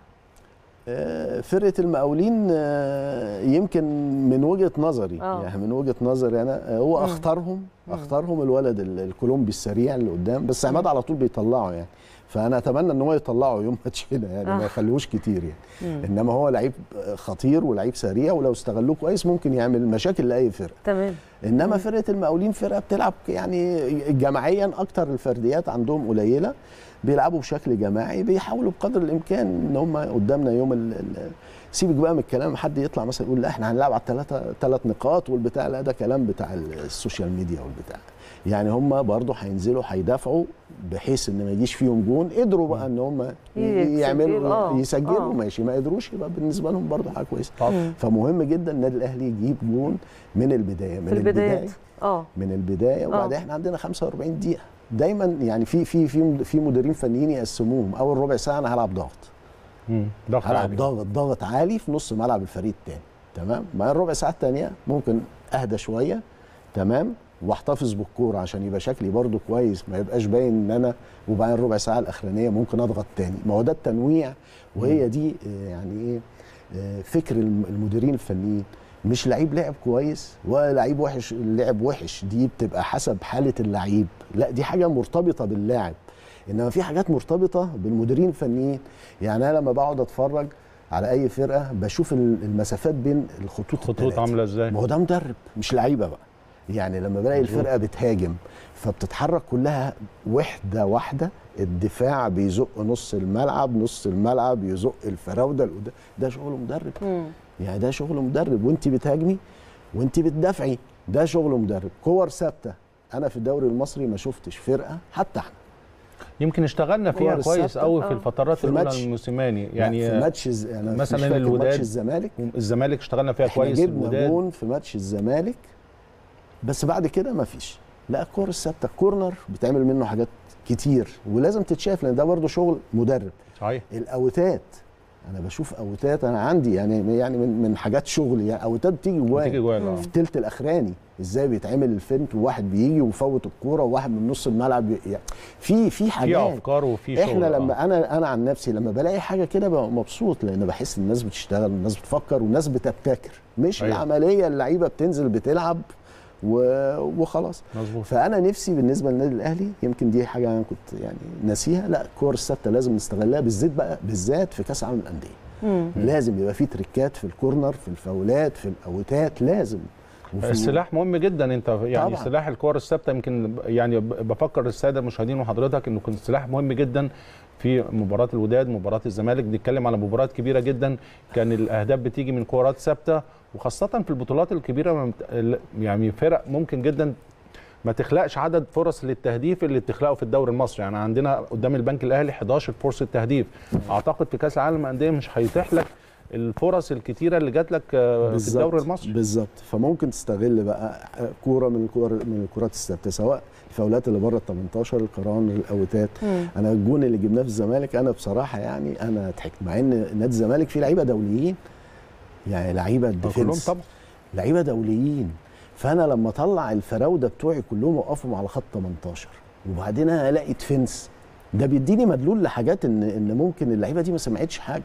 آه، فرقه المقاولين آه، يمكن من وجهه نظري آه. يعني من وجهه نظري انا آه، هو مم. اختارهم اختارهم الولد ال- الكولومبي السريع اللي قدام بس عماد على طول بيطلعه يعني فانا اتمنى ان هو يطلعه يوم ماتشنا يعني آه. ما يخلوش كتير يعني مم. انما هو لعيب خطير ولعيب سريع ولو استغلوه كويس ممكن يعمل مشاكل لاي فرقه تمام انما فرقه المقاولين فرقه بتلعب يعني جماعيا اكتر الفرديات عندهم قليله بيلعبوا بشكل جماعي بيحاولوا بقدر الامكان ان هم قدامنا يوم ال ال سيبك بقى من الكلام حد يطلع مثلا يقول لا احنا هنلعب على الثلاثه ثلاث نقاط والبتاع لا ده كلام بتاع السوشيال ميديا والبتاع يعني هم برضه هينزلوا هيدافعوا بحيث ان ما يجيش فيهم جون قدروا بقى ان هم يسجلوا، يعملوا آه، يسجلوا آه. ماشي ما قدروش يبقى بالنسبه لهم برضه حاجه كويسه مم. فمهم جدا النادي الاهلي يجيب جون من البدايه من في البدايات اه من البدايه وبعدين احنا عندنا 45 دقيقه دايما يعني في في في في مديرين فنيين يقسموهم اول ربع ساعه انا هلعب ضغط مم. ضغط هلعب عالي. ضغط ضغط عالي في نص ملعب الفريق الثاني تمام مع الربع ساعه الثانيه ممكن اهدى شويه تمام واحتفظ بالكوره عشان يبقى شكلي برده كويس ما يبقاش باين ان انا وبعدين الربع ساعه الاخرانيه ممكن اضغط تاني ما هو ده التنويع وهي دي آه، يعني ايه آه، فكر الم- المديرين الفنيين مش لعيب لعب كويس ولا لعيب وحش لعب وحش دي بتبقى حسب حاله اللعيب لا دي حاجه مرتبطه باللاعب انما في حاجات مرتبطه بالمديرين الفنيين يعني انا لما بقعد اتفرج على اي فرقه بشوف ال- المسافات بين الخطوط خطوط التلاتة. عامله ازاي ما هو ده مدرب مش لعيبه بقى يعني لما بلاقي مظبوط. الفرقه بتهاجم فبتتحرك كلها وحده واحده الدفاع بيزق نص الملعب نص الملعب يزق الفراوده لقدام. ده شغل مدرب مم. يعني ده شغل مدرب وانت بتهاجمي وانت بتدافعي ده شغل مدرب كور ثابته انا في الدوري المصري ما شفتش فرقه حتى احنا يمكن اشتغلنا فيها كور كويس الثابتة. قوي آه. في الفترات في الاولى ماتش. الموسيماني يعني يعني في ماتش الز- انا مثلاً مش فاكر الوداد ماتش الزمالك الزمالك اشتغلنا فيها احنا كويس جبنا الوداد جون في ماتش الزمالك بس بعد كده ما فيش لا الكور الثابته الكورنر بتعمل منه حاجات كتير ولازم تتشاف لان ده برضه شغل مدرب صحيح الاوتات انا بشوف اوتات انا عندي يعني يعني من من حاجات شغلي يعني اوتات بتيجي بتيجي جوايا جوال آه. في الثلث الاخراني ازاي بيتعمل الفنت وواحد بيجي ويفوت الكوره وواحد من نص الملعب ي- يعني في في في حاجات افكار وفي شغل احنا آه. لما انا انا عن نفسي لما بلاقي حاجه كده ببقى مبسوط لان بحس ان الناس بتشتغل والناس بتفكر والناس بتبتكر مش أيوة. أيوة. العمليه اللعيبه بتنزل بتلعب و... وخلاص مظبوط فانا نفسي بالنسبه للنادي الاهلي يمكن دي حاجه انا كنت يعني ناسيها لا الكور الثابته لازم نستغلها بالذات بقى بالذات في كاس العالم للانديه مم. لازم يبقى في تريكات في الكورنر في الفاولات في الاوتات لازم وفي السلاح مهم جدا انت يعني طبعاً. سلاح الكور الثابته يمكن يعني ب- بفكر الساده المشاهدين وحضرتك انه كان سلاح مهم جدا في مباراه الوداد مباراه الزمالك بنتكلم على مباريات كبيره جدا كان الاهداف بتيجي من كورات ثابته وخاصه في البطولات الكبيره ما بت- يعني فرق ممكن جدا ما تخلقش عدد فرص للتهديف اللي بتخلقه في الدوري المصري يعني عندنا قدام البنك الاهلي 11 فرصه تهديف اعتقد في كاس العالم للانديه مش هيتيح لك الفرص الكتيره اللي جات لك آه، في بالظبط، الدوري المصري بالظبط فممكن تستغل بقى كوره من الكور من الكرات الثابته سواء الفاولات اللي بره ال 18 القران الاوتات مم. انا الجون اللي جبناه في الزمالك انا بصراحه يعني انا ضحكت مع ان نادي الزمالك فيه لعيبه دوليين يعني لعيبه كلهم الديفنس طبعا لعيبه دوليين فانا لما اطلع الفراوده بتوعي كلهم اوقفهم على خط 18 وبعدين انا الاقي ديفنس ده بيديني مدلول لحاجات ان ان ممكن اللعيبه دي ما سمعتش حاجه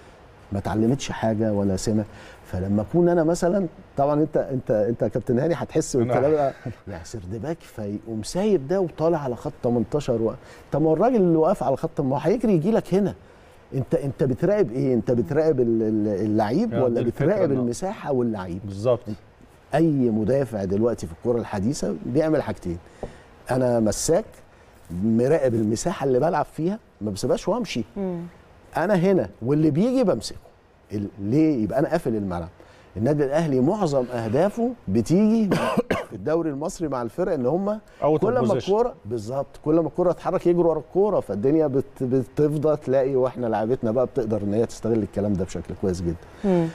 ما اتعلمتش حاجه ولا سمع فلما اكون انا مثلا طبعا انت انت انت يا كابتن هاني هتحس بالكلام ده يعني سردباك فيقوم سايب ده وطالع على خط 18 و... طب ما هو الراجل اللي واقف على خط ما هو هيجري يجي لك هنا انت انت بتراقب ايه؟ انت بتراقب ال- ال- اللعيب يعني ولا دي الفكرة بتراقب إنه- المساحه واللعيب؟ بالظبط اي مدافع دلوقتي في الكره الحديثه بيعمل حاجتين انا مساك مراقب المساحه اللي بلعب فيها ما بسيبهاش وامشي مم. انا هنا واللي بيجي بمسكه ال- ليه يبقى انا قافل الملعب النادي الاهلي معظم اهدافه بتيجي في الدوري المصري مع الفرق ان هم اوت كل ما بوزيشن الكوره بالظبط كل ما الكوره تتحرك يجروا ورا الكوره فالدنيا بت بتفضى تلاقي واحنا لعبتنا بقى بتقدر ان هي تستغل الكلام ده بشكل كويس جدا مم.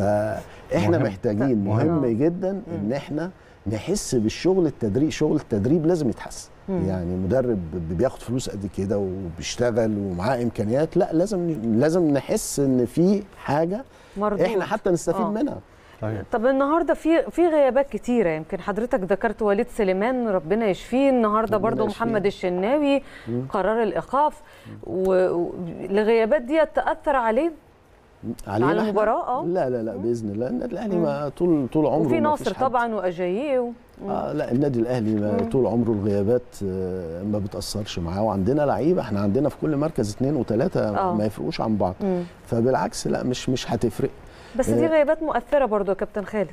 فاحنا مهم. محتاجين مهم. مهم جدا ان احنا نحس بالشغل التدريب شغل التدريب لازم يتحسن مم. يعني مدرب بياخد فلوس قد كده وبيشتغل ومعاه امكانيات لا لازم لازم نحس ان في حاجه مردود. احنا حتى نستفيد آه. منها صحيح. طب النهارده في في غيابات كتيره يمكن حضرتك ذكرت وليد سليمان ربنا يشفيه النهارده ربنا برضو يشفيه. محمد الشناوي مم. قرار الايقاف والغيابات دي تاثر عليه علينا على إحنا؟ المباراة، آه. لا لا لا باذن الله النادي الاهلي مم. ما طول طول عمره وفي ما فيش ناصر حد. طبعا واجاييه و... آه لا النادي الاهلي ما مم. طول عمره الغيابات آه، ما بتاثرش معاه وعندنا لعيبه احنا عندنا في كل مركز اثنين وثلاثه آه. ما يفرقوش عن بعض مم. فبالعكس لا مش مش هتفرق بس دي آه. غيابات مؤثره برضو يا كابتن خالد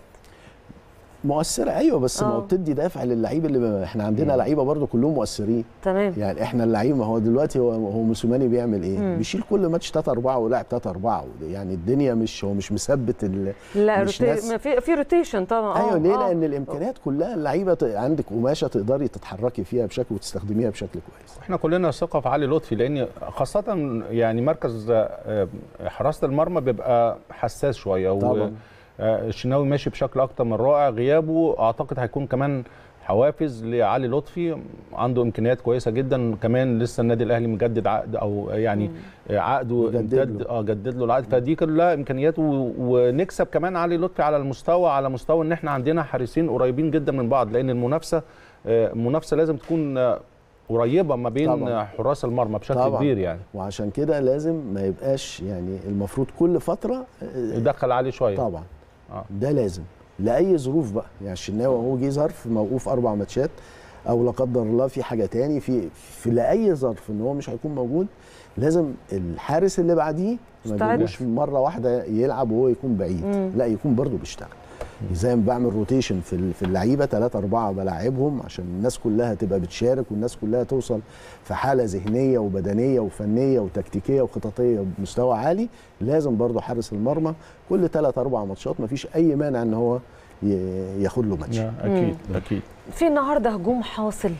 مؤثره ايوه بس ما آه. هو بتدي دافع للعيب اللي ب- احنا عندنا لعيبه برضو كلهم مؤثرين تمام يعني احنا اللعيبه ما هو دلوقتي هو هو موسيماني بيعمل ايه؟ مم. بيشيل كل ماتش 3 4 ولاعب 3 4 يعني الدنيا مش هو مش مثبت ال... لا مش روتي... ناس- ما في في روتيشن طبعا آه، ايوه ليه؟ آه. لان الامكانيات كلها اللعيبه ت- عندك قماشه تقدري تتحركي فيها بشكل وتستخدميها بشكل كويس احنا كلنا ثقه في علي لطفي لان خاصه يعني مركز آه، حراسه المرمى بيبقى حساس شويه و- طبعا. آه، الشناوي ماشي بشكل اكتر من رائع غيابه اعتقد هيكون كمان حوافز لعلي لطفي عنده امكانيات كويسه جدا كمان لسه النادي الاهلي مجدد عقد او يعني آه، عقده جدد امتد له. اه جدد له العقد فدي كلها امكانيات و- ونكسب كمان علي لطفي على المستوى على مستوى ان احنا عندنا حارسين قريبين جدا من بعض لان المنافسه آه، المنافسه لازم تكون آه، قريبه ما بين طبعاً. آه، حراس المرمى بشكل طبعاً. كبير يعني وعشان كده لازم ما يبقاش يعني المفروض كل فتره آه، يدخل عليه شويه طبعا آه. ده لازم لاي ظروف بقى يعني الشناوي هو جه ظرف موقوف اربع ماتشات او لا قدر الله في حاجه تاني في في لاي ظرف ان هو مش هيكون موجود لازم الحارس اللي بعديه ما مستعد. يجيبوش مره واحده يلعب وهو يكون بعيد مم. لا يكون برضه بيشتغل زي ما بعمل روتيشن في ال- في اللعيبه ثلاثة أربعة بلاعبهم عشان الناس كلها تبقى بتشارك والناس كلها توصل في حالة ذهنية وبدنية وفنية وتكتيكية وخططية بمستوى عالي لازم برضه حارس المرمى كل ثلاث أربع ماتشات مفيش أي مانع إن هو ي- ياخد له ماتش اكيد اكيد في النهارده هجوم حاصل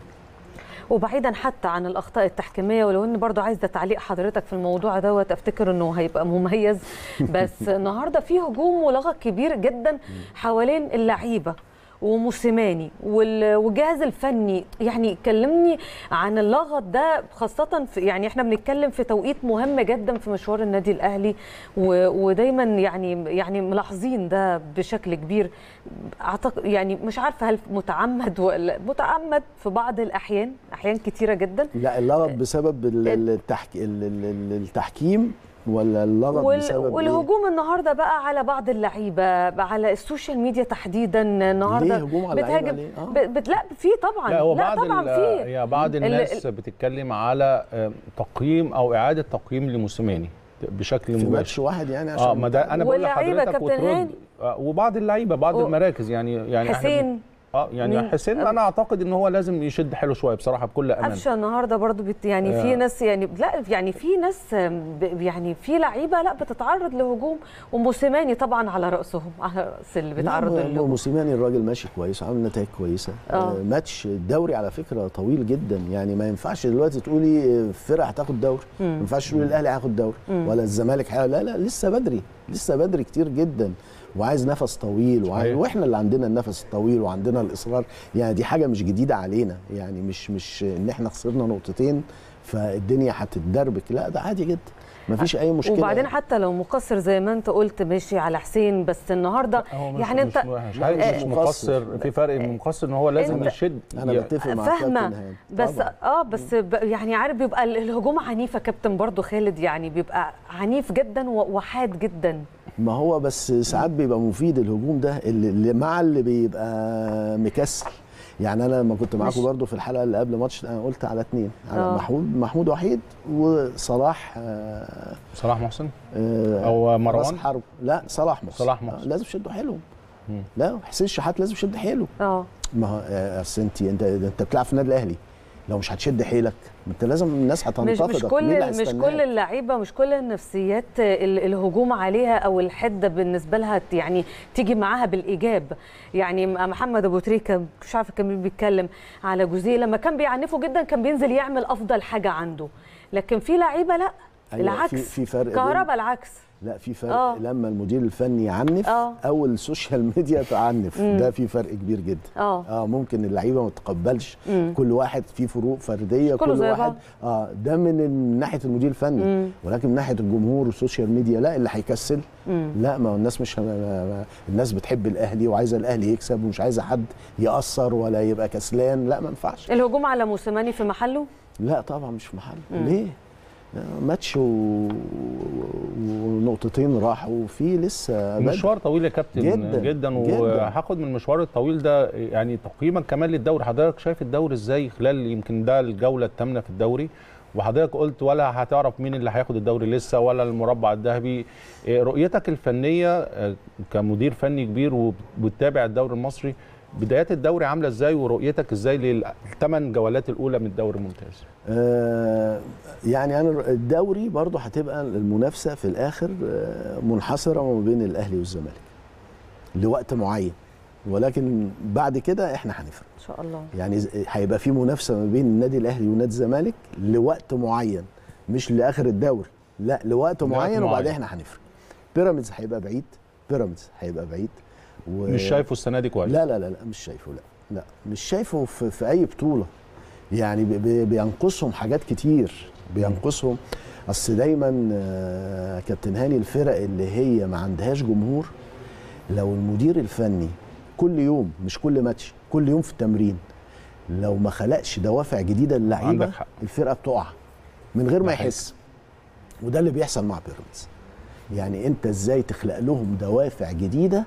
وبعيدا حتى عن الاخطاء التحكيميه ولو ان برضو عايزه تعليق حضرتك في الموضوع دوت افتكر انه هيبقى مميز بس النهارده في هجوم ولغط كبير جدا حوالين اللعيبه وموسيماني وال- والجهاز الفني يعني كلمني عن اللغط ده خاصة في يعني احنا بنتكلم في توقيت مهم جدا في مشوار النادي الاهلي و- ودايما يعني يعني ملاحظين ده بشكل كبير اعتقد يعني مش عارفه هل متعمد ولا متعمد في بعض الاحيان احيان كتيره جدا لا اللغط بسبب ال- ال- التحك... ال- ال- ال- التحكيم ولا اللغط وال... بسبب إيه؟ والهجوم النهارده بقى على بعض اللعيبه على السوشيال ميديا تحديدا النهارده ليه هجوم على اللعيبة بتهاجم ليه؟ آه. ب... بت... لا في طبعا لا هو لا بعض طبعا ال- في يا بعض ال- الناس بتتكلم على آه، تقييم او اعاده تقييم لموسيماني بشكل في ماتش مباشر واحد يعني عشان اه ما ده انا بقول واللعيبة لحضرتك كابتن هاني. وترد آه، وبعض اللعيبه بعض و- المراكز يعني يعني إحنا بن- حسين اه يعني مين؟ حسين انا اعتقد ان هو لازم يشد حلو شويه بصراحه بكل امانه قفشه الناس برضو بت يعني آه. في ناس يعني لا يعني في ناس ب- يعني في لعيبه لا بتتعرض لهجوم وموسيماني طبعا على راسهم على راس اللي بيتعرضوا لا، للهجوم موسيماني الراجل ماشي كويس عامل نتائج كويسه آه. آه. ماتش الدوري على فكره طويل جدا يعني ما ينفعش دلوقتي تقولي فرقه هتاخد دوري ما مم. ينفعش تقولي الاهلي هياخد دوري مم. ولا الزمالك هي- لا لا لسه بدري لسه بدري كتير جدا وعايز نفس طويل وعايز صحيح. واحنا اللي عندنا النفس الطويل وعندنا الاصرار يعني دي حاجه مش جديده علينا يعني مش مش ان احنا خسرنا نقطتين فالدنيا هتتدربك لا ده عادي جدا مفيش اي مشكله وبعدين حتى لو مقصر زي ما انت قلت ماشي على حسين بس النهارده هو مش يعني مش انت مش, لا، عايز- مش مش مقصر. مقصر في فرق من مقصر ان هو لازم أنت- يشد انا ي- بتفق مع فاهمه كابتن هاني. بس طبعاً. اه بس ب يعني عارف بيبقى ال- الهجوم عنيف يا كابتن برضو خالد يعني بيبقى عنيف جدا و- وحاد جدا ما هو بس ساعات بيبقى مفيد الهجوم ده اللي اللي مع اللي بيبقى مكسل يعني انا لما كنت معاكم مش- برضو في الحلقه اللي قبل ماتش انا قلت على اثنين على آه. محمود محمود وحيد وصلاح آه صلاح محسن آه او راس مروان حرب لا صلاح محسن صلاح محسن. آه لازم يشدوا حيلهم مم. لا حسين شحات لازم يشد حيله اه ما هو آه، اصل انت انت انت بتلعب في النادي الاهلي لو مش هتشد حيلك ما انت لازم الناس مش هتنتقدك مش مين كل اللي مش هيستناك؟ كل اللعيبه مش كل النفسيات ال- الهجوم عليها او الحده بالنسبه لها ت- يعني تيجي معاها بالايجاب يعني م- محمد ابو تريكه مش عارفه كان مين بيتكلم على جوزيه لما كان بيعنفه جدا كان بينزل يعمل افضل حاجه عنده لكن في لعيبه لا أيوة، العكس في- في فرق بين- كهربا العكس لا في فرق آه. لما المدير الفني يعنف آه. او السوشيال ميديا تعنف مم. ده في فرق كبير جدا اه اه ممكن اللعيبه ما تتقبلش مم. كل واحد فيه فروق فرديه كله كل زي واحد بعض. اه ده من من ناحيه المدير الفني مم. ولكن من ناحيه الجمهور والسوشيال ميديا لا اللي هيكسل مم. لا ما هو الناس مش ما ما الناس بتحب الاهلي وعايزه الاهلي يكسب ومش عايزه حد ياثر ولا يبقى كسلان لا ما ينفعش الهجوم على موسيماني في محله لا طبعا مش في محله مم. ليه ماتش و... ونقطتين راحوا وفي لسه بدري. مشوار طويل يا كابتن جداً، جدا جداً. وهاخد من المشوار الطويل ده يعني تقييما كمان للدوري حضرتك شايف الدوري ازاي خلال يمكن ده الجوله الثامنه في الدوري وحضرتك قلت ولا هتعرف مين اللي هياخد الدوري لسه ولا المربع الذهبي إيه رؤيتك الفنيه آه، كمدير فني كبير وبتتابع الدوري المصري بدايات الدوري عامله ازاي ورؤيتك ازاي للثمان جولات الاولى من الدوري الممتاز آه يعني انا الدوري برضه هتبقى المنافسه في الاخر آه منحصره ما بين الاهلي والزمالك لوقت معين ولكن بعد كده احنا هنفرق ان شاء الله يعني ز- هيبقى في منافسه ما بين النادي الاهلي ونادي الزمالك لوقت معين مش لاخر الدوري لا لوقت معين وبعدين معين. احنا هنفرق بيراميدز هيبقى بعيد بيراميدز هيبقى بعيد و... مش شايفه السنه دي كويس لا لا لا لا مش شايفه لا لا مش شايفه في, في اي بطوله يعني بي- بي- بينقصهم حاجات كتير بينقصهم اصل دايما آه، كابتن هاني الفرق اللي هي ما عندهاش جمهور لو المدير الفني كل يوم مش كل ماتش كل يوم في التمرين لو ما خلقش دوافع جديده للعيبه عندك حق. الفرقه بتقع من غير ما ده حقيقي. يحس وده اللي بيحصل مع بيراميدز يعني انت ازاي تخلق لهم دوافع جديده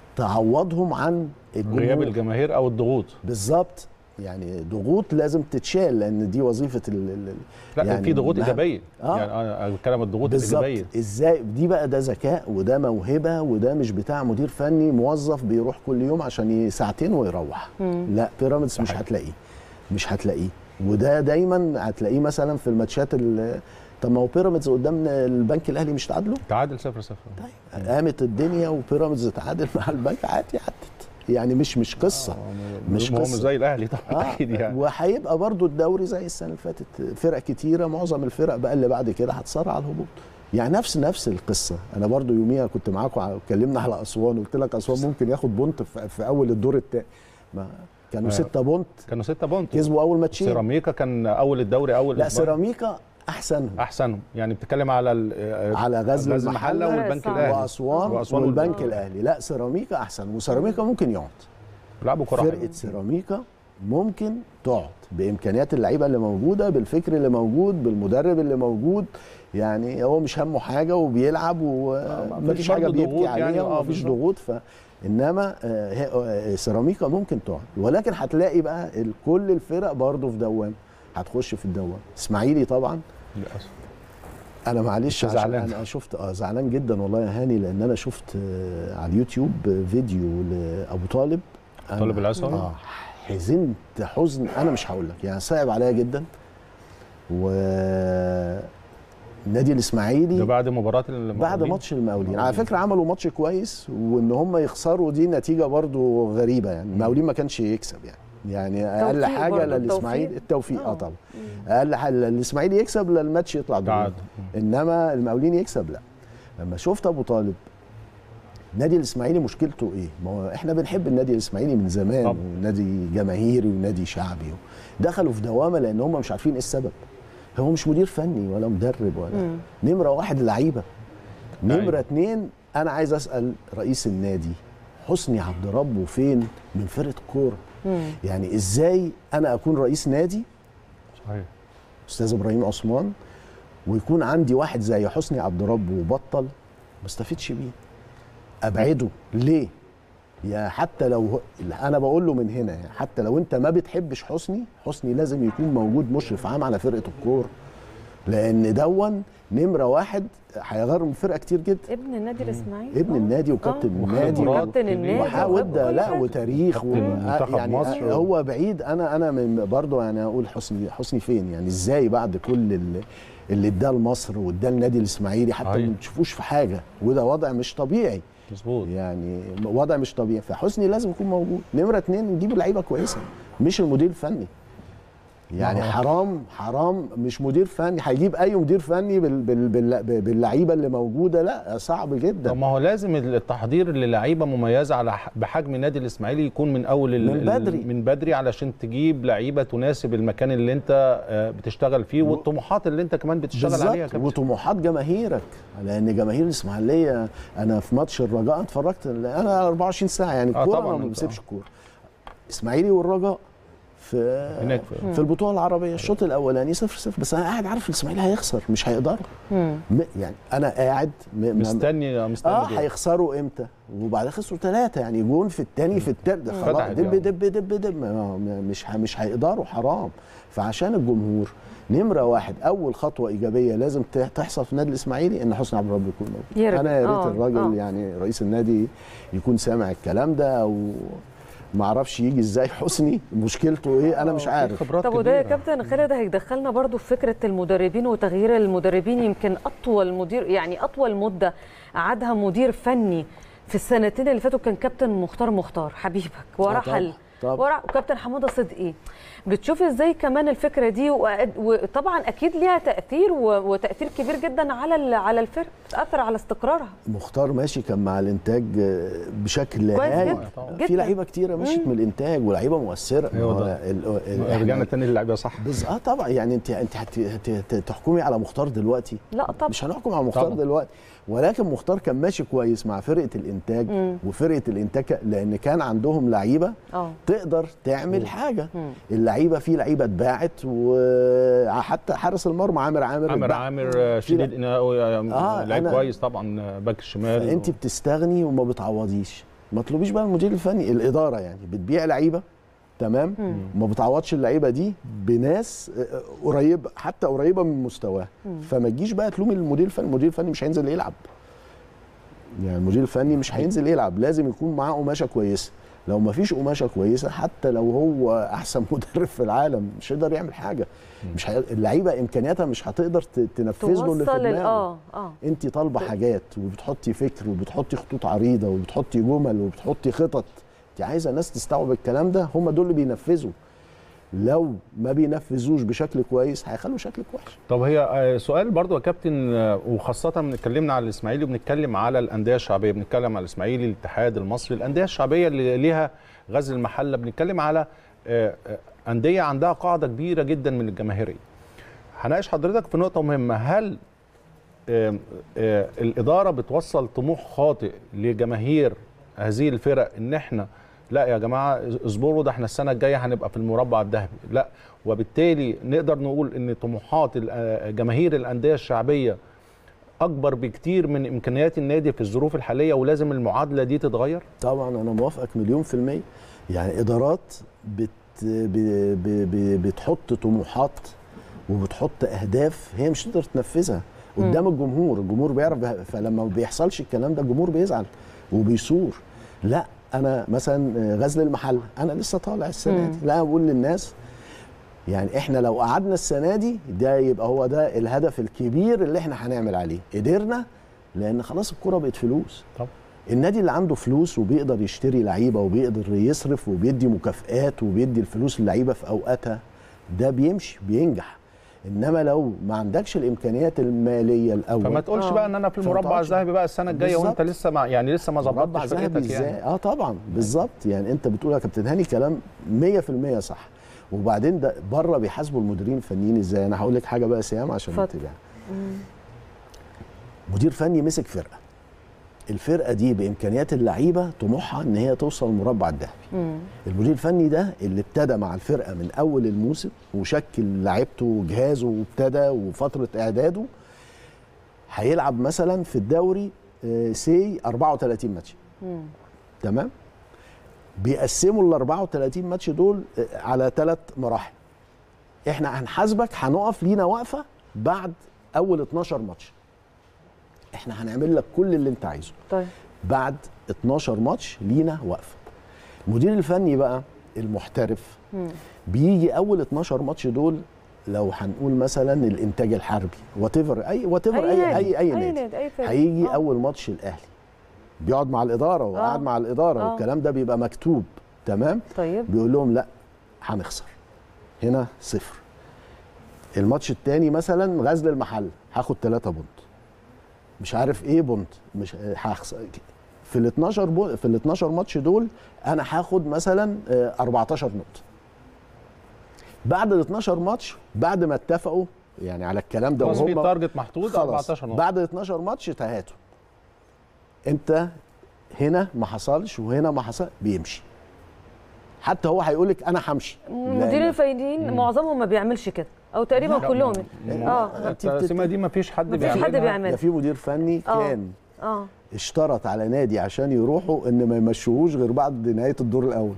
تعوضهم عن غياب الجمهور الجماهير او الضغوط بالظبط يعني ضغوط لازم تتشال لان دي وظيفه ال ال- لا يعني في ضغوط مهما- ايجابيه آه. يعني انا بتكلم الضغوط بالظبط الايجابيه ازاي دي بقى ده ذكاء وده موهبه وده مش بتاع مدير فني موظف بيروح كل يوم عشان ي- ساعتين ويروح مم. لا بيراميدز مش صحيح. هتلاقيه مش هتلاقيه وده دايما هتلاقيه مثلا في الماتشات ال- طب ما هو بيراميدز قدام البنك الاهلي مش تعادلوا تعادل 0 0 قامت الدنيا وبيراميدز تعادل مع البنك عادي عدت يعني مش مش قصه مش مش قصة. زي الاهلي طبعا اه اكيد يعني وهيبقى برضو الدوري زي السنه اللي فاتت فرق كتيره معظم الفرق بقى اللي بعد كده هتصارع على الهبوط يعني نفس نفس القصه انا برضو يوميها كنت معاكم اتكلمنا على اسوان قلت لك اسوان ممكن ياخد بونت في, في اول الدور الثاني ما كانوا آه. ستة بونت كانوا 6 بونت كسبوا اول ماتشين سيراميكا كان اول الدوري اول لا أسبوع. سيراميكا احسنهم احسنهم يعني بتتكلم على ال- على غزل غزل المحله المحله والبنك صعب. الاهلي واسوان وأسوان والبنك والبنك. الاهلي لا سيراميكا احسن وسيراميكا ممكن يقعد لعبوا كره فرقه حلوة. سيراميكا ممكن تقعد بامكانيات اللعيبه اللي موجوده بالفكر اللي موجود بالمدرب اللي موجود يعني هو مش همه حاجه وبيلعب ومفيش مفيش حاجه برضه بيبكي ضغوط عليها يعني، آه، ومفيش بالظبط. ضغوط ف انما آه، هي- آه، سيراميكا ممكن تقعد ولكن هتلاقي بقى ال- كل الفرق برضه في دوام هتخش في الدوام اسماعيلي طبعا للاسف انا معلش كنت عشان زعلان. انا شفت اه زعلان جدا والله يا هاني لان انا شفت آه، على اليوتيوب فيديو لابو طالب أنا- طالب العسل؟ اه حزنت حزن انا مش هقول لك يعني صعب عليا جدا و النادي ده الاسماعيلي بعد مباراه المقاولين. بعد ماتش المقاولين على المقاولين. فكره عملوا ماتش كويس وان هم يخسروا دي نتيجه برضو غريبه يعني المقاولين ما كانش يكسب يعني يعني اقل توفيق حاجه برضو، للاسماعيلي التوفيق. التوفيق اه آه. طبعا اقل حاجه الاسماعيلي يكسب لا الماتش يطلع دور تعادل انما المقاولين يكسب لا لما شفت ابو طالب نادي الاسماعيلي مشكلته ايه؟ ما هو احنا بنحب النادي الاسماعيلي من زمان طبعا. ونادي جماهيري ونادي شعبي دخلوا في دوامه لان هم مش عارفين ايه السبب هو مش مدير فني ولا مدرب ولا مم. نمره واحد لعيبه نمره لعيبة. اتنين انا عايز اسال رئيس النادي حسني عبد ربه فين من فرقه كوره مم. يعني ازاي انا اكون رئيس نادي صحيح استاذ ابراهيم عثمان ويكون عندي واحد زي حسني عبد رب وبطل ما استفدش بيه ابعده ليه يا حتى لو هو- انا بقول له من هنا يعني حتى لو انت ما بتحبش حسني حسني لازم يكون موجود مشرف عام على فرقه الكوره لان دون نمره واحد هيغير من فرقه كتير جدا ابن النادي الاسماعيلي ابن آه. النادي وكابتن آه. النادي وخبرات وكابتن النادي وحاول ده وكل لا حاجة. وتاريخ و... كابتن منتخب يعني مصر. هو بعيد انا انا من برضه يعني اقول حسني حسني فين يعني ازاي بعد كل اللي, اللي اداه لمصر واداه النادي الاسماعيلي حتى صحيح. ما تشوفوش في حاجه وده وضع مش طبيعي مظبوط يعني وضع مش طبيعي فحسني لازم يكون موجود نمره اتنين نجيب لعيبه كويسه مش المدير الفني يعني ما هو- حرام حرام مش مدير فني هيجيب اي مدير فني بال بال بال باللعيبه اللي موجوده لا صعب جدا طب ما هو لازم التحضير للعيبه مميزه على ح- بحجم النادي الاسماعيلي يكون من اول ال- من ال- بدري. من بدري علشان تجيب لعيبه تناسب المكان اللي انت آه، بتشتغل فيه و- والطموحات اللي انت كمان بتشتغل عليها يا بالظبط كابتن وطموحات جماهيرك لان جماهير الاسماعيليه انا في ماتش الرجاء اتفرجت انا 24 ساعه يعني آه الكوره طبعاً انا ما أنت، بسيبش آه. الكوره اسماعيلي والرجاء في هناك في- في البطوله العربيه الشوط الاولاني 0 0 بس انا قاعد عارف الاسماعيلي هيخسر مش هيقدر مم. م- يعني انا قاعد م- م- مستني مستني اه دول. هيخسروا امتى وبعدين خسروا ثلاثه يعني جون في الثاني في الثالث خلاص فتحت دب يعني. دب دب دب ما- ما- مش ه- مش هيقدروا حرام فعشان الجمهور نمره واحد اول خطوه ايجابيه لازم ت- تحصل في النادي الاسماعيلي ان حسني عبد الرب يكون موجود يرجع. انا يا آه، ريت الراجل آه. يعني رئيس النادي يكون سامع الكلام ده او ما اعرفش يجي ازاي حسني مشكلته ايه انا مش آه، في عارف خبرات طب وده يا كبيرة. كابتن خالد هيدخلنا برضو في فكره المدربين وتغيير المدربين يمكن اطول مدير يعني اطول مده قعدها مدير فني في السنتين اللي فاتوا كان كابتن مختار مختار حبيبك ورحل طبعاً. ورا وكابتن حماده صدقي بتشوف ازاي كمان الفكره دي وأد- وطبعا اكيد ليها تاثير و- وتاثير كبير جدا على ال- على الفرق تاثر على استقرارها مختار ماشي كان مع الانتاج آه، بشكل كويس هايل جدا طبعاً. جدا في لعيبه كتيره مشيت من الانتاج ولاعيبه مؤثره أيوة ما هو ده. ال- ال- رجعنا إحنا- تاني للعيبه صح بز... اه طبعا يعني انت انت هت... هت... هت... تحكمي على مختار دلوقتي لا طبعا مش هنحكم على مختار طبعاً. دلوقتي ولكن مختار كان ماشي كويس مع فرقه الانتاج مم. وفرقه الانتاج ك- لان كان عندهم لعيبه اه تقدر تعمل حاجه مم. اللعيبه في لعيبه اتباعت وحتى حارس المرمى عامر عامر عامر اتباع. عامر آه، شديد قناوي آه، لعيب أنا- كويس طبعا آه، باك الشمال فانت بتستغني وما بتعوضيش ما تطلبيش بقى المدير الفني الاداره يعني بتبيع لعيبه تمام مم. وما بتعوضش اللعيبه دي بناس آه، قريبه حتى قريبه من مستواه مم. فما تجيش بقى تلومي المدير الفني المدير الفني مش هينزل يلعب يعني المدير الفني مش هينزل يلعب لازم يكون معاه قماشه كويسه لو ما فيش قماشه كويسه حتى لو هو احسن مدرب في العالم مش هيقدر يعمل حاجه مش هي... اللعيبه امكانياتها مش هتقدر ت- تنفذ له اللي في توصل ال- دماغه اه اه انت طالبه حاجات وبتحطي فكر وبتحطي خطوط عريضه وبتحطي جمل وبتحطي خطط انت عايزه ناس تستوعب الكلام ده هم دول اللي بينفذوا لو ما بينفذوش بشكل كويس هيخلوا شكلك وحش طب هي آه، سؤال برضو يا كابتن آه، وخاصة اتكلمنا على الإسماعيلي وبنتكلم على الأندية الشعبية بنتكلم على الإسماعيلي الاتحاد المصري الأندية الشعبية اللي ليها غزل المحلة بنتكلم على آه، آه، أندية عندها قاعدة كبيرة جدا من الجماهيرية هناقش حضرتك في نقطة مهمة هل آه، آه، الإدارة بتوصل طموح خاطئ لجماهير هذه الفرق إن إحنا لا يا جماعة اصبروا ده احنا السنة الجاية هنبقى في المربع الذهبي لا وبالتالي نقدر نقول ان طموحات ال- جماهير الانديه الشعبيه اكبر بكتير من امكانيات النادي في الظروف الحاليه ولازم المعادله دي تتغير طبعا انا موافقك مليون في الميه يعني ادارات بت ب ب ب بتحط طموحات وبتحط اهداف هي مش تقدر تنفذها قدام الجمهور الجمهور بيعرف بها- فلما ما بيحصلش الكلام ده الجمهور بيزعل وبيثور لا انا مثلا غزل المحله انا لسه طالع السنه دي لا اقول للناس يعني احنا لو قعدنا السنه دي ده يبقى هو ده الهدف الكبير اللي احنا هنعمل عليه قدرنا لان خلاص الكوره بقت فلوس طب النادي اللي عنده فلوس وبيقدر يشتري لعيبه وبيقدر يصرف وبيدي مكافئات وبيدي الفلوس للعيبه في اوقاتها ده بيمشي بينجح انما لو ما عندكش الامكانيات الماليه الاول فما تقولش آه. بقى ان انا في فما المربع تقعدش. الذهبي بقى السنه الجايه وانت بالظبط. لسه ما يعني لسه ما مربع ظبطتش ذهبي فرقتك ازاي يعني اه طبعا بالظبط يعني انت بتقول يا كابتن هاني كلام 100% صح وبعدين ده بره بيحاسبوا المديرين الفنيين ازاي انا هقول لك حاجه بقى يا سيام عشان اتفضل. تبقى مدير فني مسك فرقه الفرقه دي بامكانيات اللعيبه طموحها ان هي توصل المربع الذهبي مم. المدير الفني ده اللي ابتدى مع الفرقه من اول الموسم وشكل لعيبته وجهازه وابتدى وفتره اعداده هيلعب مثلا في الدوري آه، سي 34 ماتش مم. تمام بيقسموا ال 34 ماتش دول آه، على ثلاث مراحل احنا هنحاسبك هنقف لينا وقفه بعد اول 12 ماتش احنا هنعمل لك كل اللي انت عايزه طيب بعد 12 ماتش لينا وقفه المدير الفني بقى المحترف مم. بيجي اول 12 ماتش دول لو هنقول مثلا الانتاج الحربي وات اي وات اي اي اي, أي نادي اي فرق. هيجي آه. اول ماتش الاهلي بيقعد مع الاداره وقعد آه. مع الاداره آه. والكلام ده بيبقى مكتوب تمام طيب بيقول لهم لا هنخسر هنا صفر الماتش التاني مثلا غزل المحله هاخد 3 بونت مش عارف ايه بونت مش هخسر في ال 12 بو... في ال 12 ماتش دول انا هاخد مثلا آه، 14 نقطه بعد ال 12 ماتش بعد ما اتفقوا يعني على الكلام ده خلاص في وهم تارجت محدود خلاص 14 نقطه بعد 12 ماتش تهاتوا انت هنا ما حصلش وهنا ما حصل بيمشي حتى هو هيقول لك انا همشي المديرين لا- الفنيين معظمهم ما بيعملش كده او تقريبا كلهم اه التقسيمه دي ما فيش حد مفيش بيعملها حد بيعملها. ده في مدير فني آه. كان اه اشترط على نادي عشان يروحوا ان ما يمشوهوش غير بعد نهايه الدور الاول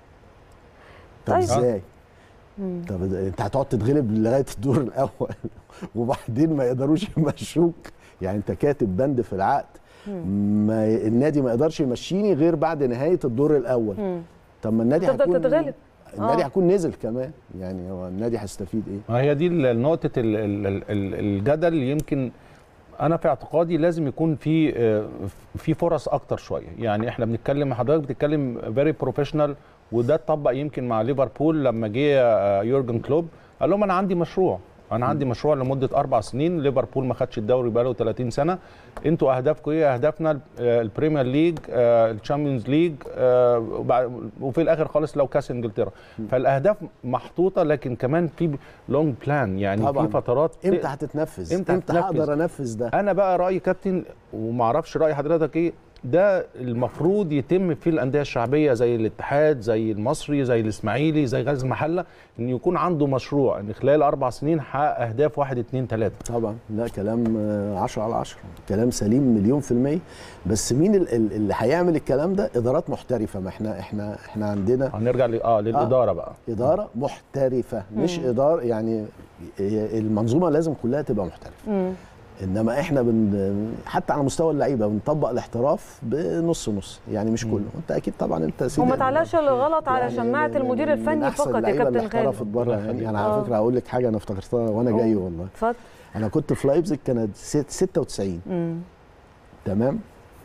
طب طيب. ازاي طب ده- انت هتقعد تتغلب لغايه الدور الاول وبعدين ما يقدروش يمشوك يعني انت كاتب بند في العقد ما النادي ما يقدرش يمشيني غير بعد نهايه الدور الاول مم. طب ما النادي تفضل هيكون تتغلب. النادي آه. هيكون نزل كمان يعني هو النادي هيستفيد ايه ما هي دي ال- نقطة ال- ال- ال- ال- الجدل يمكن أنا في اعتقادي لازم يكون في آه، في فرص أكتر شوية، يعني إحنا بنتكلم حضرتك بتتكلم فيري بروفيشنال وده اتطبق يمكن مع ليفربول لما جه آه، يورجن كلوب قال لهم أنا عندي مشروع، أنا عندي مشروع لمدة أربع سنين، ليفربول ما خدش الدوري بقاله 30 سنة، أنتوا أهدافكم إيه؟ أهدافنا آه، البريمير ليج، آه، الشامبيونز ليج، آه، وبعد- وفي الآخر خالص لو كاس إنجلترا، فالأهداف محطوطة لكن كمان في لونج بلان يعني طبعاً. في فترات امتى هتتنفذ إمتى امتى هتتنفذ؟ هقدر انفذ ده انا بقى رايي كابتن ومعرفش راي حضرتك ايه ده المفروض يتم في الانديه الشعبيه زي الاتحاد زي المصري زي الاسماعيلي زي غزل المحله ان يكون عنده مشروع ان خلال اربع سنين حقق اهداف واحد اتنين تلاته طبعا لا كلام 10 على 10 كلام سليم مليون في المية بس مين ال- ال- اللي هيعمل الكلام ده ادارات محترفة ما احنا احنا احنا عندنا هنرجع ل- اه للاداره بقى ادارة محترفة مش ادارة يعني هي المنظومة لازم كلها تبقى محترفة مم. انما احنا بن حتى على مستوى اللعيبه بنطبق الاحتراف بنص نص يعني مش كله انت اكيد طبعا انت سيدي وما تعلاش الغلط على يعني شماعه من- المدير من الفني أحسن فقط يا اللعيبة اللي كابتن احترفت خالد بره الله يعني يخليك. انا على آه. فكره هقول لك حاجه انا افتكرتها وانا أوه. جاي والله اتفضل انا كنت في لايبزيج كانت ست- 96 مم. تمام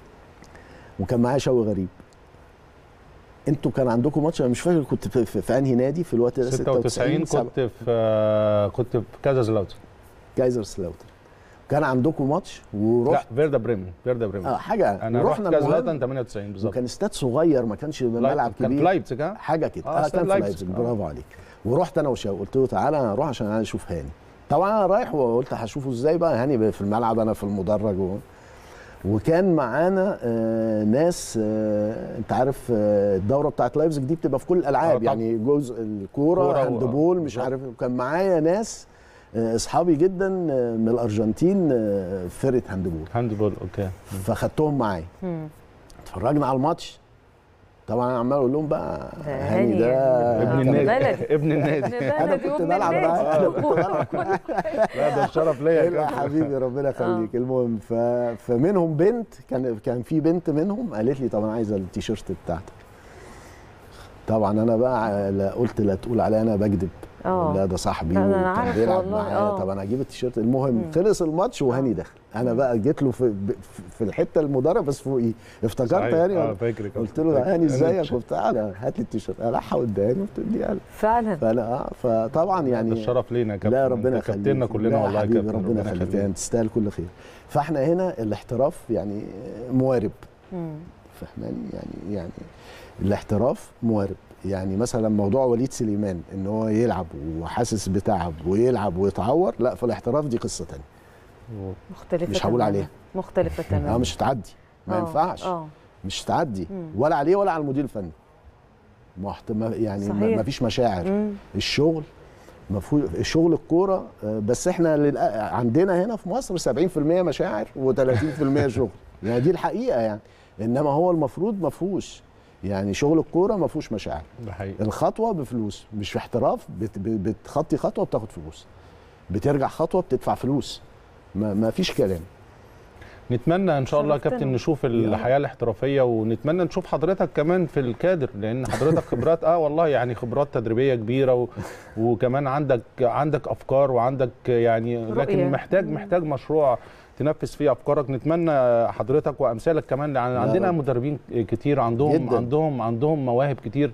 وكان معايا شوقي غريب انتوا كان عندكم ماتش انا مش فاكر كنت في, في, في انهي نادي في الوقت ده 96 سبعة. كنت في آه، كنت في كذا زلاوتر كايزر سلاوتر كان عندكم ماتش لا ورحت فيردا بريمن فيردا بريمن اه حاجه انا رحت ورحنا كذا المهم، زلاوتر 98 بالظبط وكان استاد صغير ما كانش ملعب كان في كبير لايبزيج ها حاجه كده آه، اه, استاد كان في لايبزيج. لايبزيج آه. برافو عليك ورحت انا وشاو قلت له تعالى انا هروح عشان انا اشوف هاني طبعا انا رايح وقلت هشوفه ازاي بقى هاني في الملعب انا في المدرج و... وكان معانا آه ناس آه انت عارف آه الدوره بتاعت لايفزيج دي بتبقى في كل آه، الالعاب طبعا. يعني جزء الكوره كورة و- هاندبول مش بالظبط. عارف وكان معايا ناس آه، اصحابي جدا آه، من الارجنتين آه، في فرقه هاندبول هاندبول اوكي فخدتهم معايا مم. اتفرجنا على الماتش طبعا انا عمال اقول لهم بقى ده هاني هاني ده يعني. ابن آه، النادي بلدي. ابن النادي أنا كنت بلعب معاه. أنا كنت بلعب لا ده الشرف ليا يا لا كابتن. حبيبي ربنا يخليك المهم ف... فمنهم بنت كان كان في بنت منهم قالت لي طب انا عايزه التيشيرت بتاعتك طبعا انا بقى لا قلت لا تقول عليا انا بكذب اه لا ده صاحبي لا، أنا وكان عارفة بيلعب والله، معايا آه. طب انا اجيب التيشيرت المهم مم. خلص الماتش وهاني دخل انا بقى جيت له في ب- في الحته المدرب بس فوقيه افتكرت صحيح. هاني اه فاكر يا كابتن. قلت له فاكر. هاني ازيك أنا- وبتاع أنا هات لي التيشيرت راح وداني قلت له يعني فعلا فانا اه فطبعا ده يعني الشرف لينا يا كابتن لا ربنا أنت يخليك كابتننا كلنا لا والله يا حبيبي كابتن ربنا يخليك يعني تستاهل كل خير فاحنا هنا الاحتراف يعني موارب مم. فاهماني يعني يعني الاحتراف موارب يعني مثلا موضوع وليد سليمان ان هو يلعب وحاسس بتعب ويلعب ويتعور لا في الاحتراف دي قصه تانية مختلفه مش هقول تماماً. عليها. مختلفه اه تماما مش هتعدي ما آه، ينفعش اه مش هتعدي مم. ولا عليه ولا على المدير الفني محت... ما- يعني ما صحيح. ما فيش مشاعر مم. الشغل مفهوم الشغل الكوره آه، بس احنا للأ- عندنا هنا في مصر 70% مشاعر و30% شغل يعني دي الحقيقه يعني انما هو المفروض ما فيهوش يعني شغل الكوره ما فيهوش مشاعر ده حقيقي الخطوه بفلوس مش في احتراف بت ب- بتخطي خطوه بتاخد فلوس بترجع خطوه بتدفع فلوس ما, ما فيش كلام نتمنى ان شاء الله يا شرفتنا. كابتن نشوف الحياه الاحترافيه ونتمنى نشوف حضرتك كمان في الكادر لان حضرتك خبرات اه والله يعني خبرات تدريبيه كبيره و... وكمان عندك عندك افكار وعندك يعني رؤية. لكن محتاج محتاج مشروع تنفذ فيه افكارك نتمنى حضرتك وامثالك كمان لان عندنا رب. مدربين كتير عندهم جداً. عندهم عندهم مواهب كتير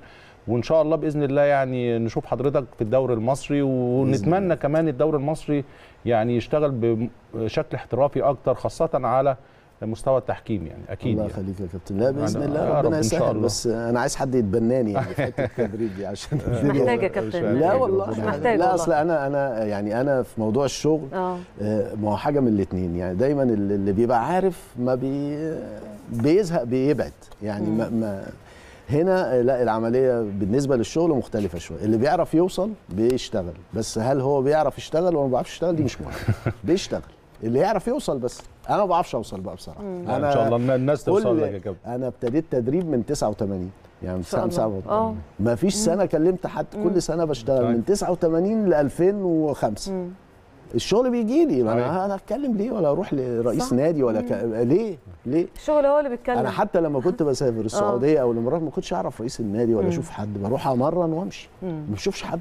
وان شاء الله باذن الله يعني نشوف حضرتك في الدوري المصري ونتمنى كمان الدوري المصري يعني يشتغل بشكل احترافي اكتر خاصه على مستوى التحكيم يعني اكيد الله يعني. يخليك يا كابتن لا باذن أنا- الله يا رب ربنا إن شاء يسهل الله. بس انا عايز حد يتبناني يعني في حته التدريب دي عشان مش محتاج يا كابتن لا والله مش محتاج لا والله. اصل انا انا يعني انا في موضوع الشغل اه آه، ما هو حاجه من الاثنين يعني دايما اللي اللي بيبقى عارف ما بي بيزهق بيبعد يعني ما, ما هنا آه، لا العمليه بالنسبه للشغل مختلفه شويه اللي بيعرف يوصل بيشتغل بس هل هو بيعرف يشتغل ولا ما بيعرفش يشتغل دي مش مهم بيشتغل اللي يعرف يوصل بس انا ما بعرفش اوصل بقى بصراحه ان شاء الله الناس توصل كل- لك يا كابتن انا ابتديت تدريب من 89 يعني من شاء الله. 87 آه. ما فيش سنه كلمت حد كل سنه بشتغل طيب. من 89 ل 2005 مم. الشغل بيجي لي ما طيب. انا انا اتكلم ليه ولا اروح لرئيس صح. نادي ولا ك... ليه ليه الشغل هو اللي بيتكلم انا حتى لما كنت بسافر السعوديه او الامارات ما كنتش اعرف رئيس النادي ولا اشوف حد بروح امرن وامشي مم. ما بشوفش حد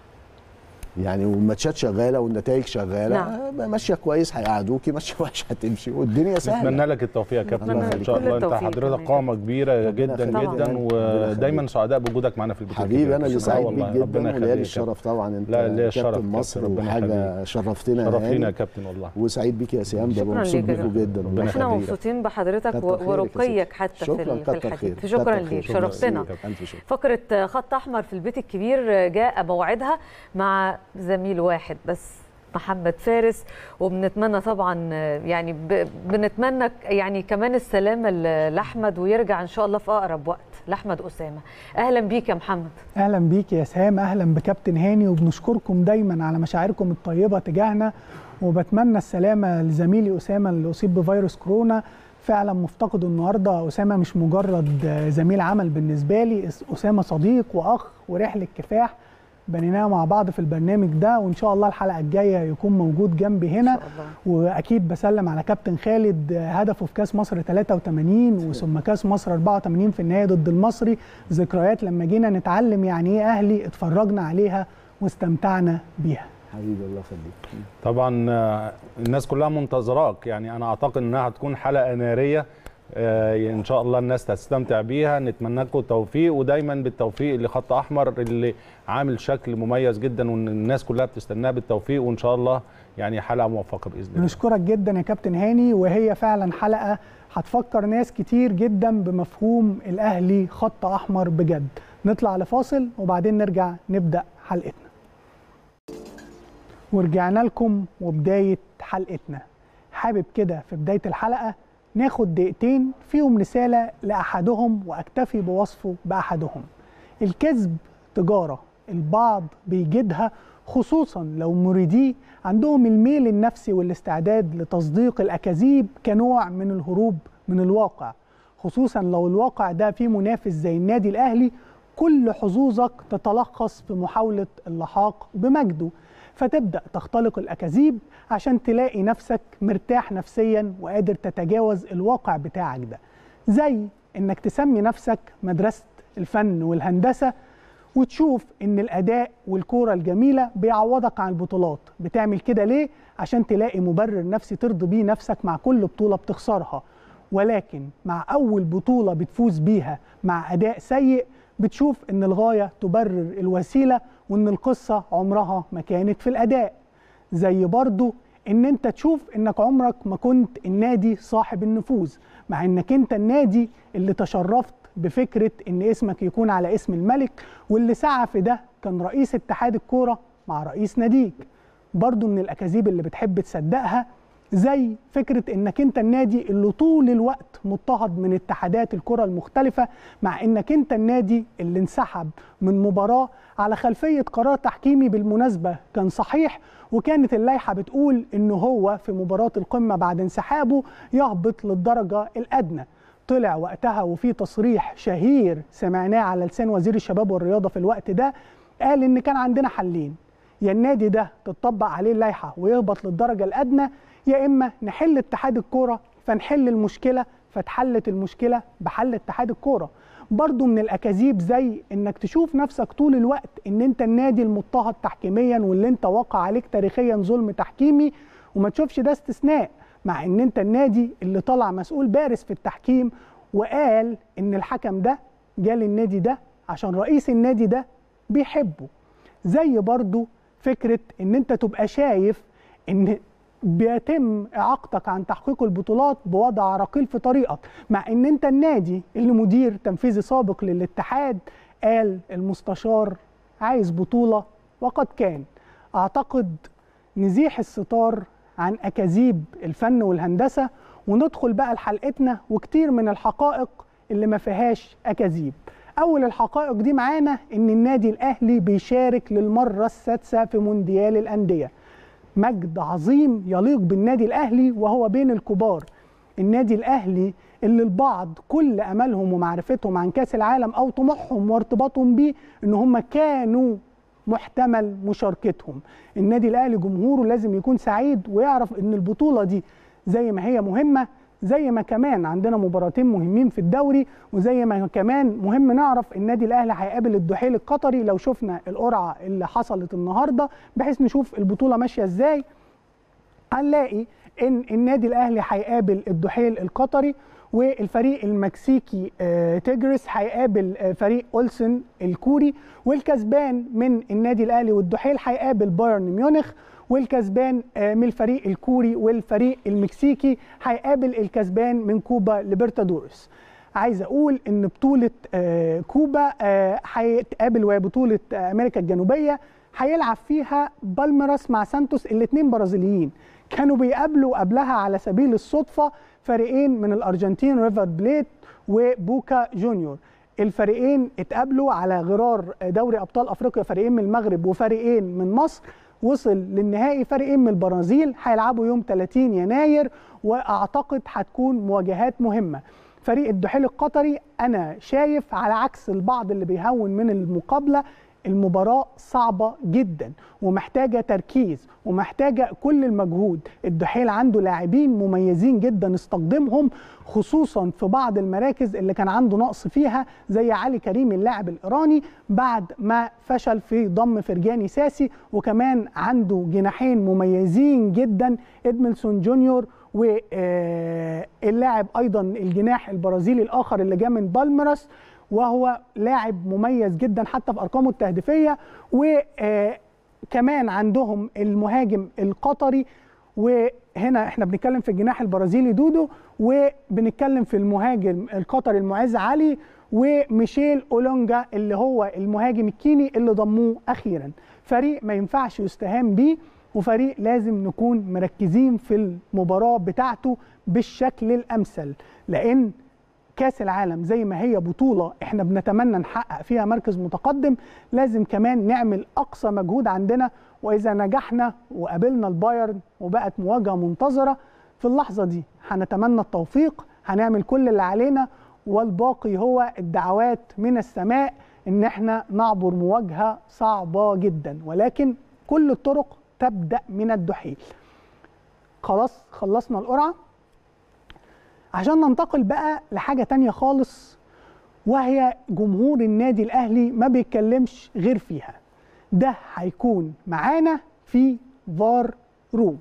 يعني والماتشات شغاله والنتائج شغاله نعم. آه، ماشيه كويس هيقعدوكي ماشيه وحشه هتمشي والدنيا سهله نتمنى لك التوفيق يا كابتن الله ان يخليك. شاء كل الله انت التوفيق حضرتك كمان. قامه كبيره جدا يخليك. جدا طبعاً. ودايما سعداء بوجودك معانا في البيت حبيبي انا اللي الكبير. سعيد والله، بيك ربنا جدا يخليك وليالي يا الشرف طبعا انت لا، ليا الشرف كابتن كابتن، مصر ربنا وحاجه شرفتنا شرف يعني. لينا يا كابتن والله وسعيد بيك يا سيام شكراً ببقى مبسوط ليك يا بيكم كابتن. جدا ربنا احنا يخليك. مبسوطين بحضرتك كتر و- خيرك يا ورقيك ستي. حتى في شكرا ال- في كتر الحديث خير شكرا كتر ليك خير. شرفتنا الف شكر فقرة خط أحمر في البيت الكبير جاء موعدها مع زميل واحد بس محمد فارس وبنتمنى طبعا يعني ب- بنتمنى يعني كمان السلامة ل- لأحمد ويرجع إن شاء الله في أقرب وقت لأحمد أسامة أهلا بيك يا محمد اهلا بيك يا سام اهلا بكابتن هاني وبنشكركم دايما على مشاعركم الطيبه تجاهنا وبتمنى السلامه لزميلي اسامه اللي اصيب بفيروس كورونا فعلا مفتقد النهارده اسامه مش مجرد زميل عمل بالنسبه لي اسامه صديق واخ ورحله كفاح بنيناها مع بعض في البرنامج ده وان شاء الله الحلقه الجايه يكون موجود جنبي هنا إن شاء الله واكيد بسلم على كابتن خالد هدفه في كاس مصر 83 وثم كاس مصر 84 في النهايه ضد المصري ذكريات لما جينا نتعلم يعني ايه اهلي اتفرجنا عليها واستمتعنا بيها حبيبي الله يخليك طبعا آه، الناس كلها منتظراك يعني انا اعتقد انها هتكون حلقه ناريه آه، ان شاء الله الناس تستمتع بيها نتمنى لكم التوفيق ودايما بالتوفيق لخط احمر اللي عامل شكل مميز جدا وان الناس كلها بتستناه بالتوفيق وان شاء الله يعني حلقه موفقه باذن الله بنشكرك جدا يا كابتن هاني وهي فعلا حلقه هتفكر ناس كتير جدا بمفهوم الاهلي خط احمر بجد نطلع لفاصل وبعدين نرجع نبدا حلقتنا ورجعنا لكم وبدايه حلقتنا حابب كده في بدايه الحلقه ناخد دقيقتين فيهم رساله لاحدهم واكتفي بوصفه باحدهم الكذب تجاره البعض بيجدها خصوصا لو مريديه عندهم الميل النفسي والاستعداد لتصديق الاكاذيب كنوع من الهروب من الواقع خصوصا لو الواقع ده فيه منافس زي النادي الاهلي كل حظوظك تتلخص في محاوله اللحاق بمجده فتبدا تختلق الاكاذيب عشان تلاقي نفسك مرتاح نفسيا وقادر تتجاوز الواقع بتاعك ده زي انك تسمي نفسك مدرسه الفن والهندسه وتشوف ان الاداء والكوره الجميله بيعوضك عن البطولات بتعمل كده ليه عشان تلاقي مبرر نفسي ترضي بيه نفسك مع كل بطوله بتخسرها ولكن مع اول بطوله بتفوز بيها مع اداء سيء بتشوف ان الغايه تبرر الوسيله وان القصه عمرها ما كانت في الاداء زي برضو ان انت تشوف انك عمرك ما كنت النادي صاحب النفوذ مع انك انت النادي اللي تشرفت بفكره ان اسمك يكون على اسم الملك واللي سعى في ده كان رئيس اتحاد الكوره مع رئيس ناديك برضو من الاكاذيب اللي بتحب تصدقها زي فكره انك انت النادي اللي طول الوقت مضطهد من اتحادات الكره المختلفه مع انك انت النادي اللي انسحب من مباراه على خلفيه قرار تحكيمي بالمناسبه كان صحيح وكانت اللائحه بتقول ان هو في مباراه القمه بعد انسحابه يهبط للدرجه الادنى طلع وقتها وفي تصريح شهير سمعناه على لسان وزير الشباب والرياضه في الوقت ده قال ان كان عندنا حلين يا النادي ده تطبق عليه اللائحه ويهبط للدرجه الادنى يا اما نحل اتحاد الكوره فنحل المشكله فتحلت المشكله بحل اتحاد الكوره برضو من الاكاذيب زي انك تشوف نفسك طول الوقت ان انت النادي المضطهد تحكيميا واللي انت واقع عليك تاريخيا ظلم تحكيمي وما تشوفش ده استثناء مع ان انت النادي اللي طلع مسؤول بارز في التحكيم وقال ان الحكم ده جال النادي ده عشان رئيس النادي ده بيحبه زي برضو فكره ان انت تبقى شايف ان بيتم اعاقتك عن تحقيق البطولات بوضع عراقيل في طريقك مع ان انت النادي اللي مدير تنفيذي سابق للاتحاد قال المستشار عايز بطوله وقد كان اعتقد نزيح الستار عن اكاذيب الفن والهندسه وندخل بقى لحلقتنا وكتير من الحقائق اللي ما فيهاش اكاذيب اول الحقائق دي معانا ان النادي الاهلي بيشارك للمره السادسه في مونديال الانديه مجد عظيم يليق بالنادي الاهلي وهو بين الكبار النادي الاهلي اللي البعض كل املهم ومعرفتهم عن كاس العالم او طموحهم وارتباطهم بيه ان هم كانوا محتمل مشاركتهم النادي الاهلي جمهوره لازم يكون سعيد ويعرف ان البطوله دي زي ما هي مهمه زي ما كمان عندنا مباراتين مهمين في الدوري وزي ما كمان مهم نعرف النادي الاهلي هيقابل الدحيل القطري لو شفنا القرعه اللي حصلت النهارده بحيث نشوف البطوله ماشيه ازاي هنلاقي ان النادي الاهلي هيقابل الدحيل القطري والفريق المكسيكي تيجرس هيقابل فريق اولسن الكوري والكسبان من النادي الاهلي والدحيل هيقابل بايرن ميونخ والكسبان من الفريق الكوري والفريق المكسيكي هيقابل الكسبان من كوبا ليبرتادورس عايز اقول ان بطوله كوبا هيتقابل وهي بطوله امريكا الجنوبيه هيلعب فيها بالميراس مع سانتوس الاثنين برازيليين كانوا بيقابلوا قبلها على سبيل الصدفه فريقين من الارجنتين ريفر بليت وبوكا جونيور الفريقين اتقابلوا على غرار دوري ابطال افريقيا فريقين من المغرب وفريقين من مصر وصل للنهائي فريقين من البرازيل هيلعبوا يوم 30 يناير واعتقد هتكون مواجهات مهمه فريق الدحيل القطري انا شايف على عكس البعض اللي بيهون من المقابله المباراة صعبة جدا ومحتاجة تركيز ومحتاجة كل المجهود الدحيل عنده لاعبين مميزين جدا استخدمهم خصوصا في بعض المراكز اللي كان عنده نقص فيها زي علي كريم اللاعب الإيراني بعد ما فشل في ضم فرجاني ساسي وكمان عنده جناحين مميزين جدا ادملسون جونيور واللاعب ايضا الجناح البرازيلي الاخر اللي جاء من بالميراس وهو لاعب مميز جدا حتى في ارقامه التهديفيه وكمان عندهم المهاجم القطري وهنا احنا بنتكلم في الجناح البرازيلي دودو وبنتكلم في المهاجم القطري المعز علي وميشيل اولونجا اللي هو المهاجم الكيني اللي ضموه اخيرا فريق ما ينفعش يستهان بيه وفريق لازم نكون مركزين في المباراه بتاعته بالشكل الامثل لان كاس العالم زي ما هي بطولة احنا بنتمنى نحقق فيها مركز متقدم لازم كمان نعمل أقصى مجهود عندنا وإذا نجحنا وقابلنا البايرن وبقت مواجهة منتظرة في اللحظة دي هنتمنى التوفيق هنعمل كل اللي علينا والباقي هو الدعوات من السماء ان احنا نعبر مواجهة صعبة جدا ولكن كل الطرق تبدأ من الدحيل خلاص خلصنا القرعه عشان ننتقل بقى لحاجة تانية خالص وهي جمهور النادي الأهلي ما بيتكلمش غير فيها ده هيكون معانا في فار روم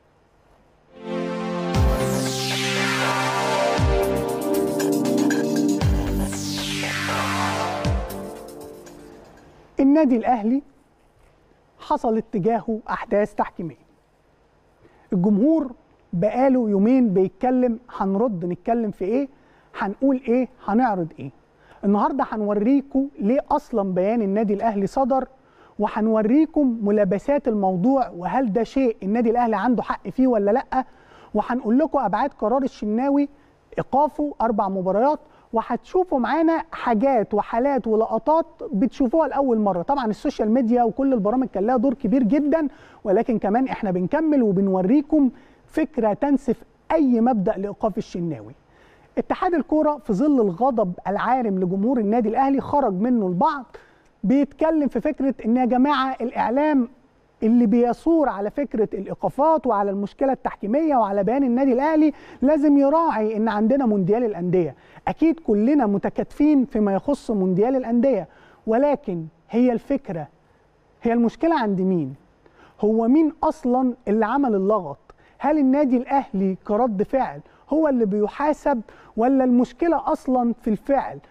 النادي الأهلي حصل اتجاهه أحداث تحكيمية الجمهور بقاله يومين بيتكلم هنرد نتكلم في ايه هنقول ايه هنعرض ايه النهارده هنوريكم ليه اصلا بيان النادي الاهلي صدر وهنوريكم ملابسات الموضوع وهل ده شيء النادي الاهلي عنده حق فيه ولا لا وهنقول لكم ابعاد قرار الشناوي ايقافه اربع مباريات وهتشوفوا معانا حاجات وحالات ولقطات بتشوفوها لاول مره طبعا السوشيال ميديا وكل البرامج كان لها دور كبير جدا ولكن كمان احنا بنكمل وبنوريكم فكره تنسف اي مبدا لايقاف الشناوي اتحاد الكوره في ظل الغضب العارم لجمهور النادي الاهلي خرج منه البعض بيتكلم في فكره ان يا جماعه الاعلام اللي بيثور على فكره الايقافات وعلى المشكله التحكيميه وعلى بيان النادي الاهلي لازم يراعي ان عندنا مونديال الانديه اكيد كلنا متكاتفين فيما يخص مونديال الانديه ولكن هي الفكره هي المشكله عند مين هو مين اصلا اللي عمل اللغط هل النادي الاهلي كرد فعل هو اللي بيحاسب ولا المشكله اصلا في الفعل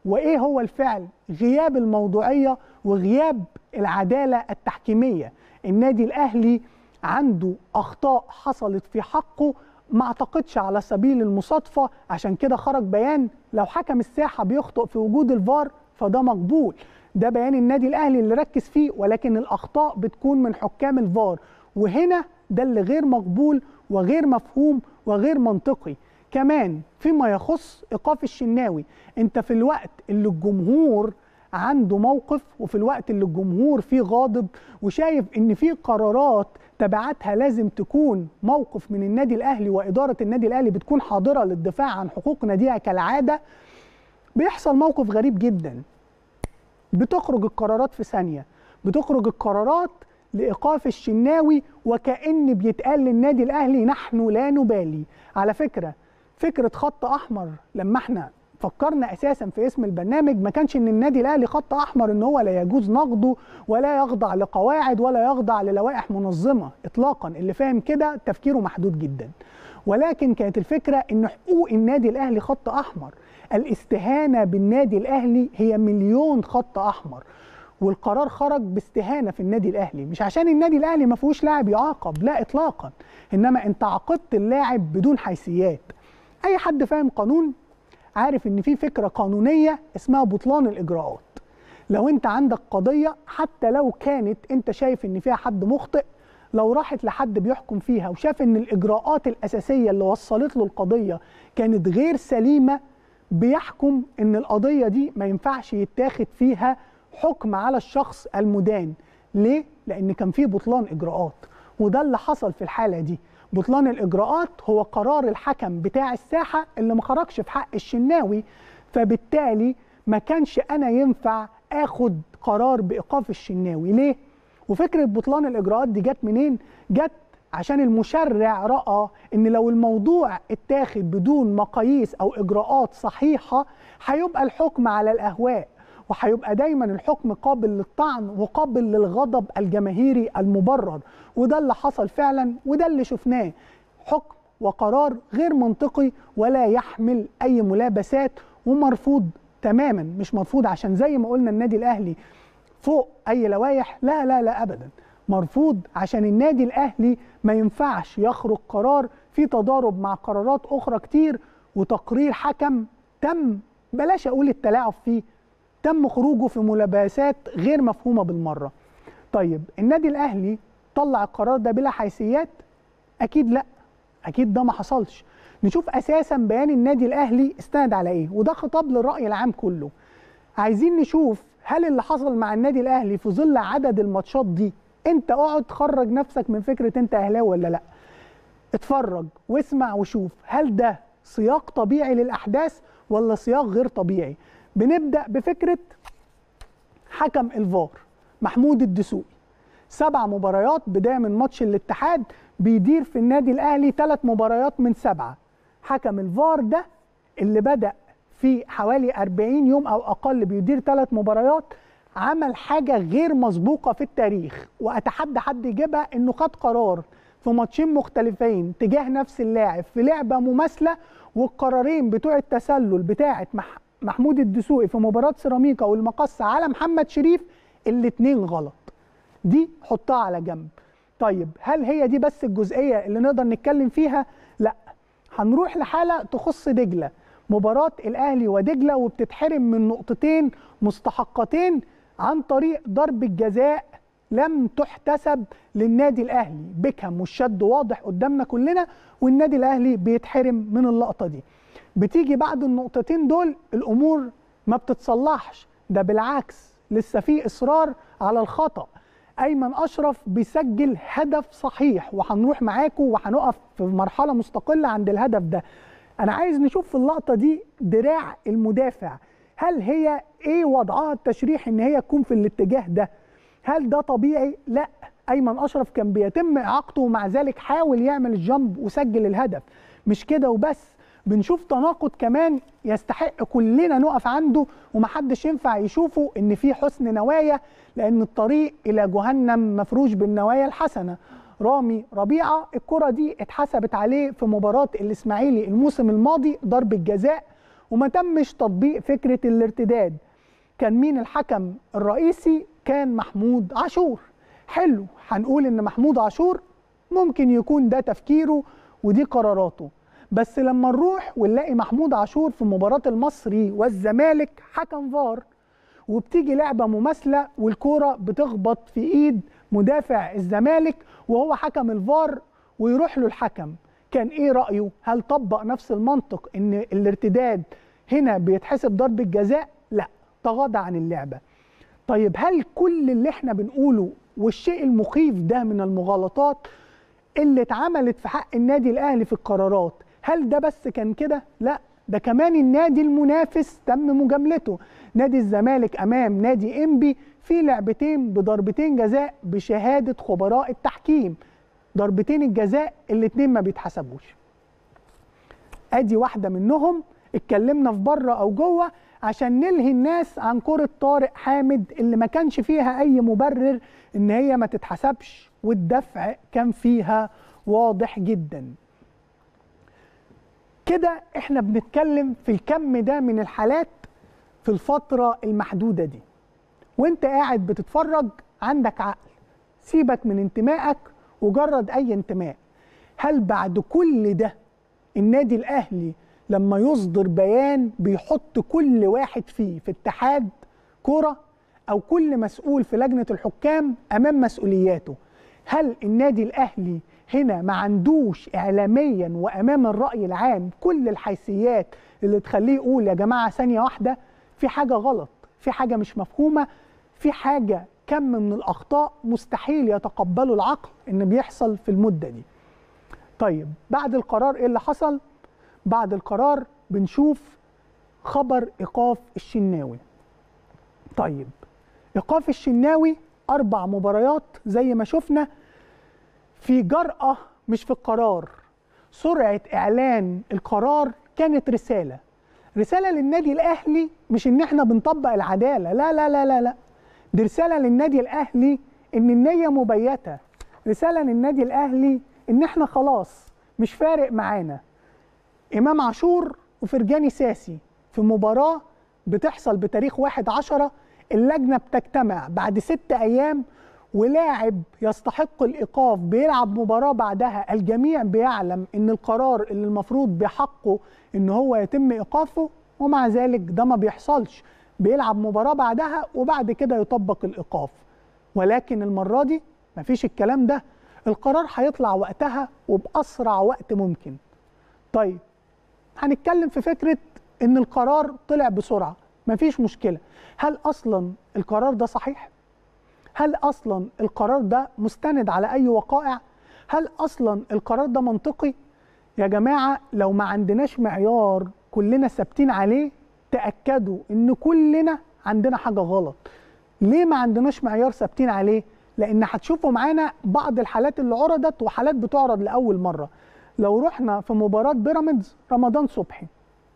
وايه هو الفعل غياب الموضوعيه وغياب العداله التحكيميه النادي الاهلي عنده اخطاء حصلت في حقه ما اعتقدش على سبيل المصادفه عشان كده خرج بيان لو حكم الساحه بيخطئ في وجود الفار فده مقبول ده بيان النادي الاهلي اللي ركز فيه ولكن الاخطاء بتكون من حكام الفار وهنا ده اللي غير مقبول وغير مفهوم وغير منطقي كمان فيما يخص ايقاف الشناوي انت في الوقت اللي الجمهور عنده موقف وفي الوقت اللي الجمهور فيه غاضب وشايف ان في قرارات تبعاتها لازم تكون موقف من النادي الاهلي واداره النادي الاهلي بتكون حاضره للدفاع عن حقوق ناديها كالعاده بيحصل موقف غريب جدا بتخرج القرارات في ثانيه بتخرج القرارات لايقاف الشناوي وكأن بيتقال للنادي الاهلي نحن لا نبالي على فكره فكره خط احمر لما احنا فكرنا اساسا في اسم البرنامج ما كانش ان النادي الاهلي خط احمر ان هو لا يجوز نقده ولا يخضع لقواعد ولا يخضع للوائح منظمه اطلاقا اللي فاهم كده تفكيره محدود جدا ولكن كانت الفكره ان حقوق النادي الاهلي خط احمر الاستهانه بالنادي الاهلي هي مليون خط احمر والقرار خرج باستهانه في النادي الاهلي مش عشان النادي الاهلي ما فيهوش لاعب يعاقب لا اطلاقا انما انت عاقبت اللاعب بدون حيثيات اي حد فاهم قانون عارف ان في فكره قانونيه اسمها بطلان الاجراءات لو انت عندك قضيه حتى لو كانت انت شايف ان فيها حد مخطئ لو راحت لحد بيحكم فيها وشاف ان الاجراءات الاساسيه اللي وصلت له القضيه كانت غير سليمه بيحكم ان القضيه دي ما ينفعش يتاخد فيها حكم على الشخص المدان ليه لان كان في بطلان اجراءات وده اللي حصل في الحاله دي بطلان الاجراءات هو قرار الحكم بتاع الساحه اللي ما خرجش في حق الشناوي فبالتالي ما كانش انا ينفع اخد قرار بايقاف الشناوي ليه وفكره بطلان الاجراءات دي جت منين جت عشان المشرع راى ان لو الموضوع اتاخد بدون مقاييس او اجراءات صحيحه هيبقى الحكم على الاهواء وهيبقى دايما الحكم قابل للطعن وقابل للغضب الجماهيري المبرر وده اللي حصل فعلا وده اللي شفناه حكم وقرار غير منطقي ولا يحمل اي ملابسات ومرفوض تماما مش مرفوض عشان زي ما قلنا النادي الاهلي فوق اي لوائح لا لا لا ابدا مرفوض عشان النادي الاهلي ما ينفعش يخرج قرار في تضارب مع قرارات اخرى كتير وتقرير حكم تم بلاش اقول التلاعب فيه تم خروجه في ملابسات غير مفهومه بالمره. طيب النادي الاهلي طلع القرار ده بلا حيثيات؟ اكيد لا. اكيد ده ما حصلش. نشوف اساسا بيان النادي الاهلي استند على ايه؟ وده خطاب للراي العام كله. عايزين نشوف هل اللي حصل مع النادي الاهلي في ظل عدد الماتشات دي انت اقعد خرج نفسك من فكره انت اهلاوي ولا لا. اتفرج واسمع وشوف هل ده سياق طبيعي للاحداث ولا سياق غير طبيعي؟ بنبدا بفكره حكم الفار محمود الدسوقي سبع مباريات بدايه من ماتش الاتحاد بيدير في النادي الاهلي ثلاث مباريات من سبعه حكم الفار ده اللي بدا في حوالي 40 يوم او اقل بيدير ثلاث مباريات عمل حاجه غير مسبوقه في التاريخ واتحدى حد يجيبها انه خد قرار في ماتشين مختلفين تجاه نفس اللاعب في لعبه مماثله والقرارين بتوع التسلل بتاعه محمود الدسوقي في مباراة سيراميكا والمقصة على محمد شريف الاتنين غلط دي حطها على جنب طيب هل هي دي بس الجزئية اللي نقدر نتكلم فيها لا هنروح لحالة تخص دجلة مباراة الأهلي ودجلة وبتتحرم من نقطتين مستحقتين عن طريق ضرب الجزاء لم تحتسب للنادي الأهلي بيكهام والشد واضح قدامنا كلنا والنادي الأهلي بيتحرم من اللقطة دي بتيجي بعد النقطتين دول الامور ما بتتصلحش ده بالعكس لسه في اصرار على الخطا ايمن اشرف بيسجل هدف صحيح وهنروح معاكم وهنقف في مرحله مستقله عند الهدف ده انا عايز نشوف في اللقطه دي دراع المدافع هل هي ايه وضعها التشريح ان هي تكون في الاتجاه ده هل ده طبيعي لا ايمن اشرف كان بيتم اعاقته ومع ذلك حاول يعمل الجامب وسجل الهدف مش كده وبس بنشوف تناقض كمان يستحق كلنا نقف عنده ومحدش ينفع يشوفه ان في حسن نوايا لان الطريق الى جهنم مفروش بالنوايا الحسنه رامي ربيعه الكره دي اتحسبت عليه في مباراه الاسماعيلي الموسم الماضي ضربه جزاء وما تمش تطبيق فكره الارتداد كان مين الحكم الرئيسي كان محمود عاشور حلو هنقول ان محمود عاشور ممكن يكون ده تفكيره ودي قراراته بس لما نروح ونلاقي محمود عاشور في مباراة المصري والزمالك حكم فار وبتيجي لعبة مماثلة والكورة بتخبط في ايد مدافع الزمالك وهو حكم الفار ويروح له الحكم كان ايه رأيه هل طبق نفس المنطق ان الارتداد هنا بيتحسب ضربة جزاء لا تغاضى عن اللعبة طيب هل كل اللي احنا بنقوله والشيء المخيف ده من المغالطات اللي اتعملت في حق النادي الاهلي في القرارات هل ده بس كان كده لا ده كمان النادي المنافس تم مجاملته نادي الزمالك امام نادي انبي في لعبتين بضربتين جزاء بشهاده خبراء التحكيم ضربتين الجزاء الاتنين ما بيتحسبوش ادي واحده منهم اتكلمنا في بره او جوه عشان نلهي الناس عن كرة طارق حامد اللي ما كانش فيها أي مبرر إن هي ما تتحسبش والدفع كان فيها واضح جدا كده احنا بنتكلم في الكم ده من الحالات في الفترة المحدودة دي وانت قاعد بتتفرج عندك عقل سيبك من انتمائك وجرد أي انتماء هل بعد كل ده النادي الأهلي لما يصدر بيان بيحط كل واحد فيه في اتحاد كرة أو كل مسؤول في لجنة الحكام أمام مسؤولياته هل النادي الأهلي هنا ما عندوش إعلاميا وأمام الرأي العام كل الحيثيات اللي تخليه يقول يا جماعة ثانية واحدة في حاجة غلط في حاجة مش مفهومة في حاجة كم من الأخطاء مستحيل يتقبله العقل إن بيحصل في المدة دي طيب بعد القرار إيه اللي حصل؟ بعد القرار بنشوف خبر ايقاف الشناوي طيب ايقاف الشناوي اربع مباريات زي ما شفنا في جرأة مش في القرار سرعة اعلان القرار كانت رسالة رسالة للنادي الاهلي مش ان احنا بنطبق العدالة لا لا لا لا لا دي رسالة للنادي الاهلي ان النية مبيتة رسالة للنادي الاهلي ان احنا خلاص مش فارق معانا إمام عاشور وفرجاني ساسي في مباراة بتحصل بتاريخ واحد عشرة اللجنة بتجتمع بعد ست أيام ولاعب يستحق الإيقاف بيلعب مباراة بعدها الجميع بيعلم إن القرار اللي المفروض بحقه إن هو يتم إيقافه ومع ذلك ده ما بيحصلش بيلعب مباراة بعدها وبعد كده يطبق الإيقاف ولكن المرة دي مفيش الكلام ده القرار هيطلع وقتها وبأسرع وقت ممكن طيب هنتكلم في فكره ان القرار طلع بسرعه مفيش مشكله هل اصلا القرار ده صحيح هل اصلا القرار ده مستند على اي وقائع هل اصلا القرار ده منطقي يا جماعه لو ما عندناش معيار كلنا ثابتين عليه تاكدوا ان كلنا عندنا حاجه غلط ليه ما عندناش معيار ثابتين عليه لان هتشوفوا معانا بعض الحالات اللي عرضت وحالات بتعرض لاول مره لو رحنا في مباراة بيراميدز رمضان صبحي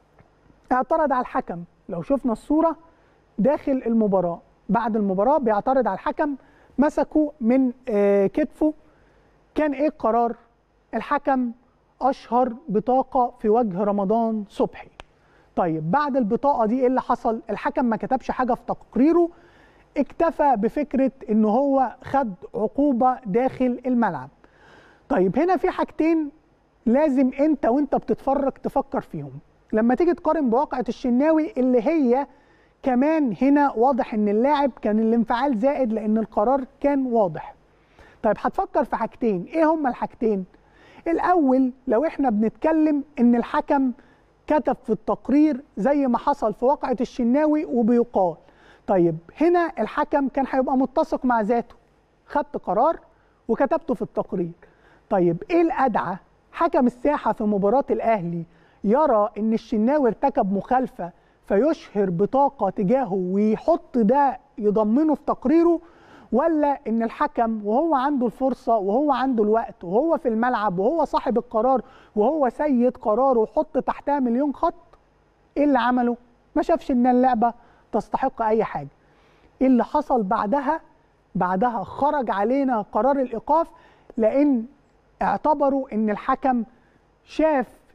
اعترض على الحكم لو شفنا الصورة داخل المباراة بعد المباراة بيعترض على الحكم مسكوا من كتفه كان ايه القرار الحكم اشهر بطاقة في وجه رمضان صبحي طيب بعد البطاقة دي ايه اللي حصل الحكم ما كتبش حاجة في تقريره اكتفى بفكرة ان هو خد عقوبة داخل الملعب طيب هنا في حاجتين لازم انت وانت بتتفرج تفكر فيهم لما تيجي تقارن بواقعة الشناوي اللي هي كمان هنا واضح ان اللاعب كان الانفعال زائد لان القرار كان واضح طيب هتفكر في حاجتين ايه هما الحاجتين الاول لو احنا بنتكلم ان الحكم كتب في التقرير زي ما حصل في واقعة الشناوي وبيقال طيب هنا الحكم كان هيبقى متسق مع ذاته خدت قرار وكتبته في التقرير طيب ايه الادعى حكم الساحه في مباراه الاهلي يرى ان الشناوي ارتكب مخالفه فيشهر بطاقه تجاهه ويحط ده يضمنه في تقريره ولا ان الحكم وهو عنده الفرصه وهو عنده الوقت وهو في الملعب وهو صاحب القرار وهو سيد قراره وحط تحتها مليون خط ايه اللي عمله ما شافش ان اللعبه تستحق اي حاجه ايه اللي حصل بعدها بعدها خرج علينا قرار الايقاف لان اعتبروا ان الحكم شاف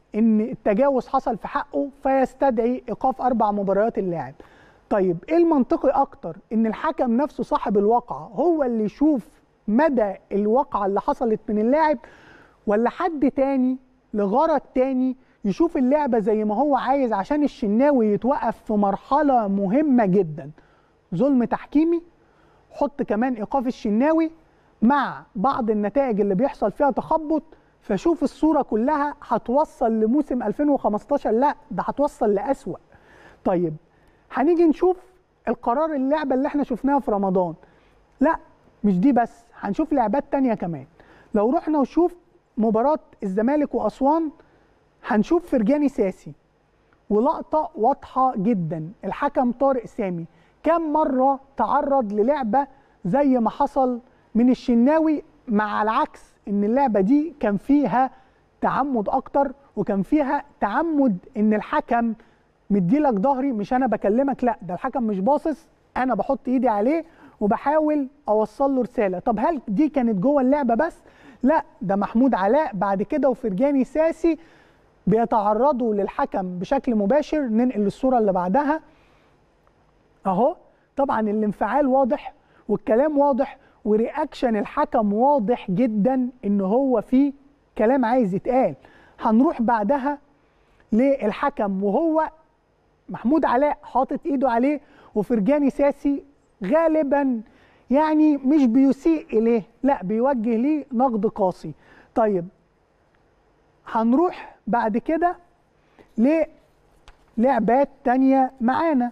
ان التجاوز حصل في حقه فيستدعي ايقاف اربع مباريات اللاعب طيب ايه المنطقي اكتر ان الحكم نفسه صاحب الواقعه هو اللي يشوف مدى الواقعه اللي حصلت من اللاعب ولا حد تاني لغرض تاني يشوف اللعبه زي ما هو عايز عشان الشناوي يتوقف في مرحله مهمه جدا ظلم تحكيمي حط كمان ايقاف الشناوي مع بعض النتائج اللي بيحصل فيها تخبط فشوف الصوره كلها هتوصل لموسم 2015 لا ده هتوصل لاسوأ طيب هنيجي نشوف القرار اللعبه اللي احنا شفناها في رمضان لا مش دي بس هنشوف لعبات تانية كمان لو رحنا وشوف مباراة الزمالك وأسوان هنشوف فرجاني ساسي ولقطة واضحة جدا الحكم طارق سامي كم مرة تعرض للعبة زي ما حصل من الشناوي مع العكس ان اللعبة دي كان فيها تعمد اكتر وكان فيها تعمد ان الحكم مديلك ظهري مش انا بكلمك لا ده الحكم مش باصص انا بحط ايدي عليه وبحاول اوصل له رساله طب هل دي كانت جوه اللعبه بس لا ده محمود علاء بعد كده وفرجاني ساسي بيتعرضوا للحكم بشكل مباشر ننقل للصوره اللي بعدها اهو طبعا الانفعال واضح والكلام واضح ورياكشن الحكم واضح جدا ان هو في كلام عايز يتقال هنروح بعدها للحكم وهو محمود علاء حاطط ايده عليه وفرجاني ساسي غالبا يعني مش بيسيء اليه لا بيوجه ليه نقد قاسي طيب هنروح بعد كده للعبات تانية معانا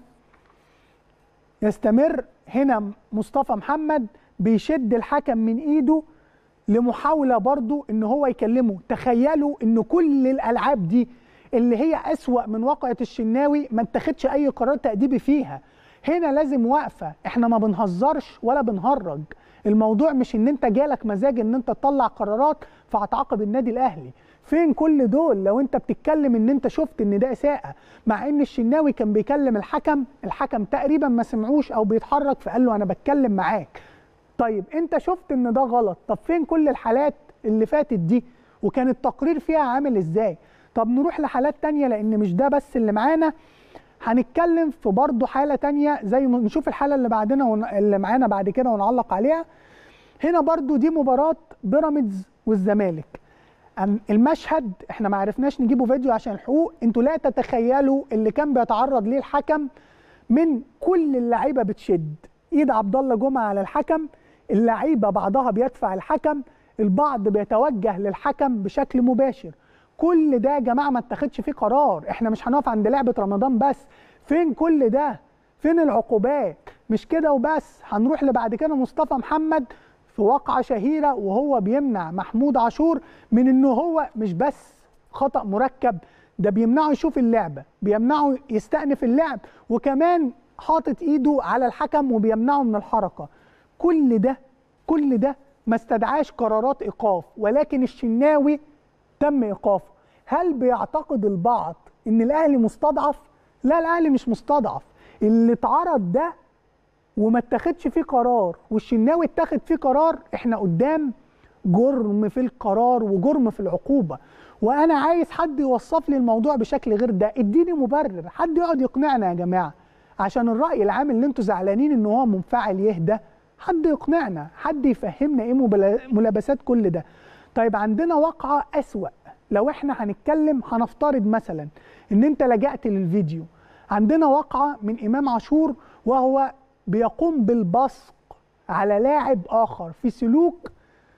يستمر هنا مصطفى محمد بيشد الحكم من ايده لمحاولة برضو ان هو يكلمه تخيلوا ان كل الالعاب دي اللي هي اسوأ من واقعة الشناوي ما اتخدش اي قرار تأديبي فيها هنا لازم وقفه احنا ما بنهزرش ولا بنهرج الموضوع مش ان انت جالك مزاج ان انت تطلع قرارات فهتعاقب النادي الاهلي فين كل دول لو انت بتتكلم ان انت شفت ان ده اساءه مع ان الشناوي كان بيكلم الحكم الحكم تقريبا ما سمعوش او بيتحرك فقال له انا بتكلم معاك طيب انت شفت ان ده غلط طب فين كل الحالات اللي فاتت دي وكان التقرير فيها عامل ازاي طب نروح لحالات تانية لان مش ده بس اللي معانا هنتكلم في برضه حالة تانية زي ما نشوف الحالة اللي بعدنا ون... اللي معانا بعد كده ونعلق عليها هنا برضه دي مباراة بيراميدز والزمالك المشهد احنا ما عرفناش نجيبه فيديو عشان الحقوق انتوا لا تتخيلوا اللي كان بيتعرض ليه الحكم من كل اللعيبه بتشد ايد عبد الله جمعه على الحكم اللعيبه بعضها بيدفع الحكم البعض بيتوجه للحكم بشكل مباشر كل ده يا جماعه ما اتخذش فيه قرار احنا مش هنقف عند لعبه رمضان بس فين كل ده فين العقوبات مش كده وبس هنروح لبعد كده مصطفى محمد في واقعه شهيره وهو بيمنع محمود عاشور من انه هو مش بس خطا مركب ده بيمنعه يشوف اللعبه بيمنعه يستأنف اللعب وكمان حاطط ايده على الحكم وبيمنعه من الحركه كل ده كل ده ما استدعاش قرارات ايقاف ولكن الشناوي تم ايقافه هل بيعتقد البعض ان الاهلي مستضعف لا الاهلي مش مستضعف اللي اتعرض ده وما اتخذش فيه قرار والشناوي اتخذ فيه قرار احنا قدام جرم في القرار وجرم في العقوبه وانا عايز حد يوصف لي الموضوع بشكل غير ده اديني مبرر حد يقعد يقنعنا يا جماعه عشان الراي العام اللي انتوا زعلانين ان هو منفعل يهدى حد يقنعنا حد يفهمنا ايه ملابسات كل ده طيب عندنا واقعه اسوا لو احنا هنتكلم هنفترض مثلا ان انت لجأت للفيديو عندنا واقعه من امام عاشور وهو بيقوم بالبصق على لاعب اخر في سلوك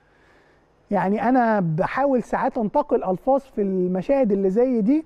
يعني انا بحاول ساعات انتقل الفاظ في المشاهد اللي زي دي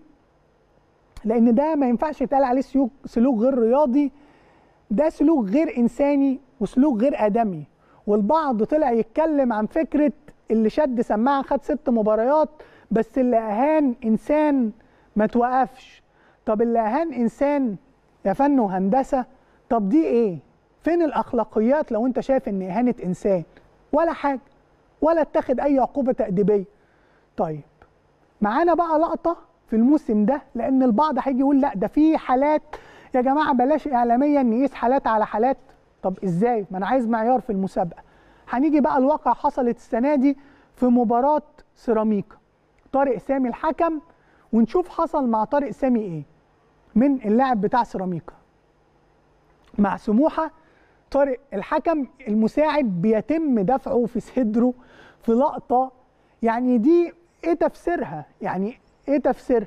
لان ده ما ينفعش يتقال عليه سلوك سلوك غير رياضي ده سلوك غير انساني وسلوك غير ادمي والبعض طلع يتكلم عن فكره اللي شد سماعه خد ست مباريات بس اللي اهان انسان ما توقفش طب اللي اهان انسان يا فن وهندسه طب دي ايه فين الاخلاقيات لو انت شايف ان اهانه انسان ولا حاجه ولا اتخذ اي عقوبه تاديبيه طيب معانا بقى لقطه في الموسم ده لان البعض هيجي يقول لا ده في حالات يا جماعه بلاش اعلاميا نقيس حالات على حالات طب ازاي ما انا عايز معيار في المسابقه هنيجي بقى الواقع حصلت السنه دي في مباراه سيراميكا طارق سامي الحكم ونشوف حصل مع طارق سامي ايه من اللاعب بتاع سيراميكا مع سموحه طارق الحكم المساعد بيتم دفعه في صدره في لقطه يعني دي ايه تفسيرها يعني ايه تفسيرها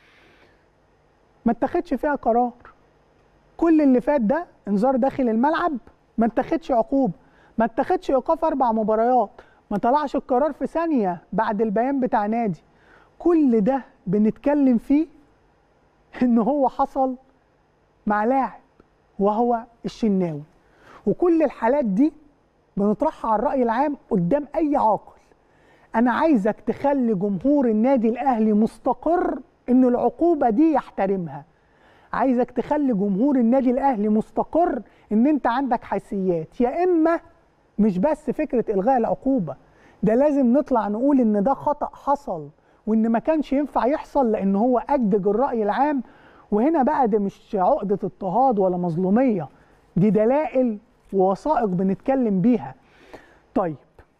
ما اتخذش فيها قرار كل اللي فات ده انذار داخل الملعب ما اتخذش عقوبه ما اتخذش ايقاف اربع مباريات ما طلعش القرار في ثانيه بعد البيان بتاع نادي كل ده بنتكلم فيه ان هو حصل مع لاعب وهو الشناوي وكل الحالات دي بنطرحها على الراي العام قدام اي عاقل انا عايزك تخلي جمهور النادي الاهلي مستقر ان العقوبه دي يحترمها عايزك تخلي جمهور النادي الاهلي مستقر ان انت عندك حيثيات يا اما مش بس فكره الغاء العقوبه ده لازم نطلع نقول ان ده خطا حصل وان ما كانش ينفع يحصل لان هو اجدج الراي العام وهنا بقى ده مش عقده اضطهاد ولا مظلوميه دي دلائل ووثائق بنتكلم بيها طيب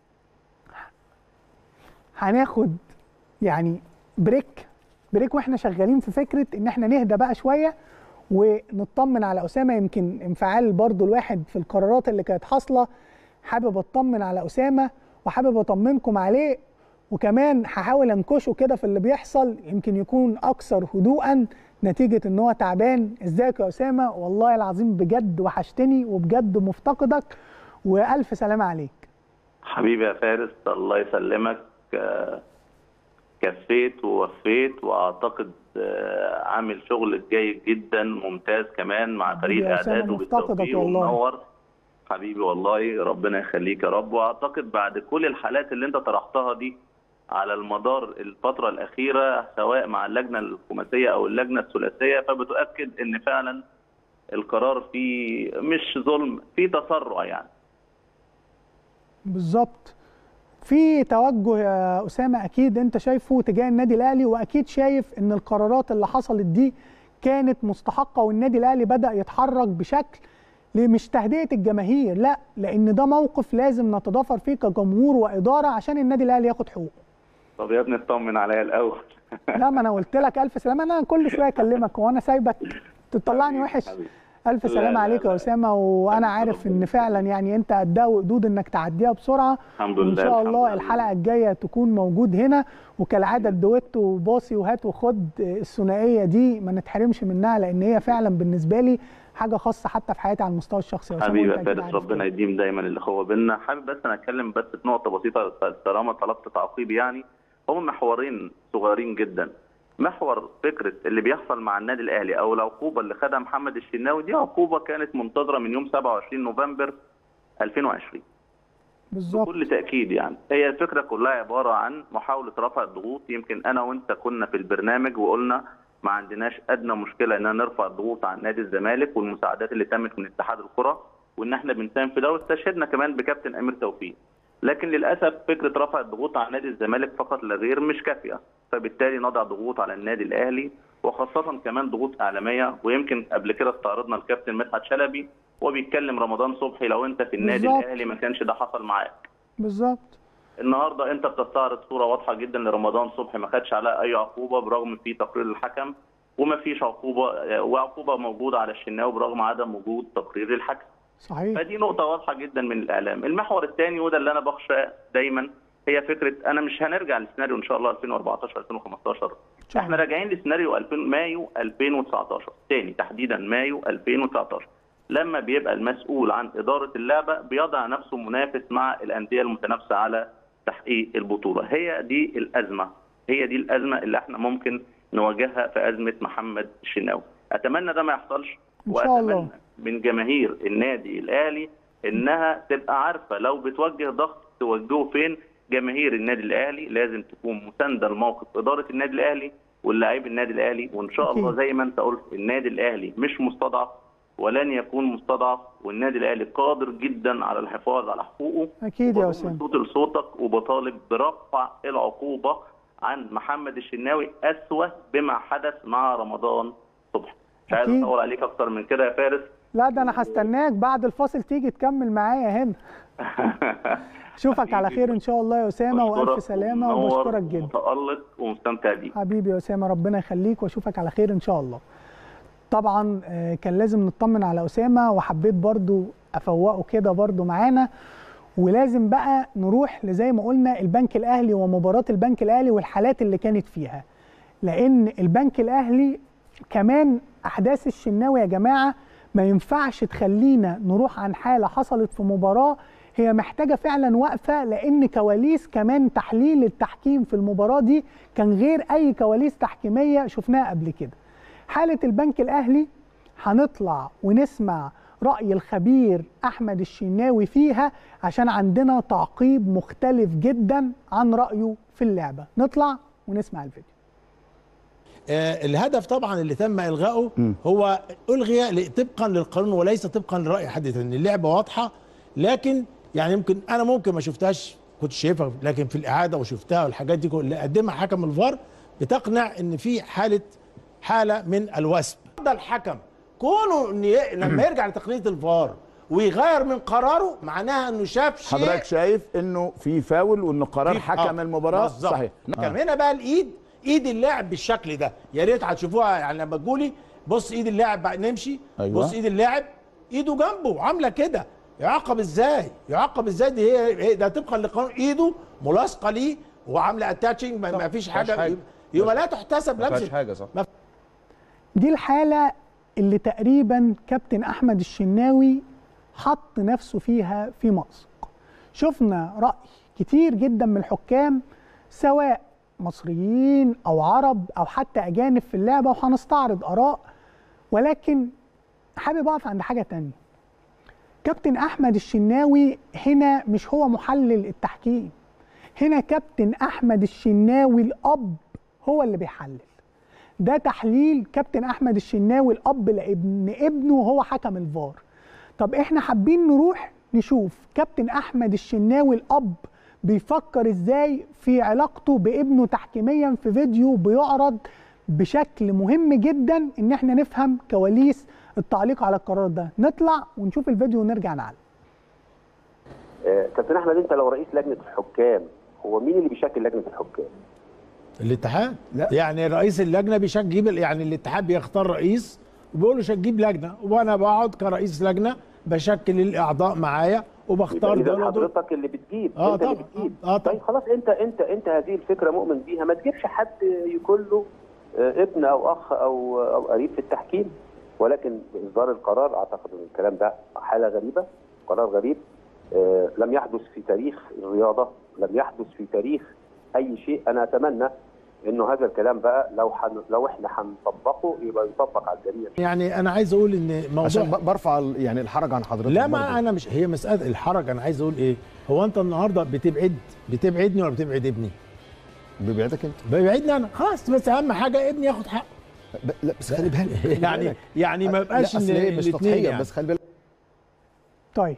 هناخد يعني بريك بريك واحنا شغالين في فكره ان احنا نهدى بقى شويه ونطمن على اسامه يمكن انفعال برضو الواحد في القرارات اللي كانت حاصله حابب اطمن على اسامه وحابب اطمنكم عليه وكمان هحاول انكشه كده في اللي بيحصل يمكن يكون اكثر هدوءا نتيجه ان هو تعبان ازيك يا اسامه والله العظيم بجد وحشتني وبجد مفتقدك والف سلامه عليك حبيبي يا فارس الله يسلمك كفيت ووفيت واعتقد عامل شغل جيد جدا ممتاز كمان مع فريق اعداد وبالتوفيق ومنور حبيبي والله ربنا يخليك يا رب واعتقد بعد كل الحالات اللي انت طرحتها دي على المدار الفترة الأخيرة سواء مع اللجنة الخماسية أو اللجنة الثلاثية فبتؤكد إن فعلا القرار فيه مش ظلم فيه تسرع يعني بالظبط في توجه يا اسامه اكيد انت شايفه تجاه النادي الاهلي واكيد شايف ان القرارات اللي حصلت دي كانت مستحقه والنادي الاهلي بدا يتحرك بشكل مش تهدئه الجماهير لا لان ده موقف لازم نتضافر فيه كجمهور واداره عشان النادي الاهلي ياخد حقوقه طب يا ابني اطمن عليا الاول لا ما انا قلت لك الف سلامه انا كل شويه اكلمك وانا سايبك تطلعني وحش الف سلامه عليك يا اسامه وانا عارف ان فعلا يعني انت قدها وقدود انك تعديها بسرعه الحمد لله وان شاء الله لله. الحلقه الجايه تكون موجود هنا وكالعاده الدويتو وباصي وهات وخد الثنائيه دي ما نتحرمش منها لان هي فعلا بالنسبه لي حاجه خاصه حتى في حياتي على المستوى الشخصي يا حبيبي يا فارس ربنا يديم دايما الاخوه بينا حابب بس انا اتكلم بس في نقطه بسيطه طالما طلبت تعقيب يعني هم محورين صغيرين جدا محور فكره اللي بيحصل مع النادي الاهلي او العقوبه اللي خدها محمد الشناوي دي عقوبه كانت منتظره من يوم 27 نوفمبر 2020 بالظبط بكل تاكيد يعني هي الفكره كلها عباره عن محاوله رفع الضغوط يمكن انا وانت كنا في البرنامج وقلنا ما عندناش ادنى مشكله ان نرفع الضغوط عن نادي الزمالك والمساعدات اللي تمت من اتحاد الكره وان احنا بنساهم في ده واستشهدنا كمان بكابتن امير توفيق لكن للاسف فكره رفع الضغوط عن نادي الزمالك فقط لا غير مش كافيه فبالتالي نضع ضغوط على النادي الاهلي وخاصه كمان ضغوط اعلاميه ويمكن قبل كده استعرضنا الكابتن مدحت شلبي وبيتكلم رمضان صبحي لو انت في النادي بالظبط. الاهلي ما كانش ده حصل معاك بالظبط النهارده انت بتستعرض صوره واضحه جدا لرمضان صبحي ما خدش عليها اي عقوبه برغم في تقرير الحكم وما فيش عقوبه وعقوبه موجوده على الشناوي برغم عدم وجود تقرير الحكم صحيح فدي نقطة واضحة جدا من الإعلام، المحور الثاني وده اللي أنا بخشى دايما هي فكرة أنا مش هنرجع لسيناريو إن شاء الله 2014 2015 شاء احنا الله. راجعين لسيناريو 2000 مايو 2019 تاني تحديدا مايو 2019 لما بيبقى المسؤول عن إدارة اللعبة بيضع نفسه منافس مع الأندية المتنافسة على تحقيق البطولة هي دي الأزمة هي دي الأزمة اللي احنا ممكن نواجهها في أزمة محمد الشناوي أتمنى ده ما يحصلش إن شاء الله. وأتمنى من جماهير النادي الاهلي انها تبقى عارفه لو بتوجه ضغط توجهه فين جماهير النادي الاهلي لازم تكون مسانده لموقف اداره النادي الاهلي واللاعبي النادي الاهلي وان شاء الله أكيد. زي ما انت قلت النادي الاهلي مش مستضعف ولن يكون مستضعف والنادي الاهلي قادر جدا على الحفاظ على حقوقه اكيد يا وبضم اسامه صوت لصوتك وبطالب برفع العقوبه عن محمد الشناوي اسوأ بما حدث مع رمضان صبحي مش عايز أكيد. اطول عليك اكتر من كده يا فارس لا ده انا هستناك بعد الفاصل تيجي تكمل معايا هنا اشوفك على خير ان شاء الله يا اسامه والف بشكرك سلامه ومنور وبشكرك جدا ومتألق ومستمتع بيه حبيبي يا اسامه ربنا يخليك واشوفك على خير ان شاء الله طبعا آه، كان لازم نطمن على اسامه وحبيت برضو افوقه كده برضو معانا ولازم بقى نروح لزي ما قلنا البنك الاهلي ومباراه البنك الاهلي والحالات اللي كانت فيها لان البنك الاهلي كمان احداث الشناوي يا جماعه ما ينفعش تخلينا نروح عن حاله حصلت في مباراه هي محتاجه فعلا وقفه لان كواليس كمان تحليل التحكيم في المباراه دي كان غير اي كواليس تحكيميه شفناها قبل كده حاله البنك الاهلي هنطلع ونسمع راي الخبير احمد الشناوي فيها عشان عندنا تعقيب مختلف جدا عن رايه في اللعبه نطلع ونسمع الفيديو آه، الهدف طبعا اللي تم الغائه هو الغي ل- طبقا للقانون وليس طبقا لراي حد تاني اللعبه واضحه لكن يعني يمكن انا ممكن ما شفتهاش كنت شايفها لكن في الاعاده وشفتها والحاجات دي كل- اللي قدمها حكم الفار بتقنع ان في حاله حاله من الوثب ده الحكم كونه ان ي- لما يرجع لتقنيه الفار ويغير من قراره معناها انه شاف شيء حضرتك شايف انه في فاول وانه قرار في- حكم آه، المباراه بالظبط. صحيح كان هنا بقى الايد ايد اللاعب بالشكل ده يا ريت هتشوفوها يعني لما تقولي بص ايد اللاعب بقى نمشي أيوة. بص ايد اللاعب ايده جنبه عامله كده يعاقب ازاي يعاقب ازاي دي هي هي- ده طبقا لقانون ايده ملاصقه ليه وعامله اتاتشنج ما ما فيش حاجه حاجة. يبقى لا تحتسب ما فيهاش لمسه حاجه صح دي الحالة اللي تقريبا كابتن أحمد الشناوي حط نفسه فيها في مأزق شفنا رأي كتير جدا من الحكام سواء مصريين أو عرب أو حتى أجانب في اللعبة وهنستعرض آراء ولكن حابب أقف عند حاجة تانية كابتن أحمد الشناوي هنا مش هو محلل التحكيم هنا كابتن أحمد الشناوي الأب هو اللي بيحلل ده تحليل كابتن احمد الشناوي الاب لابن ابنه وهو حكم الفار طب احنا حابين نروح نشوف كابتن احمد الشناوي الاب بيفكر ازاي في علاقته بابنه تحكيميا في فيديو بيعرض بشكل مهم جدا ان احنا نفهم كواليس التعليق على القرار ده نطلع ونشوف الفيديو ونرجع نعلق آه، كابتن احمد انت لو رئيس لجنه الحكام هو مين اللي بيشكل لجنه الحكام؟ الاتحاد لا. يعني رئيس اللجنه بيجيب يعني الاتحاد بيختار رئيس وبيقول له هتجيب لجنه وانا بقعد كرئيس لجنه بشكل الاعضاء معايا وبختار يبقى إذا دول ودول حضرتك اللي بتجيب اه انت اللي طبعا بتجيب اه طبعا طيب خلاص انت انت انت هذه الفكره مؤمن بيها ما تجيبش حد يكون له آه، ابن او اخ او او قريب في التحكيم ولكن اصدار القرار اعتقد ان الكلام ده حاله غريبه قرار غريب آه، لم يحدث في تاريخ الرياضه لم يحدث في تاريخ اي شيء انا اتمنى انه هذا الكلام بقى لو حن لو احنا هنطبقه يبقى يطبق على الجميع يعني انا عايز اقول ان موضوع عشان ب- برفع ال- يعني الحرج عن حضرتك لا برضه. ما انا مش هي مساله الحرج انا عايز اقول ايه هو انت النهارده بتبعد بتبعدني ولا بتبعد ابني بيبعدك انت ببعدني انا خلاص بس اهم حاجه ابني ياخد حقه ب- لا بس خلي بالك خلي يعني بالك. يعني ما يبقاش لا، أصل إن هي مش الاتنين تضحيه يعني. بس خلي بالك طيب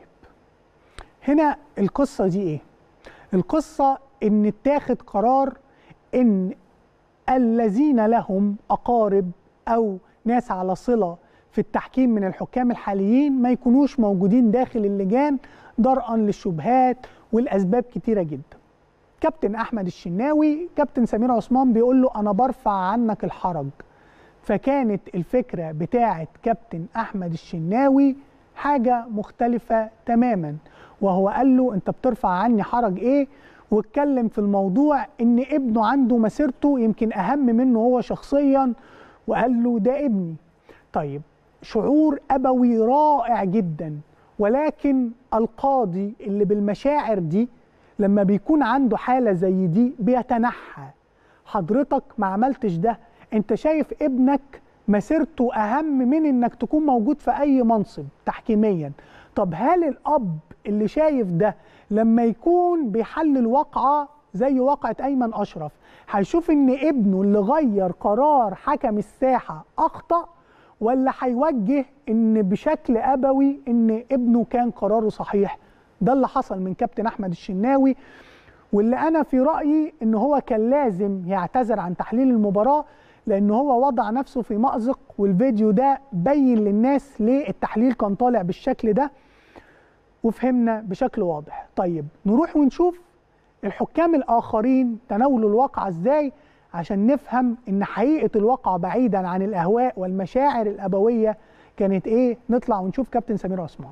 هنا القصة دي ايه؟ القصة ان اتاخد قرار ان الذين لهم اقارب او ناس على صلة في التحكيم من الحكام الحاليين ما يكونوش موجودين داخل اللجان درءا للشبهات والاسباب كتيرة جدا. كابتن احمد الشناوي كابتن سمير عثمان بيقول له انا برفع عنك الحرج فكانت الفكرة بتاعة كابتن أحمد الشناوي حاجة مختلفة تماما وهو قال له أنت بترفع عني حرج إيه واتكلم في الموضوع إن ابنه عنده مسيرته يمكن أهم منه هو شخصيا وقال له ده ابني طيب شعور أبوي رائع جدا ولكن القاضي اللي بالمشاعر دي لما بيكون عنده حالة زي دي بيتنحى حضرتك ما عملتش ده انت شايف ابنك مسيرته اهم من انك تكون موجود في اي منصب تحكيميا طب هل الاب اللي شايف ده لما يكون بيحلل واقعه زي واقعه ايمن اشرف هيشوف ان ابنه اللي غير قرار حكم الساحه اخطا ولا هيوجه ان بشكل ابوي ان ابنه كان قراره صحيح ده اللي حصل من كابتن احمد الشناوي واللي انا في رايي ان هو كان لازم يعتذر عن تحليل المباراه لان هو وضع نفسه في مأزق والفيديو ده بين للناس ليه التحليل كان طالع بالشكل ده وفهمنا بشكل واضح طيب نروح ونشوف الحكام الاخرين تناولوا الواقعه ازاي عشان نفهم ان حقيقه الواقع بعيدا عن الاهواء والمشاعر الابويه كانت ايه نطلع ونشوف كابتن سمير عثمان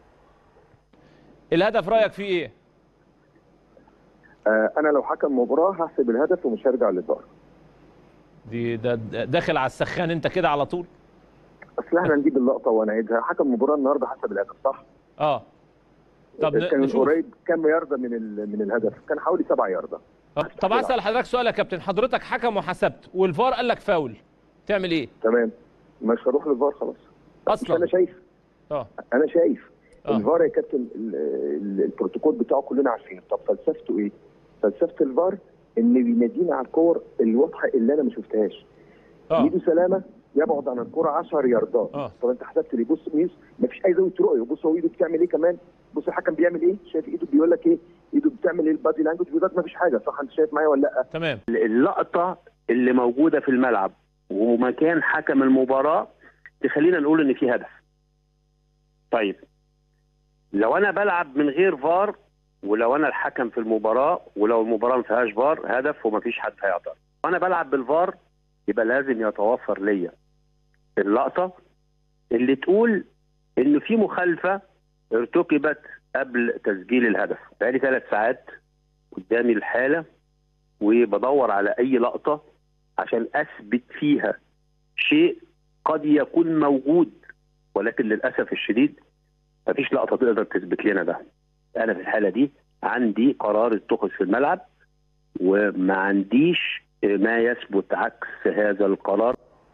الهدف رايك فيه ايه آه، انا لو حكم مباراه هحسب الهدف ومش هرجع للفار دي ده ده داخل على السخان انت كده على طول اصل احنا نجيب اللقطه ونعيدها حكم مباراه النهارده حسب الهدف صح اه طب ن- كان نشوف قريب كام يارده من ال- من الهدف كان حوالي سبع يارده طب- طب اسال حضرتك سؤال يا كابتن حضرتك حكم وحسبت والفار قال لك فاول تعمل ايه تمام مش هروح للفار خلاص اصلا انا شايف اه انا شايف آه. الفار يا كابتن ال- ال- البروتوكول بتاعه كلنا عارفينه طب فلسفته ايه؟ فلسفه الفار ان بينادينا على الكور الواضحه اللي انا ما شفتهاش اه ميدو سلامه يبعد عن الكره 10 ياردات آه. طب انت حسبت لي بص ميس مفيش اي زاويه رؤيه بص هو ايده بتعمل ايه كمان بص الحكم بيعمل ايه شايف ايده بيقول لك ايه ايده بتعمل ايه البادي لانجوج بيقول لك مفيش حاجه صح انت شايف معايا ولا لا تمام اللقطه اللي موجوده في الملعب ومكان حكم المباراه تخلينا نقول ان في هدف. طيب لو انا بلعب من غير فار ولو انا الحكم في المباراه ولو المباراه ما فيهاش فار هدف ومفيش حد هيعترض. وانا بلعب بالفار يبقى لازم يتوفر ليا اللقطه اللي تقول ان في مخالفه ارتكبت قبل تسجيل الهدف. بقالي ثلاث ساعات قدامي الحاله وبدور على اي لقطه عشان اثبت فيها شيء قد يكون موجود ولكن للاسف الشديد مفيش لقطه تقدر تثبت لنا ده. انا في الحاله دي عندي قرار اتخذ في الملعب وما عنديش ما يثبت عكس هذا القرار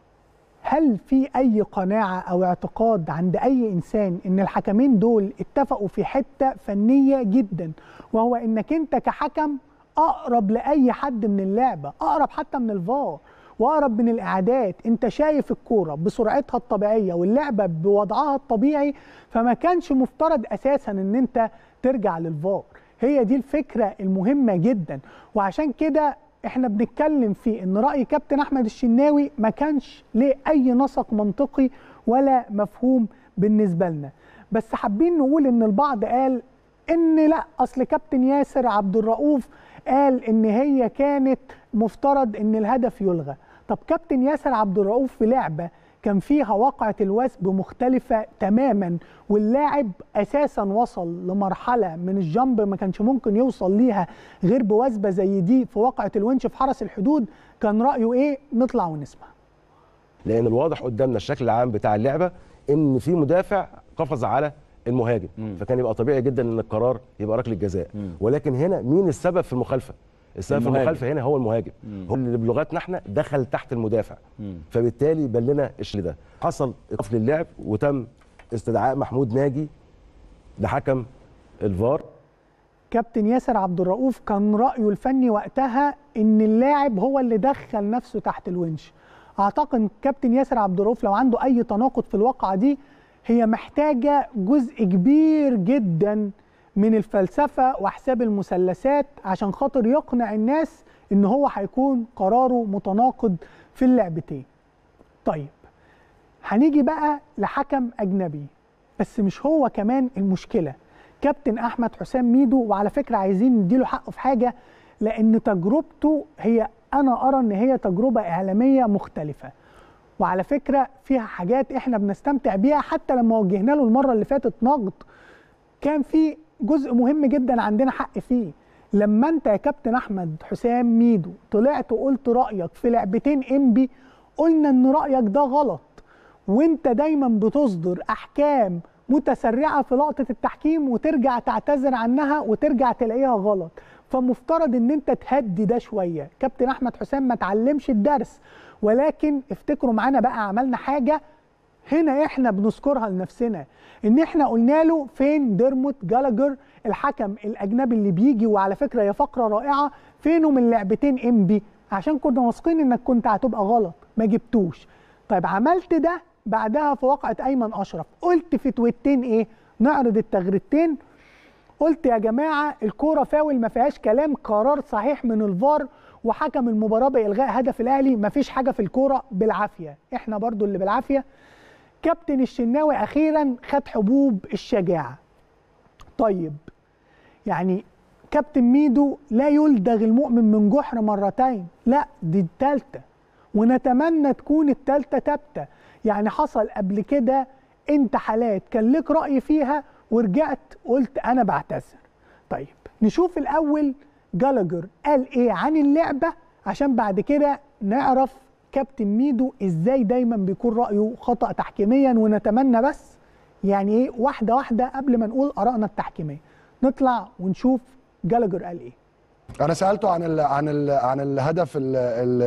هل في اي قناعه او اعتقاد عند اي انسان ان الحكمين دول اتفقوا في حته فنيه جدا وهو انك انت كحكم اقرب لاي حد من اللعبه اقرب حتى من الفار واقرب من الاعداد انت شايف الكوره بسرعتها الطبيعيه واللعبه بوضعها الطبيعي فما كانش مفترض اساسا ان انت ترجع للفار هي دي الفكره المهمه جدا وعشان كده احنا بنتكلم في ان راي كابتن احمد الشناوي ما كانش ليه اي نسق منطقي ولا مفهوم بالنسبه لنا بس حابين نقول ان البعض قال ان لا اصل كابتن ياسر عبد الرؤوف قال ان هي كانت مفترض ان الهدف يلغى طب كابتن ياسر عبد الرؤوف في لعبه كان فيها واقعة الوثب مختلفة تماما واللاعب أساسا وصل لمرحلة من الجنب ما كانش ممكن يوصل ليها غير بوثبة زي دي في واقعة الونش في حرس الحدود كان رأيه إيه نطلع ونسمع لان الواضح قدامنا الشكل العام بتاع اللعبه ان في مدافع قفز على المهاجم فكان يبقى طبيعي جدا ان القرار يبقى ركله جزاء ولكن هنا مين السبب في المخالفه السبب في المهاجم. المخالفه هنا هو المهاجم هو اللي بلغتنا احنا دخل تحت المدافع فبالتالي بان لنا الشيء ده حصل ايقاف للعب وتم استدعاء محمود ناجي لحكم الفار كابتن ياسر عبد الرؤوف كان رأيه الفني وقتها ان اللاعب هو اللي دخل نفسه تحت الونش اعتقد كابتن ياسر عبد الرؤوف لو عنده اي تناقض في الواقعة دي هي محتاجة جزء كبير جدا من الفلسفة وحساب المثلثات عشان خاطر يقنع الناس ان هو هيكون قراره متناقض في اللعبتين طيب هنيجي بقى لحكم اجنبي بس مش هو كمان المشكله كابتن احمد حسام ميدو وعلى فكره عايزين نديله حقه في حاجه لان تجربته هي انا ارى ان هي تجربه اعلاميه مختلفه وعلى فكره فيها حاجات احنا بنستمتع بيها حتى لما وجهنا له المره اللي فاتت نقد كان في جزء مهم جدا عندنا حق فيه لما انت يا كابتن احمد حسام ميدو طلعت وقلت رايك في لعبتين انبي قلنا ان رايك ده غلط وانت دايما بتصدر احكام متسرعه في لقطه التحكيم وترجع تعتذر عنها وترجع تلاقيها غلط فمفترض ان انت تهدي ده شويه كابتن احمد حسام ما تعلمش الدرس ولكن افتكروا معانا بقى عملنا حاجه هنا احنا بنذكرها لنفسنا ان احنا قلنا له فين ديرموت جالاجر الحكم الاجنبي اللي بيجي وعلى فكره هي فقره رائعه فينه من لعبتين ام بي عشان كنا واثقين انك كنت هتبقى غلط ما جبتوش طيب عملت ده بعدها في واقعه ايمن اشرف قلت في تويتين ايه نعرض التغريدتين قلت يا جماعه الكوره فاول ما فيهاش كلام قرار صحيح من الفار وحكم المباراه بالغاء هدف الاهلي ما فيش حاجه في الكوره بالعافيه احنا برضو اللي بالعافيه كابتن الشناوي اخيرا خد حبوب الشجاعه طيب يعني كابتن ميدو لا يلدغ المؤمن من جحر مرتين لا دي التالتة ونتمنى تكون التالتة تابتة يعني حصل قبل كده انت حالات كان لك رأي فيها ورجعت قلت انا بعتذر طيب نشوف الاول جالاجر قال ايه عن اللعبة عشان بعد كده نعرف كابتن ميدو ازاي دايما بيكون رأيه خطأ تحكيميا ونتمنى بس يعني ايه واحدة واحدة قبل ما نقول آرائنا التحكيمية نطلع ونشوف جالاجر قال ايه انا سالته عن ال عن ال عن الهدف ال-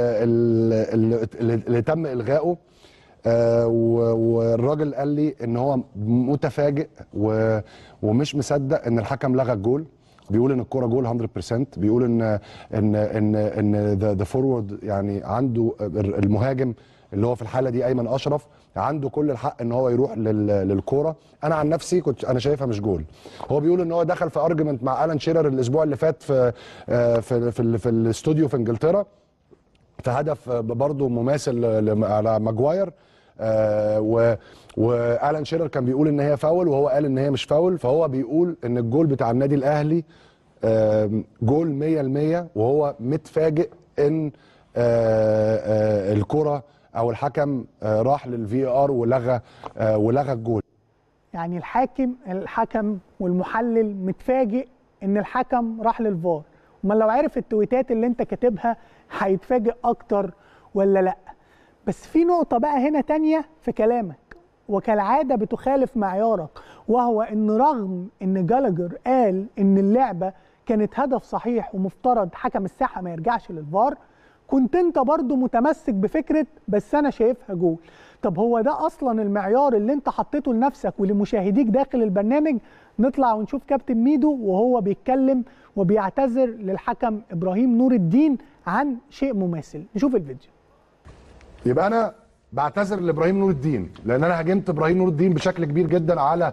ال- ال- اللي اللي تم الغائه آه، و- والراجل قال لي ان هو متفاجئ و- ومش مصدق ان الحكم لغى الجول بيقول ان الكوره جول 100% بيقول ان ان ان ان ذا فورورد يعني عنده المهاجم اللي هو في الحاله دي ايمن اشرف عنده كل الحق ان هو يروح لل- للكوره انا عن نفسي كنت انا شايفها مش جول هو بيقول ان هو دخل في ارجيومنت مع الان شيرر الاسبوع اللي فات في آه، في في, ال- في الاستوديو في انجلترا في هدف برضه مماثل لم- على ماجواير آه و والان شيرر كان بيقول ان هي فاول وهو قال ان هي مش فاول فهو بيقول ان الجول بتاع النادي الاهلي آم، جول 100% وهو متفاجئ ان آه، آه، الكره او الحكم آه، راح للفي ار ولغى آه، ولغى الجول يعني الحاكم الحكم والمحلل متفاجئ ان الحكم راح للفار امال لو عرف التويتات اللي انت كاتبها هيتفاجئ اكتر ولا لا بس في نقطة بقى هنا تانية في كلامك وكالعادة بتخالف معيارك وهو ان رغم ان جالاجر قال ان اللعبة كانت هدف صحيح ومفترض حكم الساحة ما يرجعش للفار كنت انت برضو متمسك بفكرة بس انا شايفها جول طب هو ده اصلا المعيار اللي انت حطيته لنفسك ولمشاهديك داخل البرنامج نطلع ونشوف كابتن ميدو وهو بيتكلم وبيعتذر للحكم ابراهيم نور الدين عن شيء مماثل نشوف الفيديو يبقى انا بعتذر لابراهيم نور الدين لان انا هاجمت ابراهيم نور الدين بشكل كبير جدا على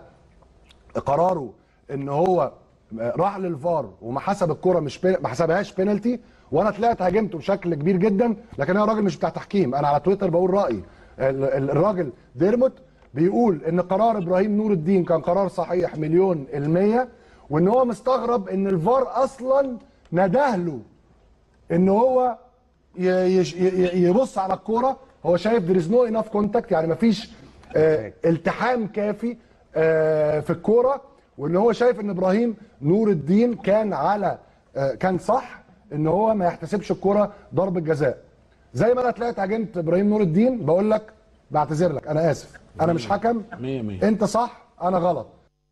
قراره ان هو راح للفار وما حسب الكره مش بي... ما حسبهاش بينالتي وانا طلعت هاجمته بشكل كبير جدا لكن انا راجل مش بتاع تحكيم انا على تويتر بقول رايي ال- ال- الراجل ديرموت بيقول ان قرار ابراهيم نور الدين كان قرار صحيح مليون المية وان هو مستغرب ان الفار اصلا نداه له ان هو ي- يش- ي- يبص على الكوره هو شايف there is no enough contact يعني مفيش آه التحام كافي آه في الكوره وان هو شايف ان ابراهيم نور الدين كان على آه كان صح ان هو ما يحتسبش الكوره ضربه جزاء زي ما انا طلعت هاجمت ابراهيم نور الدين بقول لك بعتذر لك انا اسف انا مش حكم مية مية. انت صح انا غلط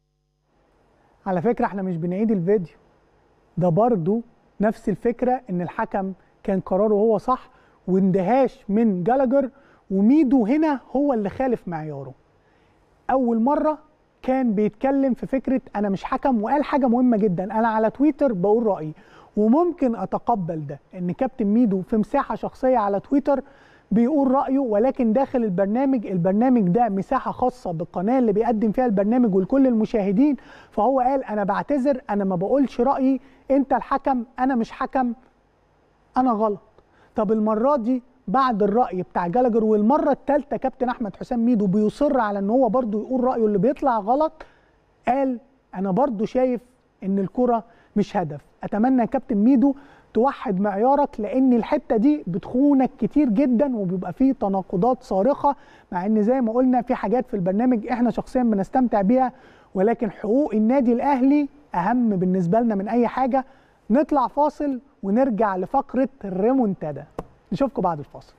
على فكرة احنا مش بنعيد الفيديو ده برضو نفس الفكرة ان الحكم كان قراره هو صح واندهاش من جالاجر وميدو هنا هو اللي خالف معياره اول مرة كان بيتكلم في فكرة انا مش حكم وقال حاجة مهمة جدا انا على تويتر بقول رأيي وممكن اتقبل ده ان كابتن ميدو في مساحة شخصية على تويتر بيقول رأيه ولكن داخل البرنامج البرنامج ده مساحة خاصة بالقناة اللي بيقدم فيها البرنامج ولكل المشاهدين فهو قال أنا بعتذر أنا ما بقولش رأيي أنت الحكم أنا مش حكم أنا غلط طب المرة دي بعد الرأي بتاع جالاجر والمرة الثالثة كابتن أحمد حسام ميدو بيصر على أن هو برضو يقول رأيه اللي بيطلع غلط قال أنا برضو شايف أن الكرة مش هدف أتمنى يا كابتن ميدو توحد معيارك لان الحته دي بتخونك كتير جدا وبيبقى فيه تناقضات صارخه مع ان زي ما قلنا في حاجات في البرنامج احنا شخصيا بنستمتع بيها ولكن حقوق النادي الاهلي اهم بالنسبه لنا من اي حاجه نطلع فاصل ونرجع لفقره الريمونتادا نشوفكم بعد الفاصل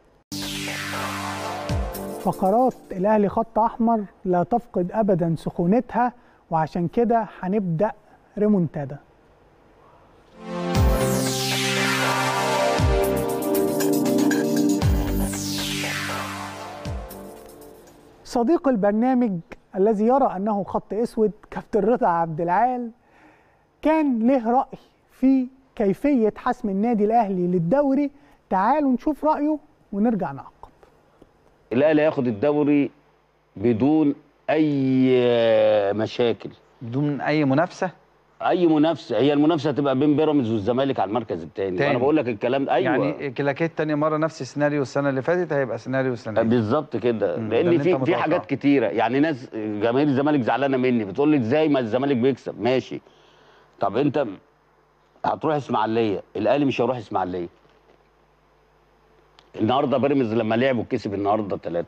فقرات الاهلي خط احمر لا تفقد ابدا سخونتها وعشان كده هنبدا ريمونتادا صديق البرنامج الذي يرى انه خط اسود كابتن رضا عبد العال كان له راي في كيفيه حسم النادي الاهلي للدوري تعالوا نشوف رايه ونرجع نعقب الاهلي هياخد الدوري بدون اي مشاكل بدون اي منافسه اي منافسه هي المنافسه هتبقى بين بيراميدز والزمالك على المركز الثاني تاني. وانا بقول لك الكلام ده ايوه يعني كلاكيت تاني مره نفس السيناريو السنه اللي فاتت هيبقى سيناريو السنه دي بالظبط كده مم، ده لان اللي في أنت في متوقعه. حاجات كتيره يعني ناس جماهير الزمالك زعلانه مني بتقول لي ازاي ما الزمالك بيكسب ماشي طب انت هتروح اسماعيليه الاهلي مش هيروح اسماعيليه النهارده بيراميدز لما لعب وكسب النهارده ثلاثه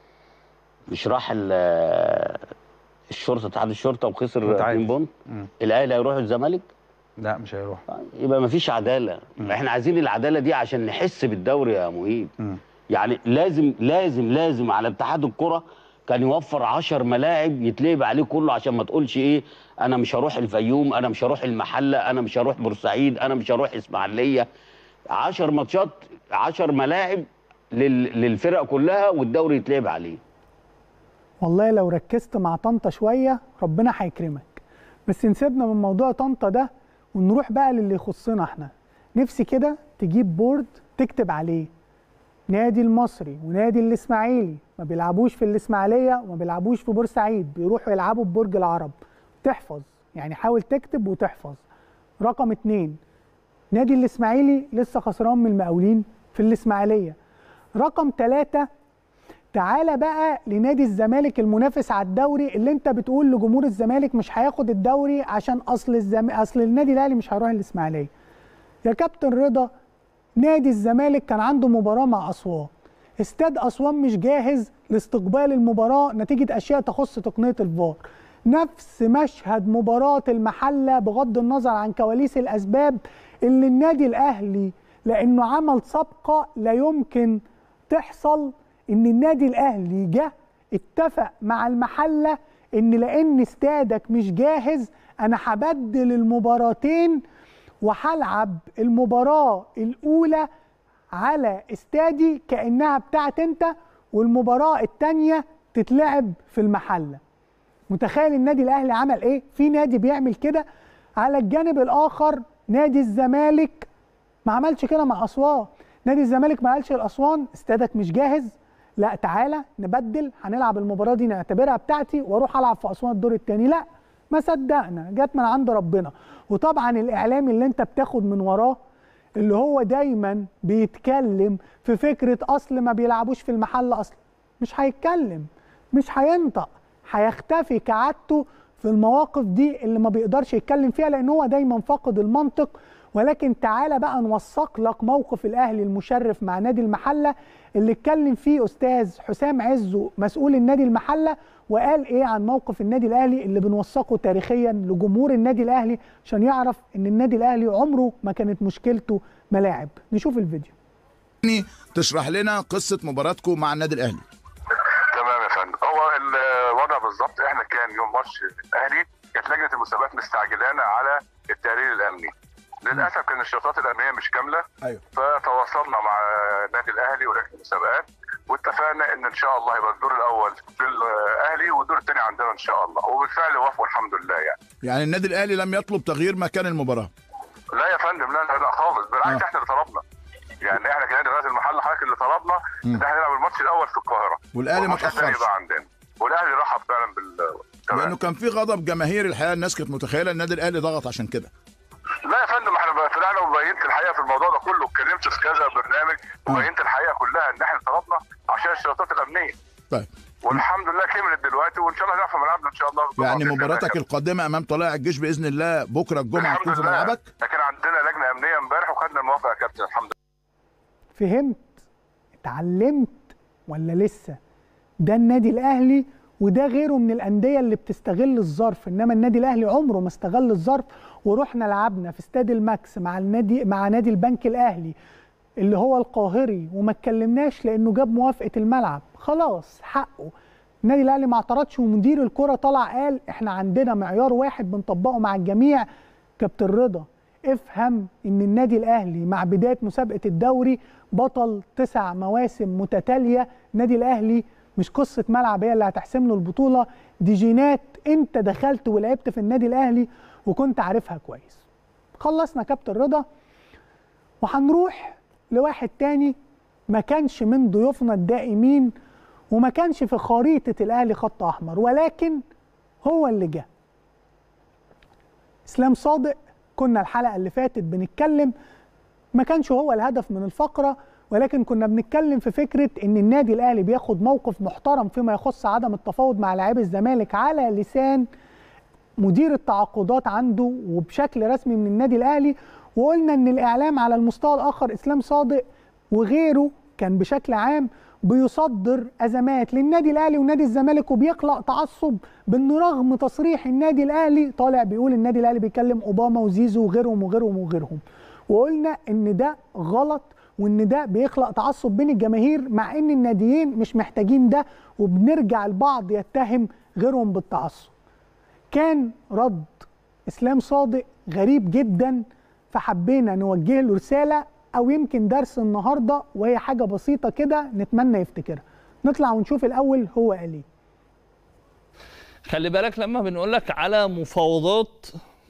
مش راح ال- الشرطه اتحاد الشرطه وخسر متعادل. 2 بونت مم. الاهلي هيروح الزمالك لا مش هيروح يبقى مفيش عداله احنا عايزين العداله دي عشان نحس بالدوري يا مهيب يعني لازم لازم لازم على اتحاد الكره كان يوفر 10 ملاعب يتلعب عليه كله عشان ما تقولش ايه انا مش هروح الفيوم انا مش هروح المحله انا مش هروح بورسعيد انا مش هروح اسماعيليه 10 ماتشات 10 ملاعب لل- للفرق كلها والدوري يتلعب عليه والله لو ركزت مع طنطا شويه ربنا هيكرمك بس نسيبنا من موضوع طنطا ده ونروح بقى للي يخصنا احنا نفسي كده تجيب بورد تكتب عليه نادي المصري ونادي الاسماعيلي ما بيلعبوش في الاسماعيليه وما بيلعبوش في بورسعيد بيروحوا يلعبوا في برج العرب تحفظ يعني حاول تكتب وتحفظ رقم اتنين نادي الاسماعيلي لسه خسران من المقاولين في الاسماعيليه رقم ثلاثة تعالى بقى لنادي الزمالك المنافس على الدوري اللي انت بتقول لجمهور الزمالك مش هياخد الدوري عشان اصل الزم... اصل النادي الاهلي مش هيروح الاسماعيليه يا كابتن رضا نادي الزمالك كان عنده مباراه مع اسوان استاد اسوان مش جاهز لاستقبال المباراه نتيجه اشياء تخص تقنيه الفار نفس مشهد مباراه المحله بغض النظر عن كواليس الاسباب اللي النادي الاهلي لانه عمل سابقه لا يمكن تحصل ان النادي الاهلي جه اتفق مع المحله ان لان استادك مش جاهز انا هبدل المباراتين وهلعب المباراه الاولى على استادي كانها بتاعت انت والمباراه الثانيه تتلعب في المحله متخيل النادي الاهلي عمل ايه في نادي بيعمل كده على الجانب الاخر نادي الزمالك ما عملش كده مع اسوان نادي الزمالك ما قالش لاسوان استادك مش جاهز لا تعالى نبدل هنلعب المباراه دي نعتبرها بتاعتي واروح العب في اسوان الدور الثاني لا ما صدقنا جت من عند ربنا وطبعا الاعلامي اللي انت بتاخد من وراه اللي هو دايما بيتكلم في فكره اصل ما بيلعبوش في المحل اصلا مش هيتكلم مش هينطق هيختفي كعادته في المواقف دي اللي ما بيقدرش يتكلم فيها لان هو دايما فاقد المنطق ولكن تعالى بقى نوثق لك موقف الاهلي المشرف مع نادي المحله اللي اتكلم فيه استاذ حسام عزو مسؤول النادي المحله وقال ايه عن موقف النادي الاهلي اللي بنوثقه تاريخيا لجمهور النادي الاهلي عشان يعرف ان النادي الاهلي عمره ما كانت مشكلته ملاعب نشوف الفيديو تشرح لنا قصه مباراتكم مع النادي الاهلي تمام يا فندم هو الوضع بالظبط احنا كان يوم ماتش الاهلي كانت لجنه المسابقات مستعجلانا على التقرير الامني للاسف كان الشرطات الامنيه مش كامله ايوه فتواصلنا مع النادي الاهلي ولجنه المسابقات واتفقنا ان ان شاء الله يبقى الدور الاول في الاهلي والدور الثاني عندنا ان شاء الله وبالفعل وافقوا الحمد لله يعني يعني النادي الاهلي لم يطلب تغيير مكان المباراه لا يا فندم لا لا, لا خالص بالعكس احنا اللي طلبنا يعني احنا كنادي غاز المحل حضرتك اللي طلبنا ان احنا نلعب الماتش الاول في القاهره والأهلي ما والماتش الثاني تأخرش. يبقى عندنا والاهلي رحب فعلا بال لانه كان في غضب جماهير الحقيقه الناس كانت متخيله النادي الاهلي ضغط عشان كده لا يا فندم احنا بقى طلعنا وبينت الحقيقه في الموضوع ده كله اتكلمت في كذا برنامج وبينت الحقيقه كلها ان احنا طلبنا عشان الشرطات الامنيه طيب والحمد لله كملت دلوقتي وان شاء الله هنلعب في ملعبنا ان شاء الله يعني مباراتك القادمه امام طلائع الجيش باذن الله بكره الجمعه تكون في ملعبك لكن عندنا لجنه امنيه امبارح وخدنا الموافقه يا كابتن الحمد لله فهمت اتعلمت ولا لسه ده النادي الاهلي وده غيره من الانديه اللي بتستغل الظرف انما النادي الاهلي عمره ما استغل الظرف ورحنا لعبنا في استاد الماكس مع النادي مع نادي البنك الاهلي اللي هو القاهري وما اتكلمناش لانه جاب موافقه الملعب خلاص حقه النادي الاهلي ما اعترضش ومدير الكره طلع قال احنا عندنا معيار واحد بنطبقه مع الجميع كابتن رضا افهم ان النادي الاهلي مع بدايه مسابقه الدوري بطل تسع مواسم متتاليه النادي الاهلي مش قصه ملعب هي اللي هتحسم له البطوله دي جينات انت دخلت ولعبت في النادي الاهلي وكنت عارفها كويس خلصنا كابتن رضا وهنروح لواحد تاني ما كانش من ضيوفنا الدائمين وما كانش في خريطه الاهلي خط احمر ولكن هو اللي جه اسلام صادق كنا الحلقه اللي فاتت بنتكلم ما كانش هو الهدف من الفقره ولكن كنا بنتكلم في فكره ان النادي الاهلي بياخد موقف محترم فيما يخص عدم التفاوض مع لاعبي الزمالك على لسان مدير التعاقدات عنده وبشكل رسمي من النادي الاهلي وقلنا ان الاعلام على المستوى الاخر اسلام صادق وغيره كان بشكل عام بيصدر ازمات للنادي الاهلي ونادي الزمالك وبيخلق تعصب بان رغم تصريح النادي الاهلي طالع بيقول النادي الاهلي بيكلم اوباما وزيزو وغيرهم وغيرهم وغيرهم وقلنا ان ده غلط وان ده بيخلق تعصب بين الجماهير مع ان الناديين مش محتاجين ده وبنرجع البعض يتهم غيرهم بالتعصب كان رد اسلام صادق غريب جدا فحبينا نوجه له رساله او يمكن درس النهارده وهي حاجه بسيطه كده نتمنى يفتكرها نطلع ونشوف الاول هو قال ايه خلي بالك لما بنقول لك على مفاوضات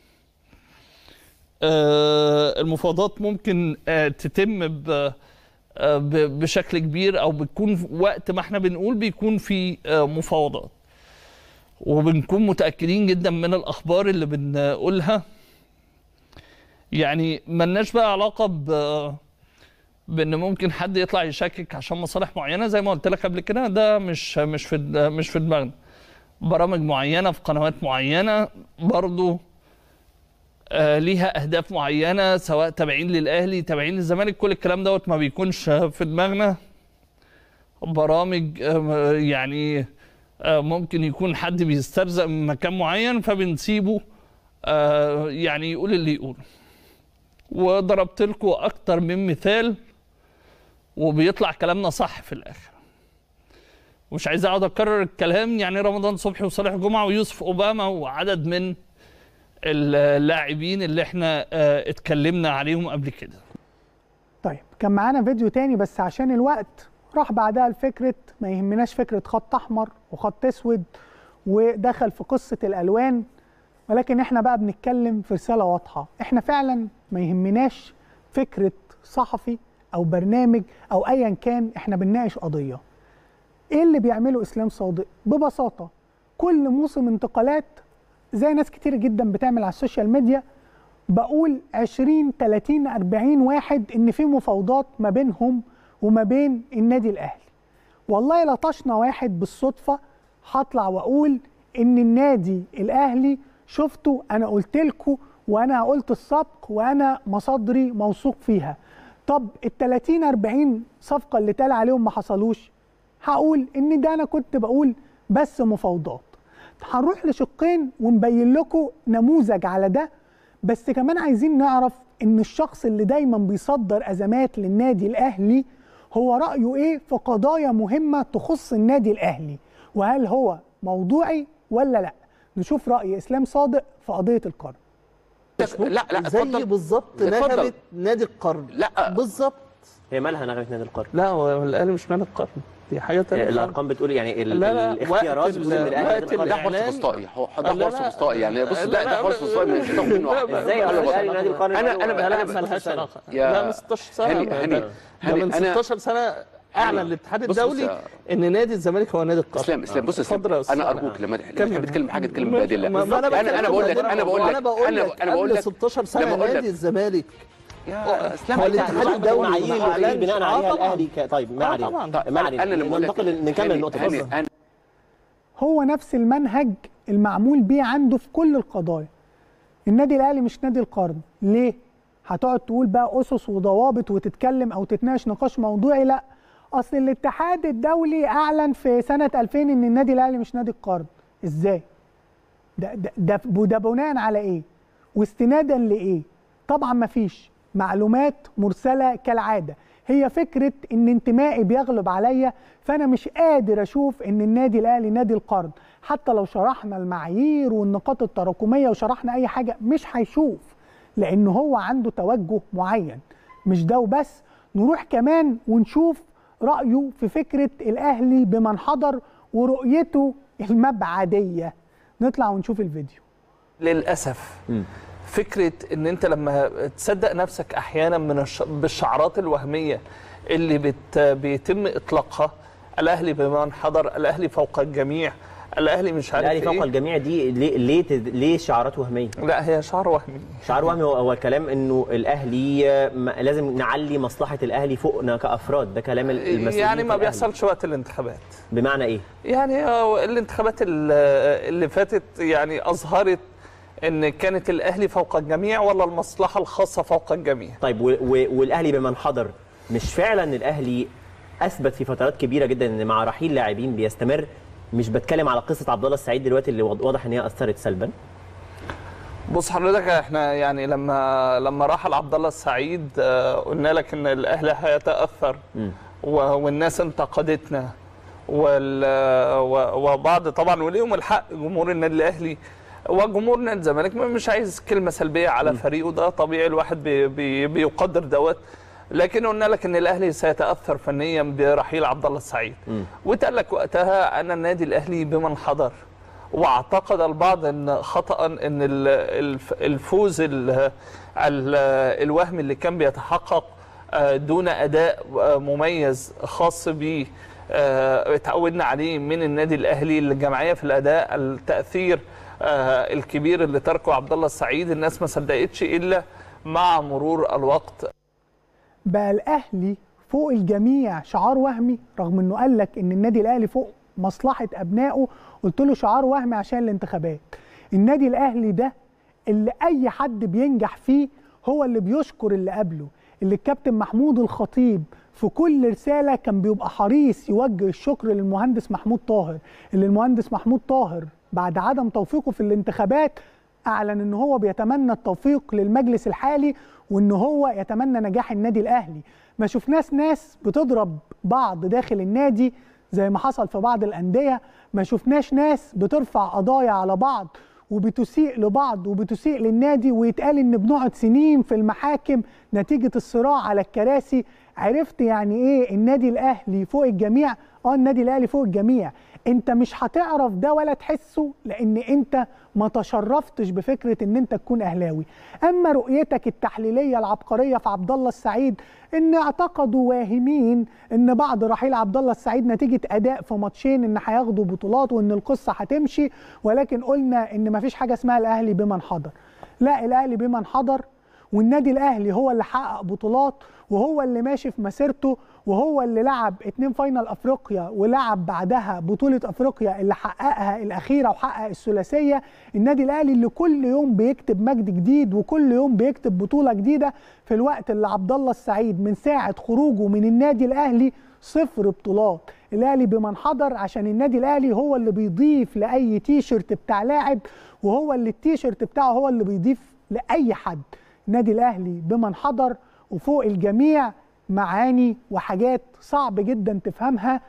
آه، المفاوضات ممكن آه، تتم ب- آه، ب- بشكل كبير او بتكون في وقت ما احنا بنقول بيكون في آه، مفاوضات وبنكون متاكدين جدا من الاخبار اللي بنقولها يعني ملناش بقى علاقه ب بان ممكن حد يطلع يشكك عشان مصالح معينه زي ما قلت لك قبل كده ده مش مش في مش في دماغنا برامج معينه في قنوات معينه برضو آه ليها اهداف معينه سواء تابعين للاهلي تابعين للزمالك كل الكلام دوت ما بيكونش في دماغنا برامج آه يعني آه ممكن يكون حد بيسترزق من مكان معين فبنسيبه آه يعني يقول اللي يقوله وضربت لكم اكتر من مثال وبيطلع كلامنا صح في الاخر مش عايز اقعد اكرر الكلام يعني رمضان صبحي وصالح جمعه ويوسف اوباما وعدد من اللاعبين اللي احنا آه، اتكلمنا عليهم قبل كده طيب كان معانا فيديو تاني بس عشان الوقت راح بعدها لفكره ما يهمناش فكره خط احمر وخط اسود ودخل في قصه الالوان ولكن احنا بقى بنتكلم في رساله واضحه احنا فعلا ما يهمناش فكره صحفي او برنامج او ايا كان احنا بنناقش قضيه ايه اللي بيعمله اسلام صادق ببساطه كل موسم انتقالات زي ناس كتير جدا بتعمل على السوشيال ميديا بقول 20 30 40 واحد ان في مفاوضات ما بينهم وما بين النادي الاهلي والله لطشنا واحد بالصدفه هطلع واقول ان النادي الاهلي شفتوا انا قلت لكم وانا قلت السبق وانا مصادري موثوق فيها طب ال 30 40 صفقه اللي اتقال عليهم ما حصلوش هقول ان ده انا كنت بقول بس مفاوضات هنروح لشقين ونبين لكم نموذج على ده بس كمان عايزين نعرف ان الشخص اللي دايما بيصدر ازمات للنادي الاهلي هو رايه ايه في قضايا مهمه تخص النادي الاهلي وهل هو موضوعي ولا لا نشوف راي اسلام صادق في قضيه القرن لا لا زي اتفضل. بالظبط اتفضل. نغمه نادي القرن لا بالظبط هي مالها نغمه نادي القرن لا هو الاهلي مش نادي القرن دي حاجه تانية الارقام بتقول يعني ال- لا، لا، الاختيارات وقت بتقول ان ال- الاهلي وقت نادي القرن ده حرص الإعلان- وسطائي هو لا، ده حرص لا، وسطائي يعني بص لا، ده لا، ده حرص وسطائي مش هتاخد منه لا، واحد. لا، ازاي لا، اصل لا، الاهلي نادي القرن انا بقاله- انا بقاله لا بقاله مالهاش 16 علاقه يا لا من 16 سنه هاني هاني ده هاني من أنا- 16 سنه اعلن الاتحاد بص- بص الدولي يا- ان نادي الزمالك هو نادي القرن اسلام اسلام بص اتفضل يا اسلام أستاذ. انا ارجوك لما لما كمل. تحب تتكلم حاجه تتكلم ماشي. بادله ما- ما أنا انا انا بقول لك انا بقول لك انا بقول لك انا بقول قبل لك 16 لما سنه أقول لك- نادي الزمالك يا اسلام هو أنت الاتحاد عندك الدولي معايير ما وتقول أعلنش. بناء آه عليها طبعاً. الاهلي ك- طيب ما آه علينا طبعاً. طيب ما علينا انا لما أقول لك- ننتقل نكمل هاني- النقطه هاني- اتفضل. هاني- هو نفس المنهج المعمول بيه عنده في كل القضايا النادي الاهلي مش نادي القرن ليه هتقعد تقول بقى اسس وضوابط وتتكلم او تتناقش نقاش موضوعي لا اصل الاتحاد الدولي اعلن في سنه 2000 ان النادي الاهلي مش نادي القرن ازاي ده ده ده, ده بناء على ايه واستنادا لايه طبعا مفيش معلومات مرسله كالعاده هي فكره ان انتمائي بيغلب عليا فانا مش قادر اشوف ان النادي الاهلي نادي القرن حتى لو شرحنا المعايير والنقاط التراكميه وشرحنا اي حاجه مش هيشوف لان هو عنده توجه معين مش ده وبس نروح كمان ونشوف رايه في فكره الاهلي بمن حضر ورؤيته المبعديه نطلع ونشوف الفيديو للاسف فكره ان انت لما تصدق نفسك احيانا من الش... بالشعارات الوهميه اللي بت... بيتم اطلاقها الاهلي بمن حضر الاهلي فوق الجميع الاهلي مش عارف الاهلي فوق إيه. الجميع دي ليه ليه تد- ليه شعارات وهميه؟ لا هي شعار وهمي شعار وهمي هو, هو كلام انه الاهلي آه، م- لازم نعلي مصلحه الاهلي فوقنا كافراد ده كلام ال- المسؤولين يعني في ما الأهلي. بيحصلش وقت الانتخابات بمعنى ايه؟ يعني آه، الانتخابات ال- اللي فاتت يعني اظهرت ان كانت الاهلي فوق الجميع ولا المصلحه الخاصه فوق الجميع طيب و- و- والاهلي بمن حضر مش فعلا الاهلي اثبت في فترات كبيره جدا ان مع رحيل لاعبين بيستمر مش بتكلم على قصه عبد الله السعيد دلوقتي اللي واضح ان هي اثرت سلبا بص حضرتك احنا يعني لما لما رحل عبد الله السعيد آه، قلنا لك ان الاهلي هيتاثر و- والناس انتقدتنا وال و- وبعض طبعا وليهم الحق جمهور النادي الاهلي وجمهور نادي الزمالك مش عايز كلمه سلبيه على فريقه ده طبيعي الواحد بي بي بيقدر دوت لكن قلنا لك ان الاهلي سيتاثر فنيا برحيل عبد الله السعيد واتقال لك وقتها ان النادي الاهلي بمن حضر واعتقد البعض ان خطا ان ال- الف- الفوز ال- ال- الوهمي اللي كان بيتحقق آه، دون اداء آه، مميز خاص بيه آه، اتعودنا عليه من النادي الاهلي الجماعيه في الاداء التاثير آه، الكبير اللي تركه عبد الله السعيد الناس ما صدقتش الا مع مرور الوقت بقى الاهلي فوق الجميع شعار وهمي رغم انه قال لك ان النادي الاهلي فوق مصلحه ابنائه قلت له شعار وهمي عشان الانتخابات النادي الاهلي ده اللي اي حد بينجح فيه هو اللي بيشكر اللي قبله اللي الكابتن محمود الخطيب في كل رساله كان بيبقى حريص يوجه الشكر للمهندس محمود طاهر اللي المهندس محمود طاهر بعد عدم توفيقه في الانتخابات اعلن ان هو بيتمنى التوفيق للمجلس الحالي وان هو يتمنى نجاح النادي الاهلي ما شفناش ناس بتضرب بعض داخل النادي زي ما حصل في بعض الانديه ما شفناش ناس بترفع قضايا على بعض وبتسيء لبعض وبتسيء للنادي ويتقال ان بنقعد سنين في المحاكم نتيجه الصراع على الكراسي عرفت يعني ايه النادي الاهلي فوق الجميع اه النادي الاهلي فوق الجميع انت مش هتعرف ده ولا تحسه لان انت ما تشرفتش بفكره ان انت تكون اهلاوي اما رؤيتك التحليليه العبقريه في عبد الله السعيد ان اعتقدوا واهمين ان بعد رحيل عبد الله السعيد نتيجه اداء في ماتشين ان هياخدوا بطولات وان القصه هتمشي ولكن قلنا ان ما فيش حاجه اسمها الاهلي بمن حضر لا الاهلي بمن حضر والنادي الاهلي هو اللي حقق بطولات وهو اللي ماشي في مسيرته وهو اللي لعب اتنين فاينل افريقيا ولعب بعدها بطوله افريقيا اللي حققها الاخيره وحقق الثلاثيه النادي الاهلي اللي كل يوم بيكتب مجد جديد وكل يوم بيكتب بطوله جديده في الوقت اللي عبد الله السعيد من ساعه خروجه من النادي الاهلي صفر بطولات الاهلي بمن حضر عشان النادي الاهلي هو اللي بيضيف لاي تيشرت بتاع لاعب وهو اللي التيشرت بتاعه هو اللي بيضيف لاي حد النادي الاهلي بمن حضر وفوق الجميع معاني وحاجات صعب جدا تفهمها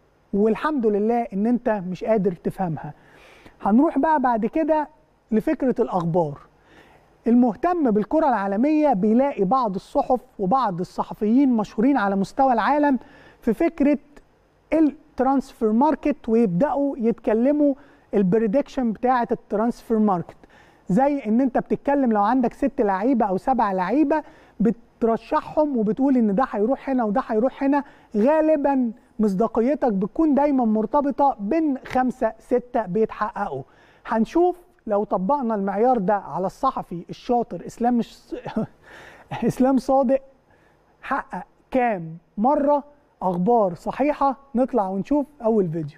والحمد لله ان انت مش قادر تفهمها هنروح بقى بعد كده لفكره الاخبار المهتم بالكره العالميه بيلاقي بعض الصحف وبعض الصحفيين مشهورين على مستوى العالم في فكره الترانسفير ماركت ويبداوا يتكلموا البريدكشن بتاعه الترانسفير ماركت زي ان انت بتتكلم لو عندك ست لعيبه او سبع لعيبه بترشحهم وبتقول ان ده هيروح هنا وده هيروح هنا غالبا مصداقيتك بتكون دايما مرتبطه بين خمسه سته بيتحققوا هنشوف لو طبقنا المعيار ده على الصحفي الشاطر اسلام مش اسلام صادق حقق كام مره اخبار صحيحه نطلع ونشوف اول فيديو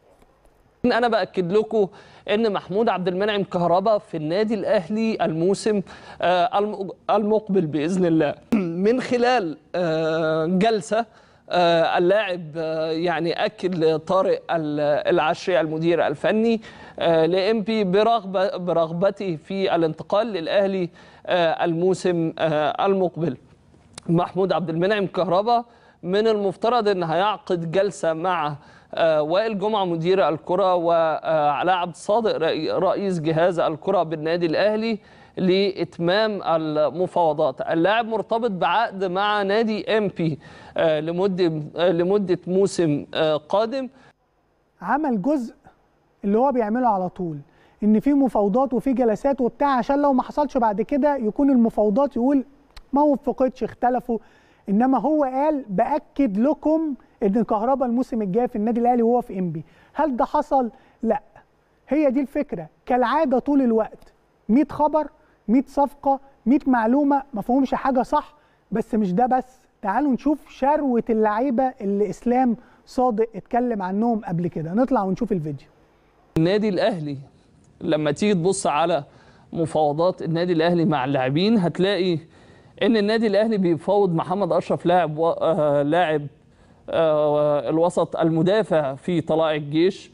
انا باكد لكم ان محمود عبد المنعم كهربا في النادي الاهلي الموسم آه، الم- المقبل باذن الله من خلال آه، جلسه آه، اللاعب آه، يعني اكد لطارق ال- العشري المدير الفني لام بي برغبه برغبته في الانتقال للاهلي آه، الموسم آه، المقبل محمود عبد المنعم كهربا من المفترض ان هيعقد جلسه مع آه، وائل جمعه مدير الكره وعلاء عبد الصادق رئي- رئيس جهاز الكره بالنادي الاهلي لاتمام المفاوضات اللاعب مرتبط بعقد مع نادي ام بي لمده آه، لمده موسم آه، قادم عمل جزء اللي هو بيعمله على طول ان في مفاوضات وفي جلسات وبتاع عشان لو ما حصلش بعد كده يكون المفاوضات يقول ما وفقتش اختلفوا انما هو قال باكد لكم ان كهربا الموسم الجاي في النادي الاهلي وهو في انبي هل ده حصل لا هي دي الفكره كالعاده طول الوقت 100 خبر 100 صفقه 100 معلومه ما فيهمش حاجه صح بس مش ده بس تعالوا نشوف شروه اللعيبه اللي اسلام صادق اتكلم عنهم قبل كده نطلع ونشوف الفيديو النادي الاهلي لما تيجي تبص على مفاوضات النادي الاهلي مع اللاعبين هتلاقي ان النادي الاهلي بيفاوض محمد اشرف لاعب و- آه، لاعب آه، الوسط المدافع في طلائع الجيش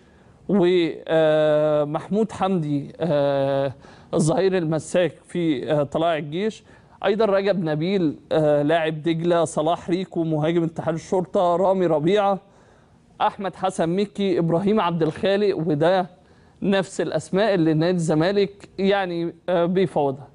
ومحمود حمدي آه، الظهير المساك في آه، طلائع الجيش ايضا رجب نبيل آه، لاعب دجله صلاح ريكو مهاجم اتحاد الشرطه رامي ربيعه احمد حسن مكي ابراهيم عبد الخالق وده نفس الاسماء اللي نادي الزمالك يعني آه، بيفاوضها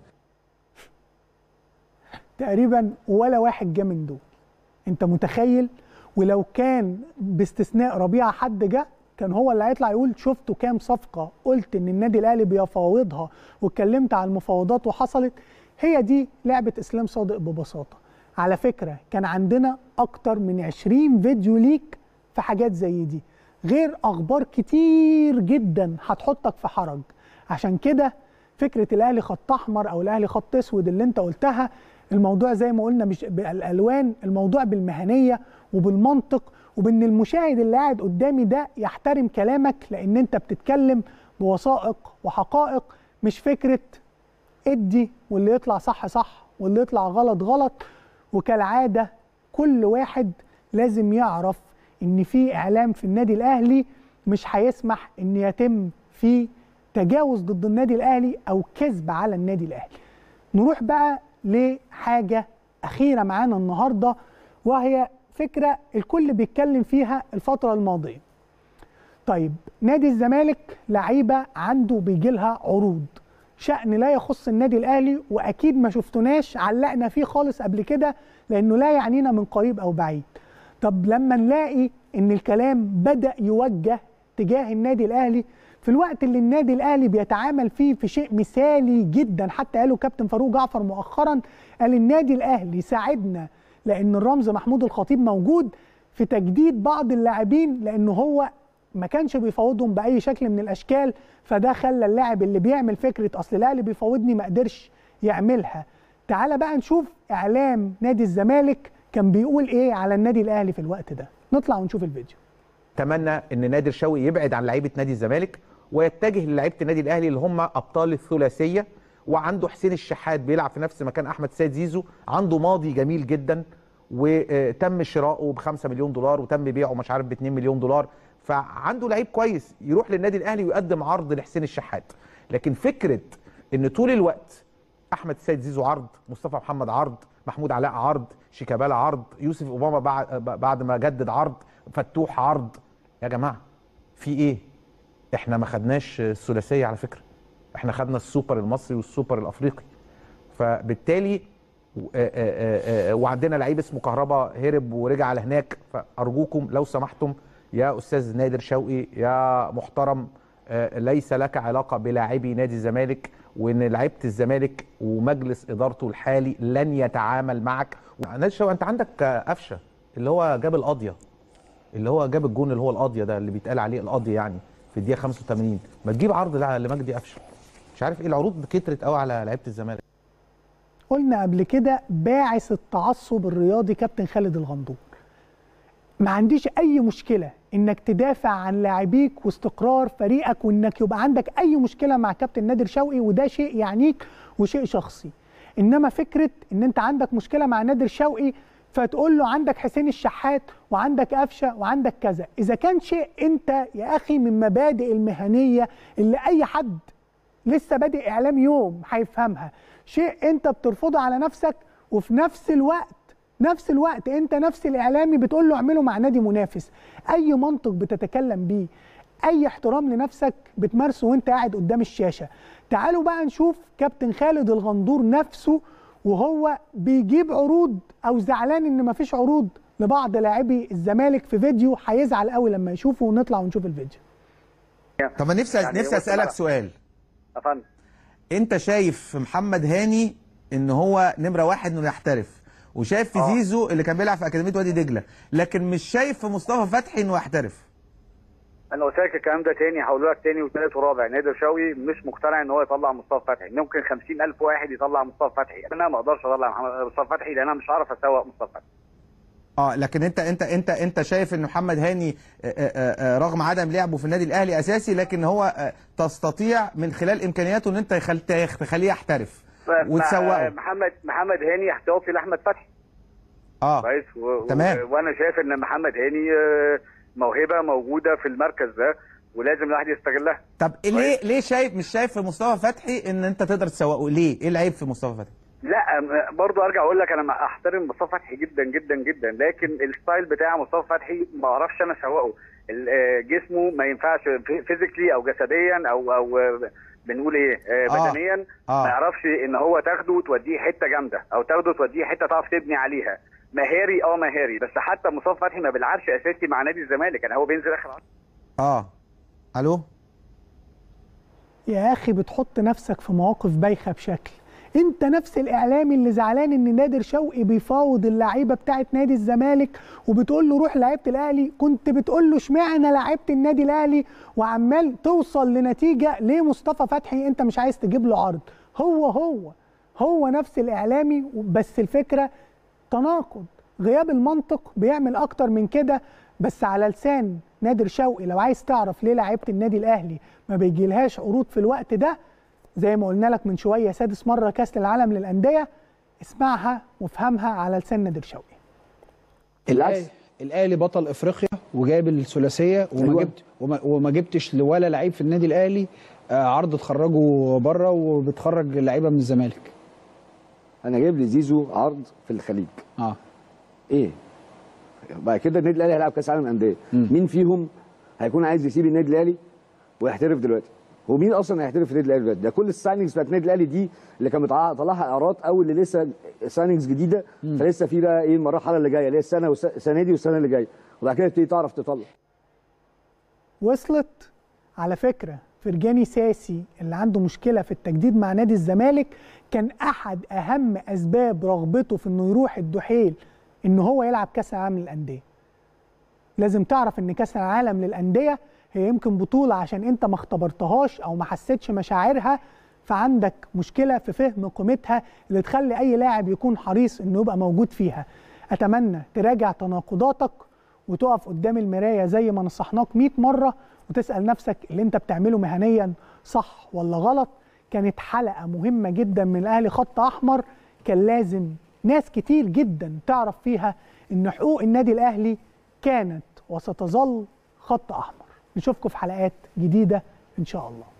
تقريبا ولا واحد جه من دول انت متخيل ولو كان باستثناء ربيعه حد جه كان هو اللي هيطلع يقول شفتوا كام صفقه قلت ان النادي الاهلي بيفاوضها واتكلمت على المفاوضات وحصلت هي دي لعبه اسلام صادق ببساطه على فكره كان عندنا اكتر من 20 فيديو ليك في حاجات زي دي غير اخبار كتير جدا هتحطك في حرج عشان كده فكره الاهلي خط احمر او الاهلي خط اسود اللي انت قلتها الموضوع زي ما قلنا مش بالالوان الموضوع بالمهنيه وبالمنطق وبان المشاهد اللي قاعد قدامي ده يحترم كلامك لان انت بتتكلم بوثائق وحقائق مش فكره ادي واللي يطلع صح صح واللي يطلع غلط غلط وكالعاده كل واحد لازم يعرف ان في اعلام في النادي الاهلي مش هيسمح ان يتم في تجاوز ضد النادي الاهلي او كذب على النادي الاهلي نروح بقى لحاجه اخيره معانا النهارده وهي فكره الكل بيتكلم فيها الفتره الماضيه طيب نادي الزمالك لعيبه عنده بيجي لها عروض شأن لا يخص النادي الاهلي واكيد ما شفتوناش علقنا فيه خالص قبل كده لانه لا يعنينا من قريب او بعيد طب لما نلاقي ان الكلام بدأ يوجه تجاه النادي الاهلي في الوقت اللي النادي الاهلي بيتعامل فيه في شيء مثالي جدا حتى قاله كابتن فاروق جعفر مؤخرا قال النادي الاهلي ساعدنا لان الرمز محمود الخطيب موجود في تجديد بعض اللاعبين لانه هو ما كانش بيفاوضهم باي شكل من الاشكال فده خلى اللاعب اللي بيعمل فكره اصل الاهلي بيفاوضني ما قدرش يعملها تعال بقى نشوف اعلام نادي الزمالك كان بيقول ايه على النادي الاهلي في الوقت ده نطلع ونشوف الفيديو اتمنى ان نادر شوقي يبعد عن لعيبه نادي الزمالك ويتجه للعيبه النادي الاهلي اللي هم ابطال الثلاثيه وعنده حسين الشحات بيلعب في نفس مكان احمد سيد زيزو عنده ماضي جميل جدا وتم شراؤه ب 5 مليون دولار وتم بيعه مش عارف ب 2 مليون دولار فعنده لعيب كويس يروح للنادي الاهلي ويقدم عرض لحسين الشحات لكن فكره ان طول الوقت احمد سيد زيزو عرض مصطفى محمد عرض محمود علاء عرض شيكابالا عرض يوسف اوباما بعد بعد ما جدد عرض فتوح عرض يا جماعه في ايه احنا ما خدناش الثلاثيه على فكره احنا خدنا السوبر المصري والسوبر الافريقي فبالتالي آه، آه، آه، وعندنا لعيب اسمه كهربا هرب ورجع على هناك فارجوكم لو سمحتم يا استاذ نادر شوقي يا محترم آه، ليس لك علاقه بلاعبي نادي الزمالك وان لعيبه الزمالك ومجلس ادارته الحالي لن يتعامل معك نادر شوقي انت عندك آه، قفشه اللي هو جاب القاضيه اللي هو جاب الجون اللي هو القاضيه ده اللي بيتقال عليه القاضي يعني في الدقيقه 85 ما تجيب عرض لا- لمجدي قفشه مش عارف ايه العروض كترت قوي على لعيبه الزمالك قلنا قبل كده باعث التعصب الرياضي كابتن خالد الغندور ما عنديش اي مشكله انك تدافع عن لاعبيك واستقرار فريقك وانك يبقى عندك اي مشكله مع كابتن نادر شوقي وده شيء يعنيك وشيء شخصي انما فكره ان انت عندك مشكله مع نادر شوقي فتقول له عندك حسين الشحات وعندك قفشه وعندك كذا اذا كان شيء انت يا اخي من مبادئ المهنيه اللي اي حد لسه بادئ اعلام يوم هيفهمها شيء انت بترفضه على نفسك وفي نفس الوقت نفس الوقت انت نفس الاعلامي بتقول له اعمله مع نادي منافس اي منطق بتتكلم بيه اي احترام لنفسك بتمارسه وانت قاعد قدام الشاشه تعالوا بقى نشوف كابتن خالد الغندور نفسه وهو بيجيب عروض او زعلان ان مفيش عروض لبعض لاعبي الزمالك في فيديو هيزعل قوي لما يشوفه ونطلع ونشوف الفيديو طب انا نفسي يعني نفسي هو اسالك طبعا- سؤال افندم انت شايف في محمد هاني ان هو نمره واحد انه يحترف وشايف في زيزو اللي كان بيلعب في اكاديميه وادي دجله لكن مش شايف في مصطفى فتحي انه يحترف انا قلت لك الكلام ده تاني هقول لك تاني وثالث ورابع نادر شوقي مش مقتنع ان هو يطلع مصطفى فتحي ممكن 50000 واحد يطلع مصطفى فتحي انا ما اقدرش اطلع محمد- مصطفى فتحي لان انا مش هعرف اسوق مصطفى فتحي اه لكن انت انت انت انت شايف ان محمد هاني آه، آه، آه، رغم عدم لعبه في النادي الاهلي اساسي لكن هو آه، تستطيع من خلال امكانياته ان انت يخل- تخليه يحترف وتسوقه محمد محمد هاني احتياطي لاحمد فتحي اه كويس و... تمام. و... وانا شايف ان محمد هاني آه، موهبه موجوده في المركز ده ولازم الواحد يستغلها طب ليه ليه شايف مش شايف في مصطفى فتحي ان انت تقدر تسوقه ليه ايه العيب في مصطفى فتحي لا م- برضو ارجع اقول لك انا ما احترم مصطفى فتحي جدا جدا جدا لكن الستايل بتاع مصطفى فتحي ما اعرفش انا اسوقه ال- آه، جسمه ما ينفعش فيزيكلي او جسديا او او آه، بنقول ايه آه، آه. بدنيا آه. ما يعرفش ان هو تاخده وتوديه حته جامده او تاخده وتوديه حته تعرف تبني عليها مهاري اه مهاري بس حتى مصطفى فتحي ما بيلعبش اساسي مع نادي الزمالك يعني هو بينزل اخر عشرة. اه الو يا اخي بتحط نفسك في مواقف بايخه بشكل انت نفس الاعلامي اللي زعلان ان نادر شوقي بيفاوض اللعيبه بتاعه نادي الزمالك وبتقول له روح لعيبه الاهلي كنت بتقول له اشمعنى لعيبه النادي الاهلي وعمال توصل لنتيجه ليه مصطفى فتحي انت مش عايز تجيب له عرض هو هو هو نفس الاعلامي بس الفكره تناقض غياب المنطق بيعمل اكتر من كده بس على لسان نادر شوقي لو عايز تعرف ليه لعيبه النادي الاهلي ما بيجيلهاش عروض في الوقت ده زي ما قلنا لك من شويه سادس مره كاس العالم للانديه اسمعها وافهمها على لسان نادر شوقي الاهلي الاهلي بطل افريقيا وجايب الثلاثيه وما أيوة. جبت وما, وما جبتش ولا لعيب في النادي الاهلي آه، عرض تخرجه بره وبتخرج لعيبه من الزمالك انا جايب لي زيزو عرض في الخليج اه ايه بعد كده النادي الاهلي هيلعب كاس عالم انديه مين فيهم هيكون عايز يسيب النادي الاهلي ويحترف دلوقتي هو مين اصلا هيحترف في النادي الاهلي دلوقتي ده كل السايننجز بتاعت النادي الاهلي دي اللي كان بيطلع- طلعها اعارات او اللي لسه سايننجز جديده فلسه في بقى ايه المرحله اللي جايه اللي هي السنه والس- السنه دي والسنه اللي جايه وبعد كده تبتدي تعرف تطلع وصلت على فكره فرجاني ساسي اللي عنده مشكله في التجديد مع نادي الزمالك كان احد اهم اسباب رغبته في انه يروح الدحيل ان هو يلعب كاس العالم للانديه لازم تعرف ان كاس العالم للانديه هي يمكن بطوله عشان انت ما اختبرتهاش او ما حسيتش مشاعرها فعندك مشكله في فهم قيمتها اللي تخلي اي لاعب يكون حريص انه يبقى موجود فيها اتمنى تراجع تناقضاتك وتقف قدام المرايه زي ما نصحناك 100 مره وتسال نفسك اللي انت بتعمله مهنيا صح ولا غلط كانت حلقه مهمه جدا من الاهلي خط احمر كان لازم ناس كتير جدا تعرف فيها ان حقوق النادي الاهلي كانت وستظل خط احمر نشوفكم في حلقات جديده ان شاء الله